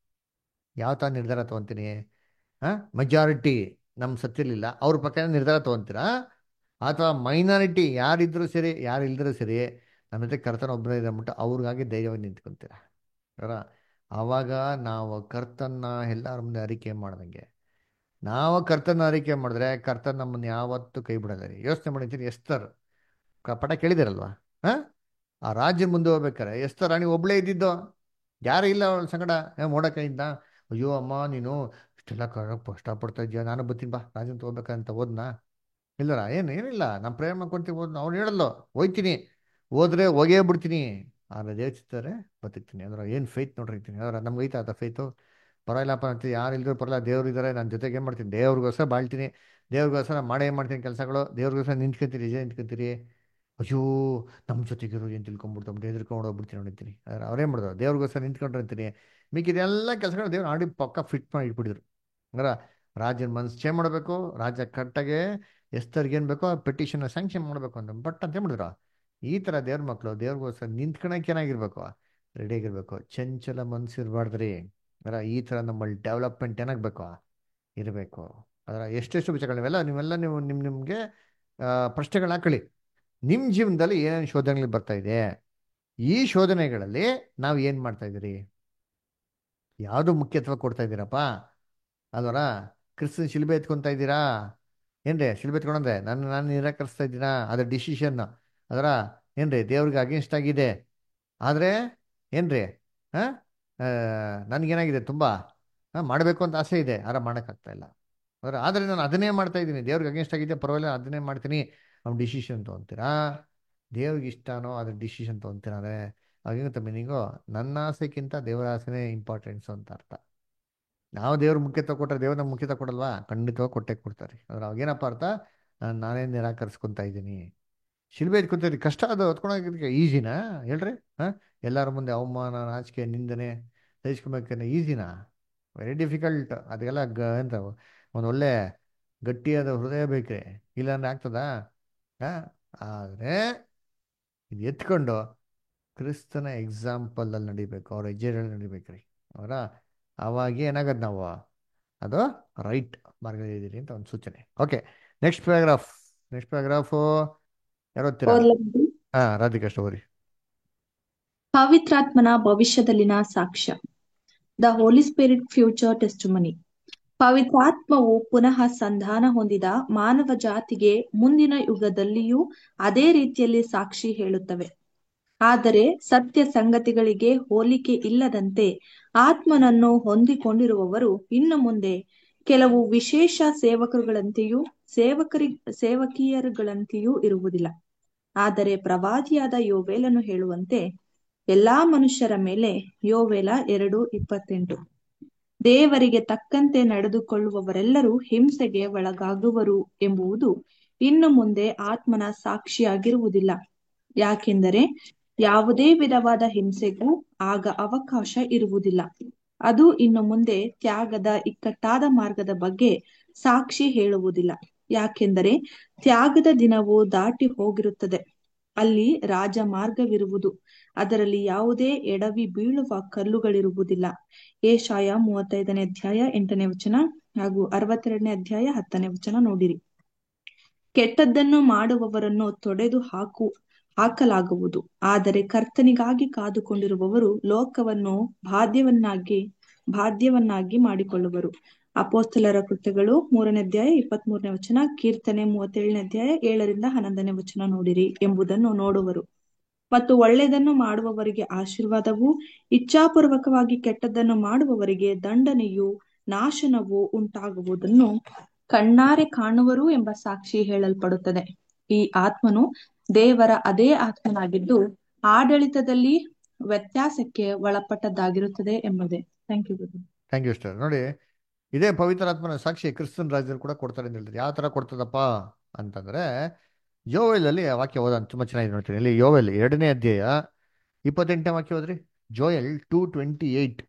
ಯಾವ ಥರ ನಿರ್ಧಾರ ತೊಗೊತೀನಿ ಹಾಂ ಮೆಜಾರಿಟಿ ನಮ್ಮ ಸತ್ತಿರಲಿಲ್ಲ ಅವ್ರ ಪಕ್ಕ ನಿರ್ಧಾರ ತೊಗೊತೀರಾ ಅಥವಾ ಮೈನಾರಿಟಿ ಯಾರಿದ್ರು ಸರಿ ಯಾರು ಇಲ್ದರೂ ಸರಿ ನಮ್ಮ ಜೊತೆ ಕರ್ತನ ಒಬ್ಬರೇ ಇದ್ಬಿಟ್ಟು ಅವ್ರಿಗಾಗಿ ಧೈರ್ಯವಾಗಿ ನಿಂತ್ಕೊಂತೀರ ಅವರ ಆವಾಗ ನಾವು ಕರ್ತನ್ನ ಎಲ್ಲರ ಮುಂದೆ ಅರಿಕೆ ಮಾಡ್ದಂಗೆ ನಾವು ಕರ್ತನ ಅರಿಕೆ ಮಾಡಿದ್ರೆ ಕರ್ತನ್ ನಮ್ಮನ್ನು ಯಾವತ್ತೂ ಕೈ ಬಿಡಲ್ಲ ರೀ ಯೋಚನೆ ಮಾಡಿದ್ದೀನಿ ಎಸ್ತರ್ ಕ- ಪಟ ಕೇಳಿದಿರಲ್ವಾ ಹಾ ಆ ರಾಜ್ಯ ಮುಂದೆ ಹೋಗ್ಬೇಕಾರೆ ಎಸ್ತರ್ ರಾಣಿ ಒಬ್ಳೇ ಇದ್ದಿದ್ದು ಯಾರು ಇಲ್ಲ ಅವಳ ಸಂಗಡ ಮೋಡಕೈಯಿಂದ ಅಯ್ಯೋ ಅಮ್ಮ ನೀನು ಇಷ್ಟೆಲ್ಲ ಕಷ್ಟಪಡ್ತಾ ಇದೆಯಾ ನಾನು ಬರ್ತೀನಿ ಬಾ ರಾಜನ್ ತಗೋಬೇಕಂತ ಹೋದ್ನಾ ಇಲ್ಲರ ಏನು ಏನಿಲ್ಲ ನಮ್ಮ ಪ್ರೇಮ ಮಾಡ್ಕೊಂತೀವಿ ಹೋದ್ ಅವ್ನು ಹೇಳಲ್ಲ ಹೋಯ್ತೀನಿ ಹೋದ್ರೆ ಹೋಗೇ ಬಿಡ್ತೀನಿ ಆದ್ರೆ ದೇವಚಿತ್ತಾರೆ ಬದುಕ್ತೀನಿ ಅಂದ್ರೆ ಏನು ಫೇತ್ ನೋಡ್ರಿರ್ತೀನಿ ಅದ್ರ ನಮ್ಗೆ ಐತಾ ಅದ ಫೇತು ಪರವಾಗಿಲ್ಲಪ್ಪ ಅಂತ ಯಾರು ಇಲ್ದ್ರು ಪರಲ್ಲ ದೇವ್ರು ಇದ್ದಾರೆ ನನ್ನ ಜೊತೆಗೆ ಏನು ಮಾಡ್ತೀನಿ ದೇವ್ರಿಗೋಸ್ಕರ ಬಾಳ್ತೀನಿ ದೇವ್ರಿಗೋಸ್ಕರ ಮಾಡೇ ಮಾಡ್ತೀನಿ ಕೆಲಸಗಳು ದೇವ್ರಿಗೋಸ್ಕರ ನಿಂತ್ಕೊಂತೀರಿ ನಿಜ ನಿಂತ್ಕೊಂತೀರಿ ಅಯ್ಯೋ ನಮ್ಮ ಜೊತೆಗಿರೋ ಏನು ತಿಳ್ಕೊಂಬಿಡ್ತು ಬಿಟ್ಟು ಎದ್ರುಕೊಂಡು ಹೋಗ್ಬಿಡ್ತೀನಿ ನೋಡಿರ್ತೀನಿ ಆದ್ರೆ ಅವ್ರೇನು ಮಾಡಿದ್ರು ದೇವ್ರಿಗೋಸ್ಕರ ನಿಂತ್ಕೊಂಡಿರ್ತೀನಿ ಮಿಕ್ಕಿದೆಲ್ಲ ಕೆಲಸಗಳು ದೇವ್ರು ಆಡಿ ಪಕ್ಕ ಫಿಟ್ ಮಾಡಿ ಇಟ್ಬಿಟ್ಟಿದ್ರು ಅಂದ್ರೆ ರಾಜನ ಮನಸ್ಸು ಚೇಂಜ್ ಮಾಡಬೇಕು ರಾಜ ಕರೆಕ್ಟಾಗೆ ಎಸ್ತರ್ಗೆ ಏನು ಬೇಕೋ ಪೆಟಿಷನ್ ಸ್ಯಾಂಕ್ಷನ್ ಮಾಡಬೇಕು ಅಂತ ಬಟ್ ಅಂತ ಹೇಳಿದ್ರು ಈ ಥರ ದೇವ್ರ ಮಕ್ಕಳು ದೇವ್ರಿಗೋಸ್ಕರ ನಿಂತ್ಕೊಳಕ್ಕೆ ಏನಾಗಿರ್ಬೇಕು ರೆಡಿ ಆಗಿರ್ಬೇಕು ಚಂಚಲ ಮನ್ಸು ಇರಬಾರ್ದ್ರಿ ಅದರ ಈ ಥರ ನಮ್ಮಲ್ಲಿ ಡೆವಲಪ್ಮೆಂಟ್ ಏನಾಗಬೇಕು ಇರಬೇಕು ಅದರ ಎಷ್ಟೆಷ್ಟು ವಿಚಾರಗಳು ನೀವೆಲ್ಲ ನೀವೆಲ್ಲ ನೀವು ನಿಮ್ಮ ನಿಮಗೆ ಪ್ರಶ್ನೆಗಳನ್ನ ಹಾಕೊಳ್ಳಿ ನಿಮ್ಮ ಜೀವನದಲ್ಲಿ ಏನೇನು ಶೋಧನೆಗಳು ಬರ್ತಾ ಇದೆ ಈ ಶೋಧನೆಗಳಲ್ಲಿ ನಾವು ಏನು ಮಾಡ್ತಾ ಇದ್ದೀರಿ ಯಾವುದು ಮುಖ್ಯತ್ವ ಕೊಡ್ತಾ ಇದ್ದೀರಪ್ಪ ಅಲ್ವರ ಕ್ರಿಸ್ತನ್ ಶಿಲ್ಬೆ ಎತ್ಕೊತಾ ಇದ್ದೀರಾ ಏನ್ರಿ ಶಿಲ್ಬೆ ಎತ್ಕೊಂಡ್ರೆ ನಾನು ನಾನು ನಿರಾಕರಿಸ್ತಾ ಇದ್ದೀರಾ ಅದರ ಡಿಸಿಷನ್ ಅದರ ಏನ್ರಿ ದೇವ್ರಿಗೆ ಅಗೇನ್ಸ್ಟ್ ಆಗಿದೆ ಆದರೆ ಏನ್ರಿ ಹಾಂ ನನಗೇನಾಗಿದೆ ತುಂಬ ಹಾಂ ಮಾಡಬೇಕು ಅಂತ ಆಸೆ ಇದೆ ಆರ ಮಾಡೋಕ್ಕಾಗ್ತಾ ಇಲ್ಲ ಅದರ ಆದರೆ ನಾನು ಅದನ್ನೇ ಮಾಡ್ತಾ ಇದ್ದೀನಿ ದೇವ್ರಿಗೆ ಅಗೇನ್ಸ್ಟ್ ಆಗಿದೆ ಪರವಾಗಿಲ್ಲ ಅದನ್ನೇ ಮಾಡ್ತೀನಿ ಅವ್ನು ಡಿಸಿಷನ್ ತೊಗೊತೀರಾ ದೇವ್ರಿಗೆ ಇಷ್ಟನೋ ಅದ್ರ ಡಿಸಿಷನ್ ತೊಗೊತೀರಾ ಅಂದರೆ ಅವಾಗೇನಂತ ಮೀನಿಂಗು ನನ್ನ ಆಸೆಕ್ಕಿಂತ ದೇವರ ಆಸೆನೇ ಇಂಪಾರ್ಟೆನ್ಸು ಅಂತ ಅರ್ಥ ನಾವು ದೇವ್ರ ಮುಖ್ಯತ್ವ ಕೊಟ್ಟರೆ ದೇವ್ರ ನಮ್ಗೆ ಮುಖ್ಯತ್ವ ಕೊಡಲ್ವಾ ಖಂಡಿತವಾಗಿ ಕೊಟ್ಟೆ ಕೊಡ್ತಾರೆ ಅದ್ರ ಅವಾಗೇನಪ್ಪ ಅರ್ಥ ನಾನು ನಾನೇ ನಿರಾಕರಿಸ್ಕೊತಾ ಇದ್ದೀನಿ ಶಿಲ್ಬೆ ಎತ್ಕೊತೀರಿ ಕಷ್ಟ ಅದು ಹೊತ್ಕೊಳೋದಕ್ಕೆ ಈಸಿನಾ ಹೇಳ್ರಿ ಹಾಂ ಎಲ್ಲರ ಮುಂದೆ ಅವಮಾನ ನಾಚಿಕೆ ನಿಂದನೆ ಸಹಿಸ್ಕೊಬೇಕನ್ನ ಈಸಿನಾ ವೆರಿ ಡಿಫಿಕಲ್ಟ್ ಅದೆಲ್ಲ ಗ ಎಂತ ಒಂದು ಒಳ್ಳೆ ಗಟ್ಟಿಯಾದ ಹೃದಯ ಬೇಕ್ರಿ ಇಲ್ಲಾಂದ್ರೆ ಆಗ್ತದಾ ಹಾಂ ಆದರೆ ಇದು ಎತ್ಕೊಂಡು ಕ್ರಿಸ್ತನ ಎಕ್ಸಾಂಪಲಲ್ಲಿ ನಡಿಬೇಕು ಅವ್ರ ಹೆಜ್ಜೆಗಳಲ್ಲಿ ನಡಿಬೇಕ್ರಿ ಅವರ ಅವಾಗ ಏನಾಗದು ನಾವು ಅದು ರೈಟ್ ಮಾರ್ಗದಲ್ಲಿದ್ದೀರಿ ಅಂತ ಒಂದು ಸೂಚನೆ okay next paragraph next paragraph ಯಾರು ಓದ್ತೀರಾ ಓದ್ಲಾ? ಹಾಂ ರಾಧಿಕಾ ಸ್ಟೋರಿ ಪವಿತ್ರಾತ್ಮನ ಭವಿಷ್ಯದಲ್ಲಿನ ಸಾಕ್ಷ್ಯ the holy spirit future testimony ಪವಿತ್ರಾತ್ಮವು ಪುನಃ ಸಂಧಾನ ಹೊಂದಿದ ಮಾನವ ಜಾತಿಗೆ ಮುಂದಿನ ಯುಗದಲ್ಲಿಯೂ ಅದೇ ರೀತಿಯಲ್ಲಿ ಸಾಕ್ಷಿ ಹೇಳುತ್ತವೆ ಆದರೆ ಸತ್ಯ ಸಂಗತಿಗಳಿಗೆ ಹೋಲಿಕೆ ಇಲ್ಲದಂತೆ ಆತ್ಮನನ್ನು ಹೊಂದಿಕೊಂಡಿರುವವರು ಇನ್ನು ಮುಂದೆ ಕೆಲವು ವಿಶೇಷ ಸೇವಕರುಗಳಂತೆಯೂ ಸೇವಕರಿ ಸೇವಕಿಯರುಗಳಂತೆಯೂ ಇರುವುದಿಲ್ಲ ಆದರೆ ಪ್ರವಾದಿಯಾದ ಯೋವೇಲನು ಹೇಳುವಂತೆ ಎಲ್ಲಾ ಮನುಷ್ಯರ ಮೇಲೆ ಯೋವೇಲ ಎರಡು ಇಪ್ಪತ್ತೆಂಟು ದೇವರಿಗೆ ತಕ್ಕಂತೆ ನಡೆದುಕೊಳ್ಳುವವರೆಲ್ಲರೂ ಹಿಂಸೆಗೆ ಒಳಗಾಗುವರು ಎಂಬುದು ಇನ್ನು ಮುಂದೆ ಆತ್ಮನ ಸಾಕ್ಷಿಯಾಗಿರುವುದಿಲ್ಲ ಯಾಕೆಂದರೆ ಯಾವುದೇ ವಿಧವಾದ ಹಿಂಸೆಗೂ ಆಗ ಅವಕಾಶ ಇರುವುದಿಲ್ಲ ಅದು ಇನ್ನು ಮುಂದೆ ತ್ಯಾಗದ ಇಕ್ಕಟ್ಟಾದ ಮಾರ್ಗದ ಬಗ್ಗೆ ಸಾಕ್ಷಿ ಹೇಳುವುದಿಲ್ಲ ಯಾಕೆಂದರೆ ತ್ಯಾಗದ ದಿನವು ದಾಟಿ ಹೋಗಿರುತ್ತದೆ ಅಲ್ಲಿ ರಾಜ ಮಾರ್ಗವಿರುವುದು ಅದರಲ್ಲಿ ಯಾವುದೇ ಎಡವಿ ಬೀಳುವ ಕಲ್ಲುಗಳಿರುವುದಿಲ್ಲ ಏಷಾಯ ಮೂವತ್ತೈದನೇ ಅಧ್ಯಾಯ ಎಂಟನೇ ವಚನ ಹಾಗೂ ಅರವತ್ತೆರಡನೇ ಅಧ್ಯಾಯ ಹತ್ತನೇ ವಚನ ನೋಡಿರಿ ಕೆಟ್ಟದ್ದನ್ನು ಮಾಡುವವರನ್ನು ತೊಡೆದು ಹಾಕು ಹಾಕಲಾಗುವುದು ಆದರೆ ಕರ್ತನಿಗಾಗಿ ಕಾದುಕೊಂಡಿರುವವರು ಲೋಕವನ್ನು ಬಾಧ್ಯವನ್ನಾಗಿ ಬಾಧ್ಯವನ್ನಾಗಿ ಮಾಡಿಕೊಳ್ಳುವರು ಅಪೋಸ್ತಲರ ಕೃತ್ಯಗಳು ಮೂರನೇ ಅಧ್ಯಾಯ ಇಪ್ಪತ್ತ್ ಮೂರನೇ ವಚನ ಕೀರ್ತನೆ ಮೂವತ್ತೇಳನೇ ಅಧ್ಯಾಯ ಏಳರಿಂದ ಹನ್ನೊಂದನೇ ವಚನ ನೋಡಿರಿ ಎಂಬುದನ್ನು ನೋಡುವರು ಮತ್ತು ಒಳ್ಳೆಯದನ್ನು ಮಾಡುವವರಿಗೆ ಆಶೀರ್ವಾದವೂ ಇಚ್ಛಾಪೂರ್ವಕವಾಗಿ ಕೆಟ್ಟದ್ದನ್ನು ಮಾಡುವವರಿಗೆ ದಂಡನೆಯು ನಾಶನವು ಉಂಟಾಗುವುದನ್ನು ಕಣ್ಣಾರೆ ಕಾಣುವರು ಎಂಬ ಸಾಕ್ಷಿ ಹೇಳಲ್ಪಡುತ್ತದೆ ಈ ಆತ್ಮನು ದೇವರ ಅದೇ ಆತ್ಮನಾಗಿದ್ದು ಆಡಳಿತದಲ್ಲಿ ವ್ಯತ್ಯಾಸಕ್ಕೆ ಒಳಪಟ್ಟದ್ದಾಗಿರುತ್ತದೆ ಎಂಬುದೇ thank you thank you sister ನೋಡಿ ಇದೇ ಪವಿತ್ರಾತ್ಮನ ಸಾಕ್ಷಿ ಕ್ರಿಸ್ತನ್ ರಾಜ್ಯದಲ್ಲಿ ಕೂಡ ಕೊಡ್ತಾರೆ ಅಂತ ಹೇಳ್ತಾರೆ ಯಾವ ಥರ ಕೊಡ್ತದಪ್ಪ ಅಂತಂದರೆ ಜೋವೆಲಲ್ಲಿ ಆ ವಾಕ್ಯ ಓದ ತುಂಬ ಚೆನ್ನಾಗಿದೆ ನೋಡ್ತೀನಿ ಇಲ್ಲಿ ಯೋವೆಲ್ ಎರಡನೇ ಅಧ್ಯಾಯ ಇಪ್ಪತ್ತೆಂಟನೇ ವಾಕ್ಯ ಹೋದ್ರಿ ಜೋಯಲ್ ಟೂ ಟ್ವೆಂಟಿ ಏಯ್ಟ್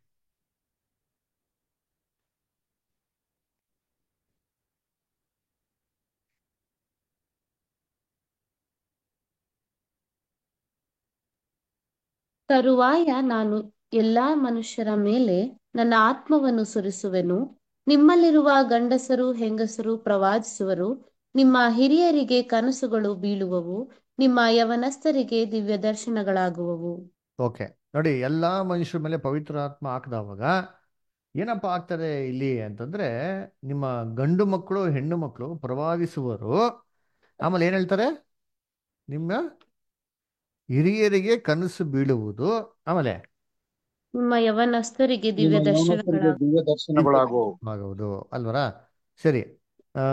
ತರುವಾಯ ನಾನು ಎಲ್ಲಾ ಮನುಷ್ಯರ ಮೇಲೆ ನನ್ನ ಆತ್ಮವನ್ನು ಸುರಿಸುವೆನು ನಿಮ್ಮಲ್ಲಿರುವ ಗಂಡಸರು ಹೆಂಗಸರು ಪ್ರವಾದಿಸುವರು ನಿಮ್ಮ ಹಿರಿಯರಿಗೆ ಕನಸುಗಳು ಬೀಳುವವು ನಿಮ್ಮ ಯವನಸ್ಥರಿಗೆ ದಿವ್ಯ ದರ್ಶನಗಳಾಗುವವು ಓಕೆ ನೋಡಿ ಎಲ್ಲ ಮನುಷ್ಯರ ಮೇಲೆ ಪವಿತ್ರಾತ್ಮ ಹಾಕಿದವಾಗ ಏನಪ್ಪ ಆಗ್ತದೆ ಇಲ್ಲಿ ಅಂತಂದ್ರೆ ನಿಮ್ಮ ಗಂಡು ಮಕ್ಕಳು ಹೆಣ್ಣು ಮಕ್ಕಳು ಪ್ರವಾದಿಸುವರು ಆಮೇಲೆ ಏನು ಹೇಳ್ತಾರೆ ನಿಮ್ಮ ಹಿರಿಯರಿಗೆ ಕನಸು ಬೀಳುವುದು ಆಮೇಲೆ ನಿಮ್ಮ ಯವನಸ್ಥರಿಗೆ ದಿವ್ಯ ನಿಮ್ಮ ಯೌವನಸ್ಥರಿಗೆ ದರ್ಶನಗಳಾಗುವವು ದಿವ್ಯ ದರ್ಶನಗಳಾಗುವವು ಆಗುವುದು ಅಲ್ವರ ಸರಿ ಆ,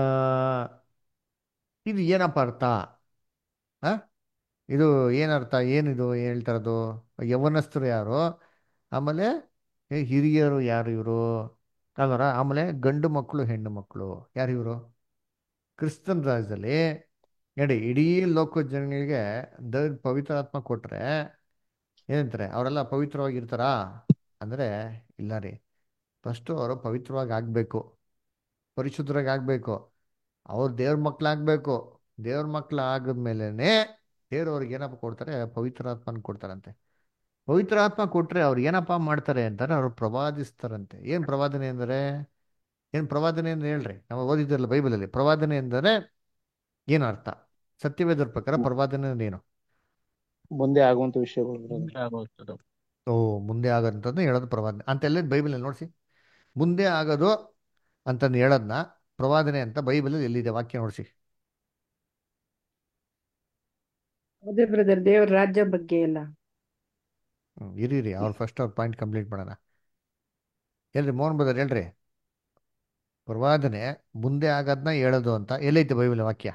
ಇದು ಏನಪ್ಪ ಅರ್ಥ ಆ? ಇದು ಏನರ್ಥ ಏನಿದು ಏನ್ ಹೇಳ್ತಾರದು ಯೌವನಸ್ಥರು ಯಾರು ಆಮೇಲೆ ಏ, ಹಿರಿಯರು ಯಾರು ಇವರು ಅಲ್ವರ ಆಮೇಲೆ ಗಂಡು ಮಕ್ಕಳು ಹೆಣ್ಣು ಮಕ್ಕಳು ಯಾರು ಇವರು ಕ್ರಿಸ್ತನ್ ರಾಜ್ಯದಲ್ಲಿ ನೋಡಿ ಇಡೀ ಲೋಕ ಜನಗಳಿಗೆ ದ ಪವಿತ್ರಾತ್ಮ ಕೊಟ್ರೆ ಏನಂತಾರೆ ಅವರೆಲ್ಲ ಪವಿತ್ರವಾಗಿರ್ತಾರಾ ಅಂದರೆ ಇಲ್ಲ ರೀ ಫಸ್ಟು ಅವರು ಪವಿತ್ರವಾಗಿ ಆಗಬೇಕು ಪರಿಶುದ್ಧರಾಗಿ ಆಗಬೇಕು ಅವ್ರು ದೇವ್ರ ಮಕ್ಕಳಾಗಬೇಕು ದೇವ್ರ ಮಕ್ಕಳು ಆಗಿದ್ಮೇಲೆ ದೇವ್ರು ಅವ್ರಿಗೆ ಏನಪ್ಪ ಕೊಡ್ತಾರೆ ಪವಿತ್ರಾತ್ಮನ ಕೊಡ್ತಾರಂತೆ ಪವಿತ್ರ ಆತ್ಮ ಕೊಟ್ರೆ ಅವ್ರು ಏನಪ್ಪ ಮಾಡ್ತಾರೆ ಅಂತಾರೆ ಅವ್ರು ಪ್ರವಾದಿಸ್ತಾರಂತೆ ಏನ್ ಪ್ರವಾದನೆ ಅಂದರೆ ಏನ್ ಪ್ರವಾದನೆ ಅಂತ ಹೇಳ್ರಿ ನಾವು ಓದಿದ್ರಲ್ಲ ಬೈಬಲಲ್ಲಿ ಪ್ರವಾದನೆ ಎಂದರೆ ಏನು ಅರ್ಥ ಸತ್ಯವೇದರ ಪ್ರಕಾರ ಪ್ರವಾದನೆ ಅಂದ್ರೆ ಏನು ಮುಂದೆ ಆಗುವಂತ ವಿಷಯಗಳು ಮುಂದೆ ಆಗೋಗ್ತದೆ ಓ ಮುಂದೆ ಆಗೋದಂತಂದು ಹೇಳೋದು ಪ್ರವಾದನೆ ಅಂತೆಲ್ಲ ಬೈಬಲಲ್ಲಿ ನೋಡಿಸಿ ಮುಂದೆ ಆಗೋದು ಅಂತಂದು ಹೇಳೋದನ್ನ ಪ್ರವಾದನೆ ಅಂತ ಬೈಬಲಲ್ಲಿ ಎಲ್ಲಿದೆ ವಾಕ್ಯ ನೋಡಿಸಿ ಅದೇ ಬ್ರದರ್ ದೇವ್ರ ರಾಜ್ಯ ಬಗ್ಗೆ ಎಲ್ಲ ಹ್ಮ್, ಇರಿ ಇರಿ ಅವ್ರು ಫಸ್ಟ್ ಅವ್ರ ಪಾಯಿಂಟ್ ಕಂಪ್ಲೀಟ್ ಮಾಡೋಣ ಹೇಳ್ರಿ ಮೋಹನ್ ಬದರ್ ಹೇಳ್ರಿ ಪ್ರವಾದನೆ ಮುಂದೆ ಆಗೋದನ್ನ ಹೇಳೋದು ಅಂತ ಎಲ್ಲೈತೆ ಬೈಬಲ್ ವಾಕ್ಯ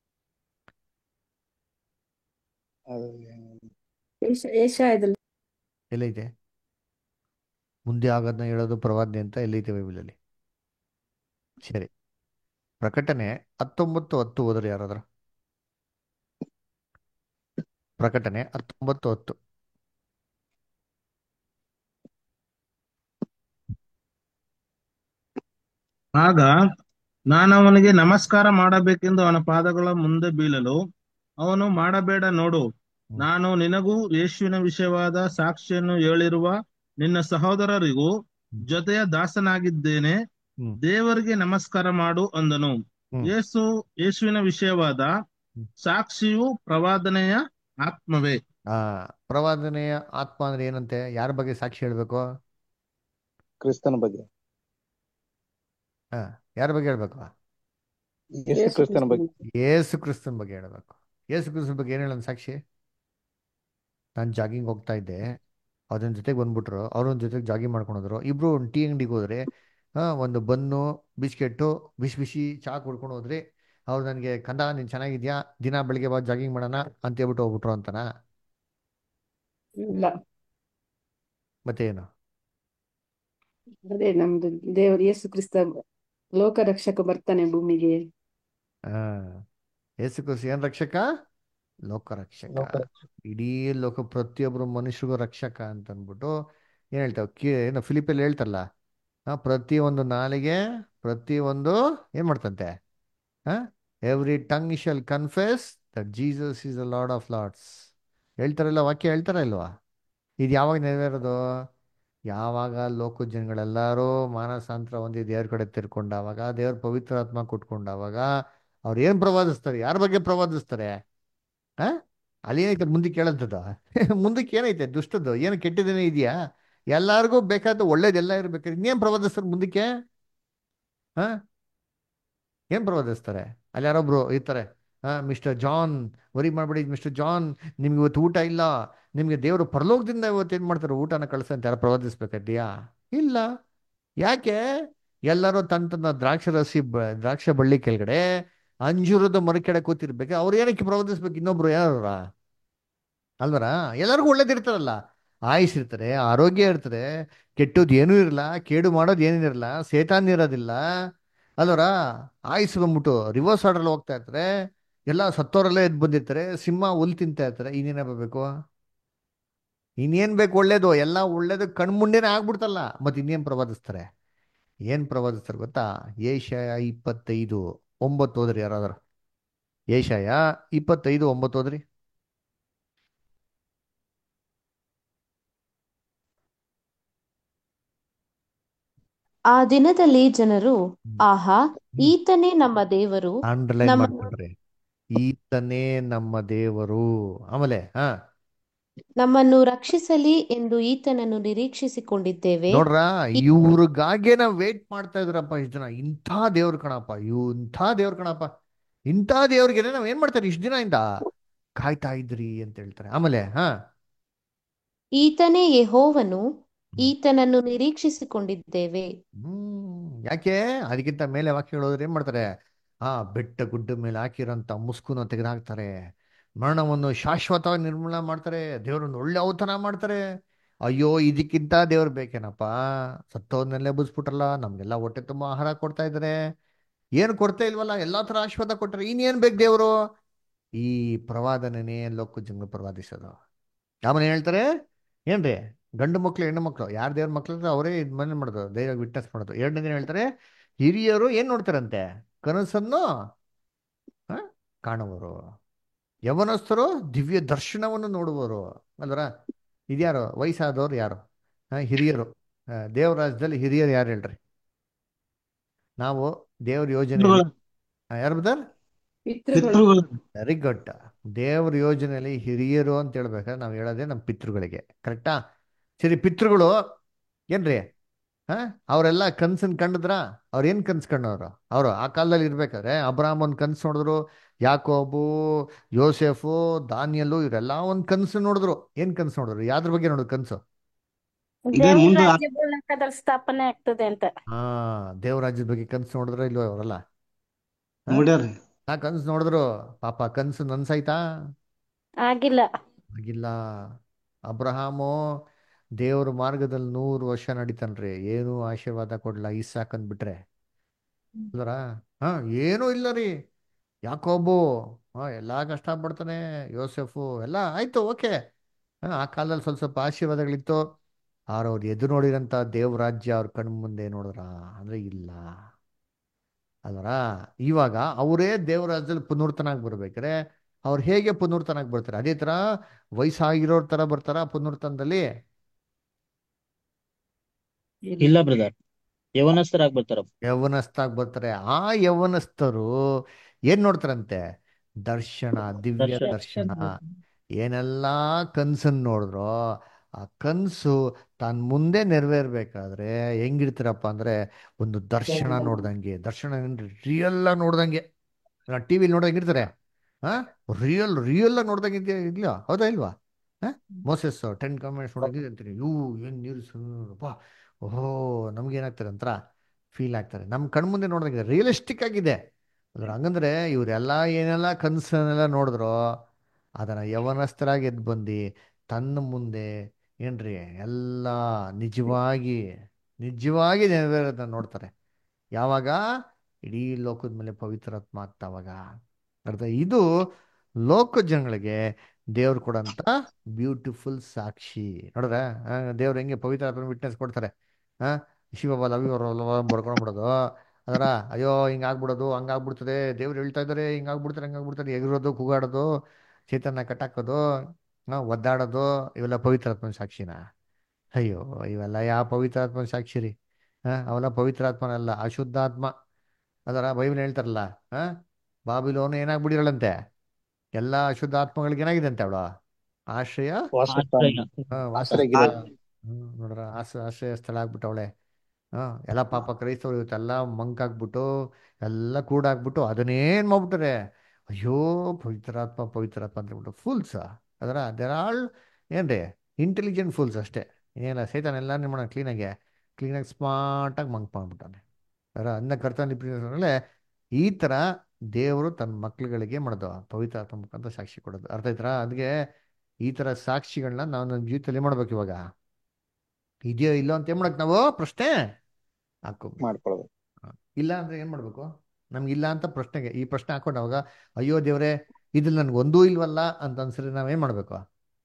ಏಷ ಏಷಾಯದಲ್ಲಿ ಎಲ್ಲೈತೆ ಮುಂದೆ ಆಗೋದನ್ನ ಹೇಳೋದು ಪ್ರವಾದನೆ ಅಂತ ಎಲ್ಲೈತೆ ಬೈಬಲಲ್ಲಿ ಸರಿ ಪ್ರಕಟಣೆ ಹತ್ತೊಂಬತ್ತು ಹತ್ತು ಹೋದ್ರೆ ಯಾರಾದ್ರ ಪ್ರಕಟಣೆ ಹತ್ತೊಂಬತ್ತು ಹತ್ತು ಆಗ ನಾನು ಅವನಿಗೆ ನಮಸ್ಕಾರ ಮಾಡಬೇಕೆಂದು ಅವನ ಪಾದಗಳ ಮುಂದೆ ಬೀಳಲು ಅವನು ಮಾಡಬೇಡ ನೋಡು ನಾನು ನಿನಗೂ ಯೇಸುವಿನ ವಿಷಯವಾದ ಸಾಕ್ಷಿಯನ್ನು ಹೇಳಿರುವ ನಿನ್ನ ಸಹೋದರರಿಗೂ ಜೊತೆಯ ದಾಸನಾಗಿದ್ದೇನೆ ಹ್ಮ್. ದೇವರಿಗೆ ನಮಸ್ಕಾರ ಮಾಡು ಅಂದನು ಹ್ಮ್. ಯೇಸು ಯೇಸುವಿನ ವಿಷಯವಾದ ಸಾಕ್ಷಿಯು ಪ್ರವಾದನೆಯ ಆತ್ಮವೇ ಆ ಪ್ರವಾದನೆಯ ಆತ್ಮ ಅಂದ್ರೆ ಏನಂತೆ ಯಾರ ಬಗ್ಗೆ ಸಾಕ್ಷಿ ಹೇಳ್ಬೇಕು ಕ್ರಿಸ್ತನ ಬಗ್ಗೆ ಹಾ ಯಾರ ಬಗ್ಗೆ ಹೇಳ್ಬೇಕು ಯೇಸು ಕ್ರಿಸ್ತನ ಬಗ್ಗೆ ಯೇಸು ಕ್ರಿಸ್ತನ ಬಗ್ಗೆ ಹೇಳ್ಬೇಕು ಯೇಸು ಕ್ರಿಸ್ತನ ಬಗ್ಗೆ ಏನ್ ಹೇಳೋಣ ಸಾಕ್ಷಿ ನಾನು ಜಾಗಿಂಗ್ ಹೋಗ್ತಾ ಇದ್ದೆ ಅದನ್ನ ಜೊತೆಗೆ ಬಂದ್ಬಿಟ್ರು ಅವ್ರೊಂದ್ ಜೊತೆಗೆ ಜಾಗಿಂಗ್ ಮಾಡ್ಕೊಂಡೋದ್ರು ಇಬ್ರು ಒಂದು ಟೀ ಅಂಗಡಿಗೆ ಹೋದ್ರೆ ಹಾ ಒಂದು ಬನ್ನು ಬಿಸ್ಕೆಟ್ಟು ಬಿಸಿ ಬಿಸಿ ಚಾ ಕುಡ್ಕೊಂಡು ಹೋದ್ರಿ ಅವ್ರು ನನಗೆ ಕಂದ ನೀನ್ ಚೆನ್ನಾಗಿದ್ಯಾ ದಿನ ಬೆಳಿಗ್ಗೆ ಬಾ ಜಾಗಿಂಗ್ ಮಾಡೋಣ ಅಂತ ಹೇಳ್ಬಿಟ್ಟು ಹೋಗ್ಬಿಟ್ರು ಅಂತನಾ ಇಲ್ಲ ಮತ್ತೆ ಏನು ಅದೇ ನಮ್ದು ದೇವ್ರ ಯೇಸು ಕ್ರಿಸ್ತ ಲೋಕ ರಕ್ಷಕ ಬರ್ತಾನೆ ಭೂಮಿಗೆ ಹಾ ಯೇಸು ಕ್ರಿಸ್ತ ಏನ್ ರಕ್ಷಕ ಲೋಕ ರಕ್ಷಕ ಲೋಕರಕ್ಷಕ. ಇಡೀ ಲೋಕ ಪ್ರತಿಯೊಬ್ಬರು ಮನುಷ್ಯರಿಗೂ ರಕ್ಷಕ ಅಂತ ಅಂದ್ಬಿಟ್ಟು ಏನ್ ಹೇಳ್ತಾವ ಕಿ ಏನು ಫಿಲಿಪಲ್ಲಿ ಹೇಳ್ತಲ್ಲ ಹಾ ಪ್ರತಿ ಒಂದು ನಾಲಿಗೆ ಪ್ರತಿ ಒಂದು ಏನ್ ಮಾಡ್ತಂತೆ ಹಾ every tongue shall confess that Jesus is the Lord of lords ಹೇಳ್ತಾರಲ್ಲ ವಾಕ್ಯ ಹೇಳ್ತಾರ ಇಲ್ವಾ ಇದು ಯಾವಾಗ ನೆರವೇರೋದು ಯಾವಾಗ ಲೋಕ ಜನಗಳೆಲ್ಲರೂ ಮಾನಸಾಂತರ ಹೊಂದಿ ದೇವ್ರ ಕಡೆ ತಿರ್ಕೊಂಡಾವಾಗ ದೇವ್ರ ಪವಿತ್ರ ಆತ್ಮ ಕೊಟ್ಕೊಂಡಾವಾಗ ಅವ್ರು ಏನ್ ಪ್ರವಾದಿಸ್ತಾರೆ ಯಾರ ಬಗ್ಗೆ ಪ್ರವಾದಿಸ್ತಾರೆ ಹಾ ಅಲ್ಲಿ ಏನೈತೆ ಮುಂದಕ್ಕೆ ಕೇಳಂತದ್ದು ಮುಂದಕ್ಕೆ ಏನೈತೆ ದುಷ್ಟದ್ದು ಏನು ಕೆಟ್ಟದೇನೇ ಇದೆಯಾ ಎಲ್ಲಾರ್ಗೂ ಬೇಕಾದ ಒಳ್ಳೇದೆಲ್ಲ ಇರ್ಬೇಕಾದ್ರೆ ಇನ್ನೇನ್ ಪ್ರವಾದಿಸ್ತಾರೆ ಮುಂದಕ್ಕೆ ಹಾ ಏನ್ ಪ್ರವಾದಿಸ್ತಾರೆ ಅಲ್ಲಿ ಯಾರೊಬ್ರು ಇರ್ತಾರೆ ಹಾ ಮಿಸ್ಟರ್ ಜಾನ್ ವರಿ ಮಾಡ್ಬೇಡಿ ಮಿಸ್ಟರ್ ಜಾನ್ ನಿಮ್ಗೆ ಇವತ್ತು ಊಟ ಇಲ್ಲ ನಿಮ್ಗೆ ದೇವರು ಪರಲೋಕದಿಂದ ಇವತ್ತು ಏನ್ ಮಾಡ್ತಾರೆ ಊಟನ ಕಳ್ಸಂತ ಯಾರು ಪ್ರವಾದಿಸ್ಬೇಕದ್ಯಾ ಇಲ್ಲ ಯಾಕೆ ಎಲ್ಲರೂ ತನ್ನ ತನ್ನ ದ್ರಾಕ್ಷ ರಸಿ ಬ- ದ್ರಾಕ್ಷ ಬಳ್ಳಿ ಕೆಳಗಡೆ ಅಂಜೂರದ ಮರ ಕೆಳಗೆ ಕೂತಿರ್ಬೇಕು ಅವ್ರು ಏನಕ್ಕೆ ಪ್ರವಾದಿಸ್ಬೇಕು ಇನ್ನೊಬ್ರು ಯಾರ ಅಲ್ವರ ಎಲ್ಲರಿಗೂ ಒಳ್ಳೇದಿರ್ತಾರಲ್ಲ ಆಯುಷ್ ಇರ್ತಾರೆ ಆರೋಗ್ಯ ಇರ್ತದೆ ಕೆಟ್ಟದ್ದು ಏನೂ ಇರಲ್ಲ ಕೇಡು ಮಾಡೋದು ಏನಿರಲ್ಲ ಸೇತಾನ್ ಇರೋದಿಲ್ಲ ಅಲ್ವರ ಆಯುಸ್ ಬಂದ್ಬಿಟ್ಟು ರಿವರ್ಸ್ ಆರ್ಡರ್ ಹೋಗ್ತಾ ಇರ್ತಾರೆ ಎಲ್ಲ ಸತ್ತೋರೆಲ್ಲ ಎದ್ದು ಬಂದಿರ್ತಾರೆ ಸಿಂಹ ಹುಲ್ ತಿಂತಾ ಇರ್ತಾರೆ ಇನ್ನೇನೇ ಬರಬೇಕು ಇನ್ನೇನ್ ಬೇಕು ಒಳ್ಳೇದು ಎಲ್ಲ ಒಳ್ಳೇದು ಕಣ್ಮುಂಡೆನೇ ಆಗ್ಬಿಡ್ತಲ್ಲ ಮತ್ತೆ ಇನ್ನೇನ್ ಪ್ರವಾದಿಸ್ತಾರೆ ಏನ್ ಪ್ರವಾದಿಸ್ತಾರೆ ಗೊತ್ತಾ ಏಷಯ ಇಪ್ಪತ್ತೈದು ಒಂಬತ್ತು ಹೋದ್ರಿ ಯಾರಾದ್ರು ಏಷಯ ಇಪ್ಪತ್ತೈದು ಒಂಬತ್ತು ಹೋದ್ರಿ ಆ ದಿನದಲ್ಲಿ ಜನರು ಆಹಾ ಈತನೇ ನಮ್ಮ ದೇವರು ಅಂಡರ್ಲೈನ್ ನಮ್ಮ ಮಾಡ್ಕೊಂಡ್ರಿ ಈತನೇ ನಮ್ಮ ದೇವರು ಆಮೇಲೆ ಹಾ ನಮ್ಮನ್ನು ರಕ್ಷಿಸಲಿ ಎಂದು ಈತನನ್ನು ನಿರೀಕ್ಷಿಸಿಕೊಂಡಿದ್ದೇವೆ ನೋಡ್ರ ಈ- ಇವ್ರಿಗಾಗೆ ನಾವ್ ವೇಟ್ ಮಾಡ್ತಾ ಇದ್ರಪ್ಪ ಇಷ್ಟು ದಿನ ಇಂಥ ದೇವ್ರ ಕಣಪ್ಪ ಇವ್ ಇಂಥ ದೇವ್ರ ಕಣಪ್ಪ ಇಂಥ ದೇವ್ರಿಗೆ ನಾವ್ ಏನ್ ಮಾಡ್ತಾರೆ ಇಷ್ಟು ದಿನ ಇಂದ ಕಾಯ್ತಾ ಇದ್ರಿ ಅಂತ ಹೇಳ್ತಾರೆ ಆಮೇಲೆ ಹಾ ಈತನೇ ಯೆಹೋವನು ಈತನನ್ನು ನಿರೀಕ್ಷಿಸಿಕೊಂಡಿದ್ದೇವೆ ಹ್ಮ್ ಯಾಕೆ ಅದಕ್ಕಿಂತ ಮೇಲೆ ವಾಕ್ಯಗಳು ಹೋದ್ರೆ ಏನ್ ಮಾಡ್ತಾರೆ ಆ ಬೆಟ್ಟ ಗುಡ್ಡ ಮೇಲೆ ಹಾಕಿರೋಂಥ ಮುಸ್ಕುನ ತೆಗೆದುಹಾಕ್ತಾರೆ ಮರಣವನ್ನು ಶಾಶ್ವತವಾಗಿ ನಿರ್ಮೂಲನೆ ಮಾಡ್ತಾರೆ ದೇವರೊಂದು ಒಳ್ಳೆ ಔತಣ ಮಾಡ್ತಾರೆ ಅಯ್ಯೋ ಇದಕ್ಕಿಂತ ದೇವ್ರು ಬೇಕೇನಪ್ಪ ಸತ್ತೋದ್ನೆಲ್ಲ ಎಬ್ಬಿಸ್ಬಿಟ್ರಲ್ಲ ನಮ್ಗೆಲ್ಲ ಹೊಟ್ಟೆ ತುಂಬ ಆಹಾರ ಕೊಡ್ತಾ ಇದಾರೆ ಏನು ಕೊಡ್ತಾ ಇಲ್ವಲ್ಲ ಎಲ್ಲಾ ತರ ಆಶೀರ್ವಾದ ಕೊಟ್ಟರೆ ಇನ್ನೇನ್ ಬೇಕು ದೇವರು ಈ ಪ್ರವಾದನೆನೇ ಲೋಕ ಜಂಗ ಪ್ರವಾದಿಸೋದು ಆಮೇಲೆ ಹೇಳ್ತಾರೆ ಏನ್ರಿ ಗಂಡು ಮಕ್ಳು ಹೆಣ್ಣು ಮಕ್ಳು ಯಾರು ದೇವ್ರ ಮಕ್ಳು ಇರ್ತಾರೆ ಅವರೇ ಇದು ಮನೆ ಮಾಡೋದು ಧೈರ್ಯ ವಿಟ್ನೆಸ್ ಮಾಡೋದು ಎರಡನೇ ದಿನ ಹೇಳ್ತಾರೆ ಹಿರಿಯರು ಏನ್ ನೋಡ್ತಾರಂತೆ ಕನಸನ್ನು ಆ, ಕಾಣುವರು ಯವನಸ್ಥರು ದಿವ್ಯ ದರ್ಶನವನ್ನು ನೋಡುವರು ಅಲ್ವರ ಇದ್ಯಾರು ವಯಸ್ಸಾದವ್ರು ಯಾರು ಆ, ಹಿರಿಯರು ಆ, ದೇವ್ರ ರಾಜ್ಯದಲ್ಲಿ ಹಿರಿಯರು ಯಾರು ಹೇಳ್ರಿ ನಾವು ದೇವ್ರ ಯೋಜನೆಯಲ್ಲಿ ಆ, ಯಾರು ಬ್ರದರ್ ಪಿತೃಗಳು ವೆರಿ ಗುಡ್ ದೇವ್ರ ಯೋಜನೆಯಲ್ಲಿ ಹಿರಿಯರು ಅಂತ ಹೇಳ್ಬೇಕಾದ್ರೆ ನಾವು ಹೇಳೋದೇ ನಮ್ಮ ಪಿತೃಗಳಿಗೆ ಕರೆಕ್ಟಾ ಸರಿ ಪಿತೃಗಳು ಏನ್ರಿ ಹಾ ಅವರೆಲ್ಲ ಕನ್ಸನ್ ಕಂಡಿದ್ರ ಅವ್ರು ಏನ್ ಕನ್ಸ್ ಕಂಡವ್ರು ಅವರು ಆ ಕಾಲದಲ್ಲಿ ಇರ್ಬೇಕಾದ್ರೆ ಅಬ್ರಾಮ್ ಒಂದ್ ಕನ್ಸು ನೋಡಿದ್ರು ಯಾಕೋಬು ಯೋಸೆಫು ದಾನಿಯಲ್ಲು ಇವರೆಲ್ಲ ಒಂದ್ ಕನ್ಸು ನೋಡಿದ್ರು ಏನ್ ಕನ್ಸು ನೋಡಿದ್ರು ಯಾವ್ದ್ರ ಬಗ್ಗೆ ನೋಡಿದ್ರು ಕನ್ಸು ಇದೇ ದೇವ್ರ ಮುಂದೆ ರಾಜ್ಯ ಭೂಲೋಕದಲ್ಲಿ ಸ್ಥಾಪನೆ ಆಗ್ತದೆ ಅಂತ ಹಾ ದೇವ್ರ ರಾಜ್ಯದ ಬಗ್ಗೆ ಕನ್ಸು ನೋಡಿದ್ರ ಇಲ್ವೋ ಅವರೆಲ್ಲ ಹಾ ನೋಡ್ಯಾರ್ರಿ ಆ ಕನ್ಸು ನೋಡಿದ್ರು ಪಾಪ ಕನ್ಸು ನನ್ಸಾಯ್ತಾ ಆಗಿಲ್ಲ ಆಗಿಲ್ಲ ಅಬ್ರಹಾಮು ದೇವ್ರ ಮಾರ್ಗದಲ್ಲಿ ನೂರು ವರ್ಷ ನಡೀತಾನ್ರಿ ಏನೂ ಆಶೀರ್ವಾದ ಕೊಡ್ಲ ಇಸಾಕ್ ಅಂದ್ಬಿಟ್ರೆ ಅಲ್ವರ ಹಾ ಏನೂ ಇಲ್ಲ ರೀ ಯಾಕೋಬು ಹಾ ಎಲ್ಲಾ ಕಷ್ಟ ಪಡ್ತಾನೆ ಯೋಸೆಫು ಎಲ್ಲ ಆಯ್ತು ಓಕೆ ಆ ಕಾಲದಲ್ಲಿ ಸ್ವಲ್ಪ ಸ್ವಲ್ಪ ಆಶೀರ್ವಾದಗಳಿತ್ತು ಆದ್ರೆ ಅವ್ರು ಎದು ನೋಡಿರಂತ ದೇವ್ರ ರಾಜ್ಯ ಅವ್ರ ಕಣ್ ಮುಂದೆ ನೋಡಿದ್ರ ಅಂದ್ರೆ ಇಲ್ಲ ಅಲ್ವರ ಇವಾಗ ಅವರೇ ದೇವ್ರ ರಾಜ್ಯದಲ್ಲಿ ಪುನರ್ತನಾಗಿ ಬರ್ಬೇಕಾರೆ ಅವ್ರು ಹೇಗೆ ಪುನರ್ತನಾಗಿ ಬರ್ತಾರೆ ಅದೇ ತರ ವಯಸ್ಸಾಗಿರೋರ್ ತರ ಬರ್ತಾರ ಪುನರ್ತನದಲ್ಲಿ ಇಲ್ಲ ಬ್ರದರ್ ಯವನಸ್ಥರಾಗಿ ಬರ್ತಾರ ಯೌವನಸ್ಥಾಗಿ ಬರ್ತಾರೆ ಆ ಯೌವನಸ್ಥರು ಏನ್ ನೋಡ್ತಾರಂತೆ ದರ್ಶನ ದಿವ್ಯ ದರ್ಶನ. ದರ್ಶನ ಏನೆಲ್ಲ ಕನ್ಸನ್ ನೋಡಿದ್ರೋ ಆ ಕನ್ಸು ತಾನ್ ಮುಂದೆ ನೆರವೇರ್ಬೇಕಾದ್ರೆ ಹೆಂಗಿರ್ತೀರಪ್ಪ ಅಂದ್ರೆ ಒಂದು ದರ್ಶನ ನೋಡ್ದಂಗೆ ದರ್ಶನ ರಿಯಲ್ ಆಗಿ ನೋಡ್ದಂಗೆ ಟಿ ವಿಲಿ ನೋಡ್ದಂಗೆ ಇರ್ತಾರೆ ಹಾ ರಿಯಲ್ ರಿಯಲ್ ಆಗಿ ನೋಡ್ದಂಗೆ ಇದೆಯಾ ಇಲ್ಲ ಹೌದಾ ಇಲ್ವಾ ಹಾ ಮೋಸಸ್ ಟೆನ್ ಕಮೆಂಟ್ಸ್ ನೋಡಂಗಿದೆ ಅಂತೀನಿ ಯೂ ಏನ್ ನೀರು ಓಹೋ ನಮ್ಗೆ ಏನಾಗ್ತಾರೆ ಅಂತರ ಫೀಲ್ ಆಗ್ತಾರೆ ನಮ್ಮ ಕಣ್ಮುಂದೆ ನೋಡ್ದಂಗೆ ರಿಯಲಿಸ್ಟಿಕ್ ಆಗಿದೆ ಅದ್ರ ಹಂಗಂದ್ರೆ ಇವರೆಲ್ಲ ಏನೆಲ್ಲ ಕನಸನ್ನೆಲ್ಲ ನೋಡಿದ್ರೋ ಅದನ್ನ ಯವನಸ್ಥರಾಗಿ ಎದ್ದು ಬಂದು ತನ್ನ ಮುಂದೆ ಏನ್ರಿ ಎಲ್ಲ ನಿಜವಾಗಿ ನಿಜವಾಗಿ ನೆರವೇರೋದನ್ನ ನೋಡ್ತಾರೆ ಯಾವಾಗ ಇಡೀ ಲೋಕದ ಮೇಲೆ ಪವಿತ್ರಾತ್ಮ ಆಗ್ತಾವಾಗ ಅರ್ಥ ಇದು ಲೋಕ ಜನಗಳಿಗೆ ದೇವ್ರು ಕೊಡಂತ ಬ್ಯೂಟಿಫುಲ್ ಸಾಕ್ಷಿ ನೋಡ್ರ ದೇವ್ರು ಹೆಂಗೆ ಪವಿತ್ರಾತ್ಮ ವಿಟ್ನೆಸ್ ಕೊಡ್ತಾರೆ ಹಾ ಶಿವಬ ಲವ್ ಬಡ್ಕೊಂಡ್ಬಿಡೋದು ಅದರ ಅಯ್ಯೋ ಹಿಂಗಾಗ್ಬಿಡೋದು ಹಂಗಾಗ್ಬಿಡ್ತದೆ ದೇವ್ರು ಹೇಳ್ತಾ ಇದ್ದಾರೆ ಹಿಂಗಾಗ್ಬಿಡ್ತಾರೆ ಹಂಗಾಗ್ಬಿಡ್ತಾರೆ ಎಗರೋದು ಕೂಗಾಡೋದು ಚೇತನ ಕಟ್ಟಾಕೋದು ಹಾ ಒದ್ದಾಡೋದು ಇವೆಲ್ಲ ಪವಿತ್ರಾತ್ಮನ ಸಾಕ್ಷಿನ ಅಯ್ಯೋ ಇವೆಲ್ಲ ಯಾವ ಪವಿತ್ರಾತ್ಮನ ಸಾಕ್ಷಿ ರೀ ಹಾ ಅವೆಲ್ಲ ಪವಿತ್ರಾತ್ಮನಲ್ಲ ಅಶುದ್ಧಾತ್ಮ ಅದರ ಬೈಬಲ್ ಹೇಳ್ತಾರಲ್ಲ ಹಾ ಬಾಬಿಲೋನು ಏನಾಗ್ಬಿಡಿರಳಂತೆ ಎಲ್ಲ ಅಶುದ್ಧಾತ್ಮಗಳಿಗೆ ಏನಾಗಿದೆ ಅಂತೆ ಅವಳು ಆಶ್ರಯ ವಾಸಸ್ಥಾನ ಹಾ, ವಾಸ ಆಶ್ರಯಗಿರಿ ಹ್ಮ್ ನೋಡ್ರ ಆಸ ಆಶ್ರಯ ಸ್ಥಳ ಆಗ್ಬಿಟ್ಟವಳೆ ಹಾ ಎಲ್ಲ ಪಾಪ ಕ್ರೈಸ್ತವ್ರು ಇವತ್ತೆಲ್ಲ ಮಂಕಾಗ್ಬಿಟ್ಟು ಎಲ್ಲ ಕೂಡಾಕ್ಬಿಟ್ಟು ಅದನ್ನೇನ್ ಮಾಡ್ಬಿಟ್ಟಾರೆ ಅಯ್ಯೋ ಪವಿತ್ರಾತ್ಮ ಪವಿತ್ರಾತ್ಮ ಅಂತ ಹೇಳ್ಬಿಟ್ಟು ಫೂಲ್ಸ್ ಅದರ ದೇರ್ ಆಲ್ ಏನ್ರಿ ಇಂಟೆಲಿಜೆಂಟ್ ಫೂಲ್ಸ್ ಅಷ್ಟೇ ಏನಿಲ್ಲ ಸೈತಾನ ಎಲ್ಲ ನಿರ್ಮಾಣ ಕ್ಲೀನಾಗೆ ಕ್ಲೀನಾಗಿ ಸ್ಮಾರ್ಟಾಗಿ ಮಂಕ್ ಮಾಡ್ಬಿಟ್ಟಾನೆ ಅದರ ಅನ್ನ ಕರ್ತನಲ್ಲಿ ಈ ಥರ ದೇವರು ತನ್ನ ಮಕ್ಳುಗಳಿಗೆ ಮಾಡೋದು ಪವಿತ್ರಾತ್ಮ ಮುಖಾಂತರ ಸಾಕ್ಷಿ ಕೊಡೋದು ಅರ್ಥ ಆಯ್ತಾ ಅದಕ್ಕೆ ಈ ಥರ ಸಾಕ್ಷಿಗಳನ್ನ ನಾವು ನಮ್ಮ ಜೀವಿತದಲ್ಲಿ ಮಾಡ್ಬೇಕು ಇವಾಗ ಇದೆಯೋ ಇಲ್ಲೋ ಅಂತ ಏನ್ ಮಾಡಕ್ ನಾವು ಪ್ರಶ್ನೆ ಹಾಕೋಬೇಕು ಮಾಡ್ಕೊಳ್ಳೋದು ಇಲ್ಲ ಅಂದ್ರೆ ಏನ್ ಮಾಡ್ಬೇಕು ನಮ್ಗೆ ಇಲ್ಲ ಅಂತ ಪ್ರಶ್ನೆಗೆ ಈ ಪ್ರಶ್ನೆ ಹಾಕೊಂಡಾಗ ಅಯ್ಯೋ ದೇವ್ರೆ ಇದ್ರಲ್ಲಿ ನನ್ಗೆ ಒಂದೂ ಇಲ್ವಲ್ಲ ಅಂತ ಅನ್ಸರಿ ನಾವೇನ್ ಮಾಡ್ಬೇಕು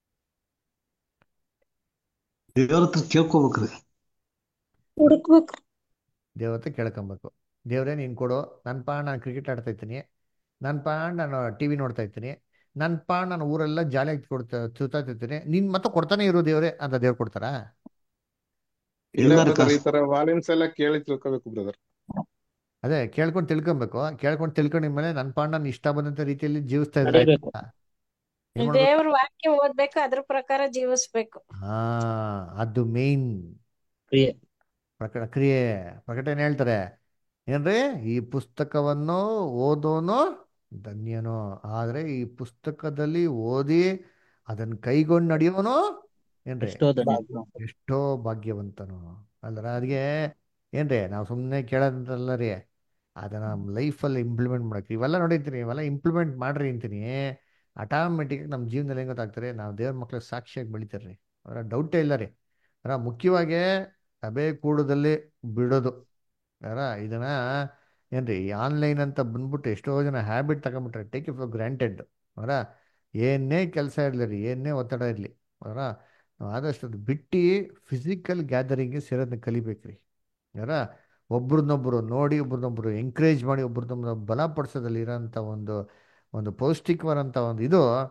ದೇವ್ರ ಹತ್ರ ಕೇಳ್ಕೊಬೇಕ್ರಿ ಹುಡುಕ್ಬೇಕು ದೇವ್ರ ಹತ್ರ ಕೇಳ್ಕೊಬೇಕು ದೇವ್ರೆ ನೀನ್ ಕೊಡು ನನ್ನ ಪಾಡ್ ನಾನು ಕ್ರಿಕೆಟ್ ಆಡ್ತಾ ಇರ್ತೀನಿ ನನ್ನ ಪಾಡ್ ನಾನು ಟಿವಿ ನೋಡ್ತಾ ಇರ್ತೀನಿ ನನ್ನ ಪಾಡ್ ನಾನು ಊರೆಲ್ಲ ಜಾಲಿಯಾಗಿ ಕೊಡ್ತಾ ಸುತ್ತಾ ಇರ್ತೀನಿ ನೀನ್ ಮತ್ತೆ ಕೊಡ್ತಾನೆ ಇರು ದೇವ್ರೆ ಅಂತ ದೇವ್ರು ಕೊಡ್ತಾರಾ ಇಲ್ಲ ಎಲ್ಲಾರ ಬ್ರದರ್ ಈ ಕಾಸು ತರ ವಾಲ್ಯೂಮ್ಸ್ ಎಲ್ಲ ಕೇಳಿ ತಿಳ್ಕೋಬೇಕು ಬ್ರದರ್ ಅದೇ ಕೇಳ್ಕೊಂಡು ತಿಳ್ಕೊಬೇಕು ಕೇಳ್ಕೊಂಡು ತಿಳ್ಕೊಂಡಿದ್ಮೇಲೆ ನನ್ನ ಪಾಡ್ ನಾನು ಇಷ್ಟ ಬಂದಂತ ರೀತಿಯಲ್ಲಿ ಜೀವಿಸ್ತಾ ಇದ್ರೆ ನಡಿಬೇಕು ಆಯ್ತಾ ಏನ್ ಮಾಡ್ಬೇಕು ದೇವ್ರ ವಾಕ್ಯ ಓದ್ಬೇಕು ಅದ್ರ ಪ್ರಕಾರ ಜೀವಿಸ್ಬೇಕು ಹಾ ಅದು ಮೇನ್ ಕ್ರಿಯೆ ಪ್ರಕಟ ಕ್ರಿಯೆ ಪ್ರಕಟ ಏನ್ ಹೇಳ್ತಾರೆ ಏನ್ರಿ ಈ ಪುಸ್ತಕವನ್ನು ಓದೋನು ಧನ್ಯನು ಆದ್ರೆ ಈ ಪುಸ್ತಕದಲ್ಲಿ ಓದಿ ಅದನ್ನ ಕೈಗೊಂಡು ನಡೆಯೋನು ಏನ್ರಿ ಎಷ್ಟೋ ಧನ್ಯ ಭಾಗ್ಯ ಎಷ್ಟೋ ಭಾಗ್ಯವಂತನು ಅಲ್ರ ಅದಕ್ಕೆ ಏನ್ರಿ ನಾವು ಸುಮ್ಮನೆ ಕೇಳೋದಂತಲ್ಲ ರೀ ಅದನ್ನ ಲೈಫಲ್ಲಿ ಇಂಪ್ಲಿಮೆಂಟ್ ಮಾಡಕ್ಕೆ ಇವೆಲ್ಲ ನೋಡಿರ್ತೀನಿ ಇವೆಲ್ಲ ಇಂಪ್ಲಿಮೆಂಟ್ ಮಾಡ್ರಿ ಅಂತೀನಿ ಆಟೋಮೆಟಿಕ್ ನಮ್ಮ ಜೀವನದಲ್ಲಿ ಹೆಂಗ್ ಗೊತ್ತಾಗ್ತಾರೆ ನಾವು ದೇವ್ರ ಮಕ್ಳು ಸಾಕ್ಷಿಯಾಗಿ ಬೆಳಿತಾರ್ರಿ ಅದರ ಡೌಟೇ ಇಲ್ಲ ರೀ ಅದರ ಮುಖ್ಯವಾಗಿ ಸಭೆ ಕೂಡದಲ್ಲಿ ಬಿಡೋದು ಅದರ ಇದನ್ನ ಏನ್ರಿ ಈ ಆನ್ಲೈನ್ ಅಂತ ಬಂದ್ಬಿಟ್ಟು ಎಷ್ಟೋ ಜನ ಹ್ಯಾಬಿಟ್ ತಗೊಂಡ್ಬಿಟ್ರೆ ಟೇಕ್ ಇಟ್ ಫಾರ್ ಗ್ರಾಂಟೆಡ್ ಅವರ ಏನೇ ಕೆಲಸ ಇರಲಿ ರೀ ಏನೇ ಒತ್ತಡ ಇರಲಿ ಅವರ ನಾವು ಆದಷ್ಟು ಅದು ಬಿಟ್ಟು ಫಿಸಿಕಲ್ ಗ್ಯಾದರಿಂಗ್ಗೆ ಸೇರೋದನ್ನ ಕಲಿಬೇಕ್ರಿ ಯಾರ ಒಬ್ರನ್ನೊಬ್ರು ನೋಡಿ ಒಬ್ರನ್ನೊಬ್ರು ಎಂಕರೇಜ್ ಮಾಡಿ ಒಬ್ರನ್ನೊಬ್ರು ಬಲಪಡಿಸೋದ್ರಲ್ಲಿ ಇರೋಂಥ ಒಂದು ಒಂದು ಪೌಷ್ಟಿಕವಾದಂಥ ಒಂದು ಇದು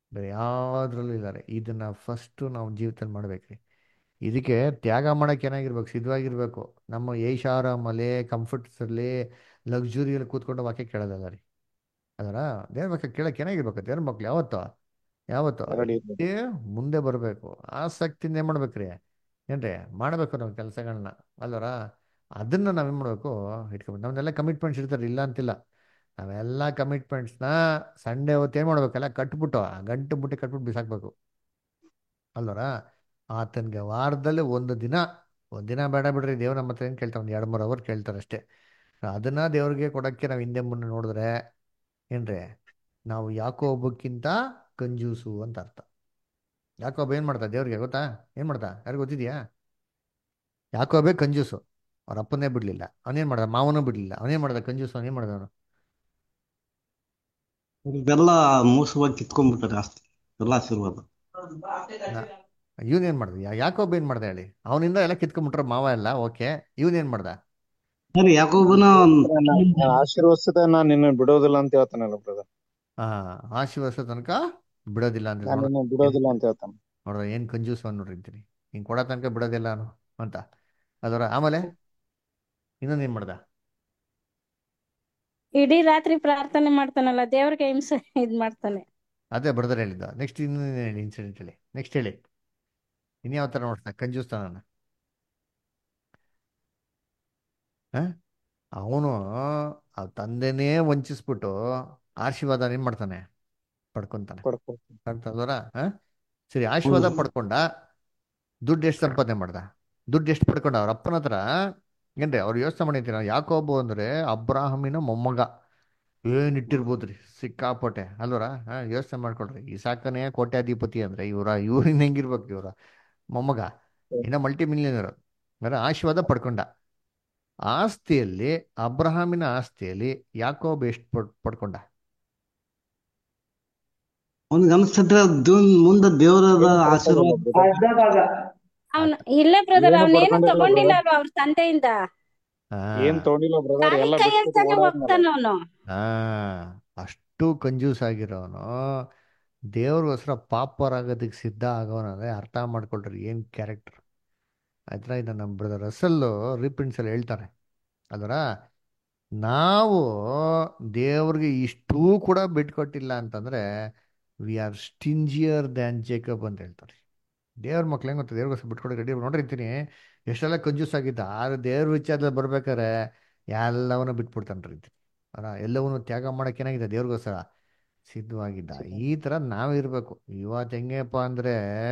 ಬೇರೆ ಯಾವುದ್ರಲ್ಲೂ ಇದ್ದಾರೆ ಇದನ್ನ ಫಸ್ಟು ನಾವು ಜೀವಿತದಲ್ಲಿ ಮಾಡ್ಬೇಕ್ರಿ ಇದಕ್ಕೆ ತ್ಯಾಗ ಮಾಡೋಕೆ ಏನಾಗಿರ್ಬೇಕು ಸಿದ್ಧವಾಗಿರ್ಬೇಕು ನಮ್ಮ ಏಷಾರಾಮಲ್ಲಿ ಕಂಫರ್ಟ್ಸಲ್ಲಿ ಲಕ್ಸುರಿಯಲ್ಲಿ ಕೂತ್ಕೊಂಡು ವಾಕ್ಯ ಕೇಳೋದಲ್ಲ ರೀ ಅದರ ದೇವ್ರ ವಾಕ್ಯ ಕೇಳಕ್ಕೆ ಏನಾಗಿರ್ಬೇಕು ದೇವ್ರ ಮಕ್ಳು ಯಾವತ್ತೋ ಯಾವತ್ತು ರೆಡಿ ಏ ಮುಂದೆ ಬರಬೇಕು ಆಸಕ್ತಿಯಿಂದ ಏನು ಮಾಡ್ಬೇಕ್ರಿ ಏನ್ರಿ ಮಾಡಬೇಕು ನಾವು ಕೆಲಸಗಳನ್ನ ಅಲ್ವರ ಅದನ್ನ ನಾವೇನು ಮಾಡಬೇಕು ಇಟ್ಕೊಬೇಕು ನಮ್ದೆಲ್ಲ ಕಮಿಟ್ಮೆಂಟ್ಸ್ ಇರ್ತಾರೆ ಇಲ್ಲ ಅಂತಿಲ್ಲ ನಾವೆಲ್ಲ ಕಮಿಟ್ಮೆಂಟ್ಸ್ನ ಸಂಡೇ ಹೊತ್ತು ಏನು ಮಾಡ್ಬೇಕಲ್ಲ ಕಟ್ಬಿಟ್ಟು ಗಂಟು ಬುಟ್ಟಿ ಕಟ್ಬಿಟ್ಟು ಬಿಸಾಕ್ಬೇಕು ಅಲ್ವರ ಆತನಿಗೆ ವಾರದಲ್ಲಿ ಒಂದು ದಿನ ಒಂದು ದಿನ ಬೇಡ ಬಿಡ್ರಿ ದೇವ್ರ ನಮ್ಮ ಹತ್ರ ಏನು ಕೇಳ್ತಾರೆ ಒಂದು ಎರಡು ಮೂರು ಅವರ್ ಕೇಳ್ತಾರೆ ಅಷ್ಟೇ ಅದನ್ನ ದೇವ್ರಿಗೆ ಕೊಡೋಕ್ಕೆ ನಾವು ಹಿಂದೆ ಮುಂದೆ ನೋಡಿದ್ರೆ ಏನ್ರಿ ನಾವು ಯಾಕೋ ಒಬ್ಬಕ್ಕಿಂತ ಕಂಜೂಸು ಅಂತ ಅರ್ಥ ಯಾಕೋಬ ಏನು ಮಾಡ್ತಾ ದೇವ್ರಿಗೆ ಗೊತ್ತಾ ಏನು ಮಾಡ್ತಾ ಯಾರಿಗೂ ಗೊತ್ತಿದ್ಯಾ ಯಾಕೋಬೆ ಕಂಜೂಸು ಅವ್ರ ಅಪ್ಪನೇ ಬಿಡ್ಲಿಲ್ಲ ಅವನೇನು ಮಾಡ್ದ ಮಾವನೂ ಬಿಡ್ಲಿಲ್ಲ ಅವನೇನು ಮಾಡ್ದ ಕಂಜೂಸು ಅವನೇನು ಮಾಡ್ದ ಅವನು ಇದೆಲ್ಲ ಮೋಸವಾಗಿ ಕಿತ್ಕೊಂಡ್ಬಿಟ್ಟಾರೆ ಆಸ್ತಿ ಎಲ್ಲ ಆಶೀರ್ವಾದ ಇವನೇನು ಮಾಡ್ದ ಯಾ- ಯಾಕೋಬ ಏನು ಮಾಡ್ದ ಹೇಳಿ ಅವನಿಂದ ಎಲ್ಲ ಕಿತ್ಕೊಂಡ್ಬಿಟ್ರ ಮಾವ ಎಲ್ಲ ಓಕೆ ಇವನೇನು ಮಾಡ್ದ ಸರಿ ಯಾಕೋಬನ ನಾನು ಆಶೀರ್ವದಿಸದ ನಾನು ನಿನ್ನ ಬಿಡೋದಿಲ್ಲ ಅಂತ ಹೇಳ್ತಾನಲ್ಲ ಬ್ರದರ್ ಹಾ ಆಶೀರ್ವದಿಸೋ ತನಕ ಬಿಡೋದಿಲ್ಲ ಅಂದ್ರೆ ನಾನು ನೋಡ ನಿನ್ನ ಬಿಡೋದಿಲ್ಲ ಅಂತ ಹೇಳ್ತಾನೆ ನೋಡ್ರ ಏನು ಕಂಜೂಸ್ ಅವ್ನು ನೋಡ್ರಿ ಅಂತೀನಿ ಹಿಂಗೆ ಕೊಡೋ ತನಕ ಬಿಡೋದಿಲ್ಲ ಅವನು ಅಂತ ಅದರ ಆಮೇಲೆ ಇನ್ನೊಂದು ಏನು ಮಾಡ್ದ ಇಡೀ ರಾತ್ರಿ ಪ್ರಾರ್ಥನೆ ಮಾಡ್ತಾನಲ್ಲ ದೇವ್ರಿಗೆ ಹಿಂಸೆ ಇದ್ ಮಾಡ್ತಾನೆ ಅದೇ ಬ್ರದರ್ ಹೇಳಿದ್ದ ನೆಕ್ಸ್ಟ್ ಇನ್ನೊಂದು ಹೇಳಿ ಇನ್ಸಿಡೆಂಟ್ ಹೇಳಿ ನೆಕ್ಸ್ಟ್ ಹೇಳಿ ಇನ್ಯಾವ ಥರ ನೋಡ್ತಾನೆ ಕಂಜೂಸ್ತಾನ ಅವನು ಆ ತಂದೆನೇ ವಂಚಿಸ್ಬಿಟ್ಟು ಆಶೀರ್ವಾದ ಏನು ಮಾಡ್ತಾನೆ ಪಡ್ಕೊಂತಾನೆ ಪಡ್ಕೊಳ್ತಾನೆ ಆಗ್ತದವರ ಸರಿ ಆಶೀರ್ವಾದ ಪಡ್ಕೊಂಡ ದುಡ್ಡು ಎಷ್ಟು ಸಂಪಾದನೆ ಮಾಡ್ದ ದುಡ್ಡು ಎಷ್ಟು ಪಡ್ಕೊಂಡ ಅವ್ರ ಅಪ್ಪನ ಹತ್ರ ಏನ್ರಿ ಅವ್ರು ಯೋಚನೆ ಮಾಡಿರ್ತೀರ ಯಾಕೊಬ್ಬ ಅಂದ್ರೆ ಅಬ್ರಾಹಮಿನ ಮೊಮ್ಮಗ ಏನಿಟ್ಟಿರ್ಬೋದ್ರಿ ಸಿಕ್ಕಾಪಟ್ಟೆ ಅಲ್ವರ ಹಾ ಯೋಚನೆ ಮಾಡ್ಕೊಳ್ರಿ ಈ ಸಾಕನೆ ಕೋಟ್ಯಾಧಿಪತಿ ಅಂದ್ರೆ ಇವರ ಇವ್ರಿನ ಹೆಂಗಿರ್ಬೇಕು ಇವರ ಮೊಮ್ಮಗ ಇನ್ನ ಮಲ್ಟಿ ಮಿಲಿಯನರ್ ಅಂದ್ರೆ ಆಶೀರ್ವಾದ ಪಡ್ಕೊಂಡ ಆಸ್ತಿಯಲ್ಲಿ ಅಬ್ರಹಾಮಿನ ಆಸ್ತಿಯಲ್ಲಿ ಯಾಕೋಬ್ ಎಷ್ಟು ಪಡ್ ಪಡ್ಕೊಂಡ ಅವ್ನಿಗೆ ಅನ್ಸ್ತದ್ರೆ ದೇವ್ ಮುಂದೆ ದೇವರದ ಏನು ಆಶೀರ್ವಾದ ಪಡ್ಕೊಂಡಿಲ್ಲ brother. ಅವ್ನ ಇಲ್ಲ ಬ್ರದರ್ ಏನು ಅವನೇನು ಪಡ್ಕೊಂಡಿಲ್ಲ ತಗೊಂಡಿಲ್ಲ brother. ಅಲ್ವಾ ಅವ್ರ ತಂದೆಯಿಂದ ಹಾ ಏನ್ ತಗೊಂಡಿಲ್ಲ ಬ್ರದರ್ ಖಾಲಿ ಎಲ್ಲ ಕೈಯಲ್ಲಿ ಬಿಟ್ಬಿಟ್ಟು ತಾನೇ ಓಡೋದ್ನಲ್ಲ ಹೋಗ್ತಾನ ಅವನು ಹಾ ಅಷ್ಟು ಕಂಜೂಸ್ ಆಗಿರೋನು ದೇವ್ರಿಗೋಸ್ಕರ ಪಾಪರಾಗೋದಕ್ಕೆ ಸಿದ್ಧ ಆಗೋನಂದ್ರೆ ಅರ್ಥ ಮಾಡ್ಕೊಳ್ರಿ ಏನು ಕ್ಯಾರೆಕ್ಟರ್ ಆಯ್ತಾ ಇದು ನಮ್ಮ ಬ್ರದರ್ ರಸಲ್ಲು ರೀಪ್ರಿನ್ಸಲ್ಲಿ ಹೇಳ್ತಾರೆ ಅದರ ನಾವು ದೇವ್ರಿಗೆ ಇಷ್ಟೂ ಕೂಡ ಬಿಟ್ಕೊಟ್ಟಿಲ್ಲ ಅಂತಂದ್ರೆ we are stingier than Jacob ಅಂತ ಹೇಳ್ತಾರೆ ದೇವ್ರ ಮಕ್ಳು ಹೆಂಗ್ ಗೊತ್ತಾ ದೇವ್ರಿಗೋಸ್ಕರ ಬಿಟ್ಕೊಡೋ ರೆಡಿ ನೋಡಿರ್ತೀನಿ ಎಷ್ಟೆಲ್ಲ ಕಂಜೂಸ್ ಆಗಿದ್ದ ಆದ್ರೆ ದೇವ್ರ ವಿಚಾರದಲ್ಲಿ ಬರ್ಬೇಕಾರೆ ಎಲ್ಲವನ್ನೂ ಬಿಟ್ಬಿಡ್ತಾನೆ ರೀತಿ ಅಲ್ಲ ಎಲ್ಲವನ್ನೂ ತ್ಯಾಗ ಮಾಡಕ್ಕೆ ಏನಾಗಿದೆ ದೇವ್ರಿಗೋಸ್ಕರ ಸಿದ್ಧವಾಗಿದ್ದ ಈ ಥರ ನಾವಿರ್ಬೇಕು ಇವತ್ತು ಹೆಂಗಪ್ಪ ಅಂದರೆ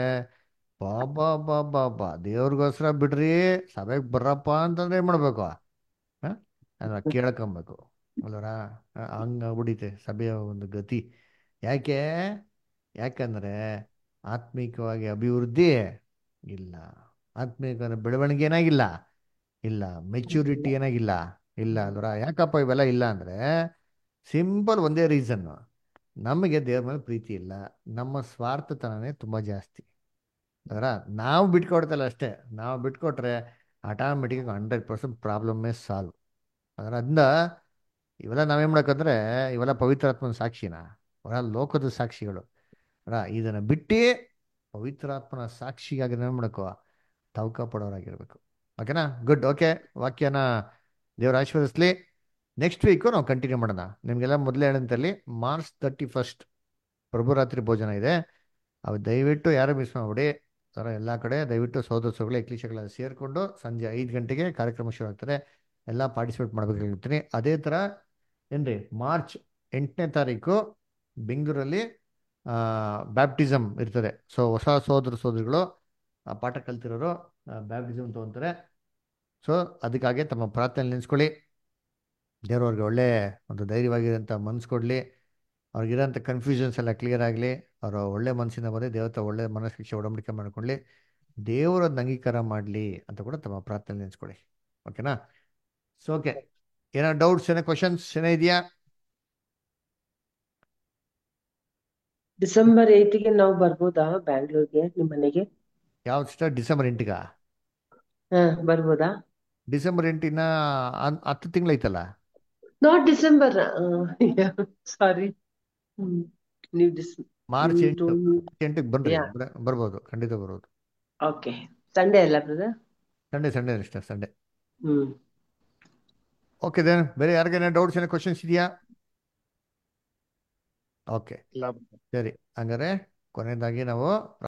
ಬಾಬಾ ಬಾಬಾ ಬಾ ದೇವ್ರಿಗೋಸ್ಕರ ಬಿಡ್ರಿ ಸಭೆಗೆ ಬರ್ರಪ್ಪ ಅಂತಂದ್ರೆ ಏನು ಮಾಡಬೇಕು ಹಾಂ ಅದನ್ನ ಕೇಳ್ಕೊಬೇಕು ಅಲ್ವರ ಹಂಗ ಬಿಡಿತೆ ಸಭೆಯ ಒಂದು ಗತಿ ಯಾಕೆ ಯಾಕಂದ್ರೆ ಆತ್ಮಿಕವಾಗಿ ಅಭಿವೃದ್ಧಿ ಇಲ್ಲ ಆತ್ಮಿಕ ಬೆಳವಣಿಗೆ ಏನಾಗಿಲ್ಲ ಇಲ್ಲ ಮೆಚ್ಯೂರಿಟಿ ಏನಾಗಿಲ್ಲ ಇಲ್ಲ ಅಲ್ವರ ಯಾಕಪ್ಪ ಇವೆಲ್ಲ ಇಲ್ಲ ಅಂದರೆ ಸಿಂಪಲ್ ಒಂದೇ ರೀಸನ್ನು ನಮಗೆ ದೇವ್ರ ಮೇಲೆ ಪ್ರೀತಿ ಇಲ್ಲ ನಮ್ಮ ಸ್ವಾರ್ಥತನನೇ ತುಂಬ ಜಾಸ್ತಿ ಅದರ ನಾವು ಬಿಟ್ಕೊಡ್ತಲ್ಲ ಅಷ್ಟೇ ನಾವು ಬಿಟ್ಕೊಟ್ರೆ ಆಟೋಮೆಟಿಕ್ ಹಂಡ್ರೆಡ್ ಪರ್ಸೆಂಟ್ ಪ್ರಾಬ್ಲಮ್ಮೇ ಸಾಲ್ವ್ ಅದರ ಅದನ್ನ ಇವೆಲ್ಲ ನಾವೇನು ಮಾಡಬೇಕಂದ್ರೆ ಇವೆಲ್ಲ ಪವಿತ್ರಾತ್ಮನ ಸಾಕ್ಷಿನ ಅವರ ಲೋಕದ ಸಾಕ್ಷಿಗಳು ಅಲ್ಲ ಇದನ್ನು ಬಿಟ್ಟು ಪವಿತ್ರಾತ್ಮನ ಸಾಕ್ಷಿಗಾಗಿ ಏನು ಮಾಡಬೇಕು ತವಕ ಪಡೋರಾಗಿರ್ಬೇಕು ಓಕೆನಾ ಗುಡ್ ಓಕೆ ವಾಕ್ಯನ ದೇವರ ಆಶೀರ್ವದಿಸ್ಲಿ ನೆಕ್ಸ್ಟ್ ವೀಕು ನಾವು ಕಂಟಿನ್ಯೂ ಮಾಡೋಣ ನಿಮಗೆಲ್ಲ ಮೊದಲೇ ಹೇಳಂತಲ್ಲಿ ಮಾರ್ಚ್ ತರ್ಟಿ ಫಸ್ಟ್ ಪ್ರಭುರಾತ್ರಿ ಭೋಜನ ಇದೆ ಅವು ದಯವಿಟ್ಟು ಯಾರು ಮಿಸ್ ಮಾಡ್ಬಿಡಿ ಥರ ಎಲ್ಲ ಕಡೆ ದಯವಿಟ್ಟು ಸೋದರ ಸೋಗಳು ಎಕ್ಲಿಷಗಳೆಲ್ಲ ಸೇರಿಕೊಂಡು ಸಂಜೆ ಐದು ಗಂಟೆಗೆ ಕಾರ್ಯಕ್ರಮ ಶುರು ಆಗ್ತದೆ ಎಲ್ಲ ಪಾರ್ಟಿಸಿಪೇಟ್ ಮಾಡಬೇಕಾಗಿರ್ತೀನಿ ಅದೇ ಥರ ಏನ್ರಿ ಮಾರ್ಚ್ ಎಂಟನೇ ತಾರೀಕು ಬೆಂಗಳೂರಲ್ಲಿ ಬ್ಯಾಪ್ಟಿಸಮ್ ಇರ್ತದೆ ಸೊ ಹೊಸ ಸೋದರ ಸೋದರಿಗಳು ಆ ಪಾಠ ಕಲ್ತಿರೋರು ಬ್ಯಾಪ್ಟಿಸಮ್ ತೊಗೊತಾರೆ ಸೊ ಅದಕ್ಕಾಗಿ ತಮ್ಮ ಪ್ರಾರ್ಥನೆ ನೆನೆಸ್ಕೊಳ್ಳಿ ದೇವ್ರವ್ರಿಗೆ ಒಳ್ಳೆ ಒಂದು ಧೈರ್ಯವಾಗಿರೋಂಥ ಮನ್ಸು ಕೊಡಲಿ ಅವ್ರಿಗಿರೋಂಥ ಕನ್ಫ್ಯೂಷನ್ಸ್ ಎಲ್ಲ ಕ್ಲಿಯರ್ ಆಗಲಿ ಅವರು ಒಳ್ಳೆ ಮನಸ್ಸಿಂದ ಬಂದು ದೇವತ ಒಳ್ಳೆ ಮನಸ್ಸಿಗೆ ಒಡಂಬಡಿಕೆ ಮಾಡ್ಕೊಳ್ಳಿ ದೇವರದ್ದು ಅಂಗೀಕಾರ ಮಾಡಲಿ ಅಂತ ಕೂಡ ತಮ್ಮ ಪ್ರಾರ್ಥನೆ ನೆನೆಸ್ಕೊಳ್ಳಿ ಓಕೆನಾ ಸೊ ಓಕೆ ಏನೋ ಡೌಟ್ಸ್ ಏನೋ ಕ್ವಶನ್ಸ್ ಏನೋ ಇದೆಯಾ ಡಿಸೆಂಬರ್ ಏಯ್ಟಿಗೆ ನಾವು ಬರ್ಬೋದಾ ಬ್ಯಾಂಗ್ಳೂರ್ಗೆ ನಿಮ್ಮ ಮನೆಗೆ ಯಾವ್ದು ಸ್ಟಾರ್ ಡಿಸೆಂಬರ್ ಎಂಟಿಗ ಹಾ ಬರ್ಬೋದಾ ಡಿಸೆಂಬರ್ ಎಂಟಿನ ಹನ್- ಹತ್ತು ತಿಂಗಳೈತಲ್ಲ ನಾಟ್ ಡಿಸೆಂಬರ್ ಸಾರಿ ಹ್ಮ್ ನೀವು ಡಿಸ್ ಮಾರ್ಚ್ ಹ್ಮ್, ಎಂಟು two- ಮಾರ್ಚ್ ಎಂಟಕ್ಕೆ ಬನ್ರಿ ಯಾ ಬರ- ಬರ್ಬೋದು ಖಂಡಿತ ಬರ್ಬೋದು ಓಕೆ ಸಂಡೇ ಅಲ್ಲ ಬ್ರದರ್ ಸಂಡೇ ಸಂಡೇ ಅಷ್ಟೇ ಸಂಡೇ ಹ್ಮ್ ಓಕೆ ದೇನ್ ಬೇರೆ ಯಾರಿಗೇನ ಡೌಟ್ಸ್ ಏನೋ ಕ್ವಶನ್ಸ್ ಇದೆಯಾ ಓಕೆ ಇಲ್ಲ ಸರಿ ಹಂಗಾರೆ ಕೊನೆಯದಾಗಿ ನಾವು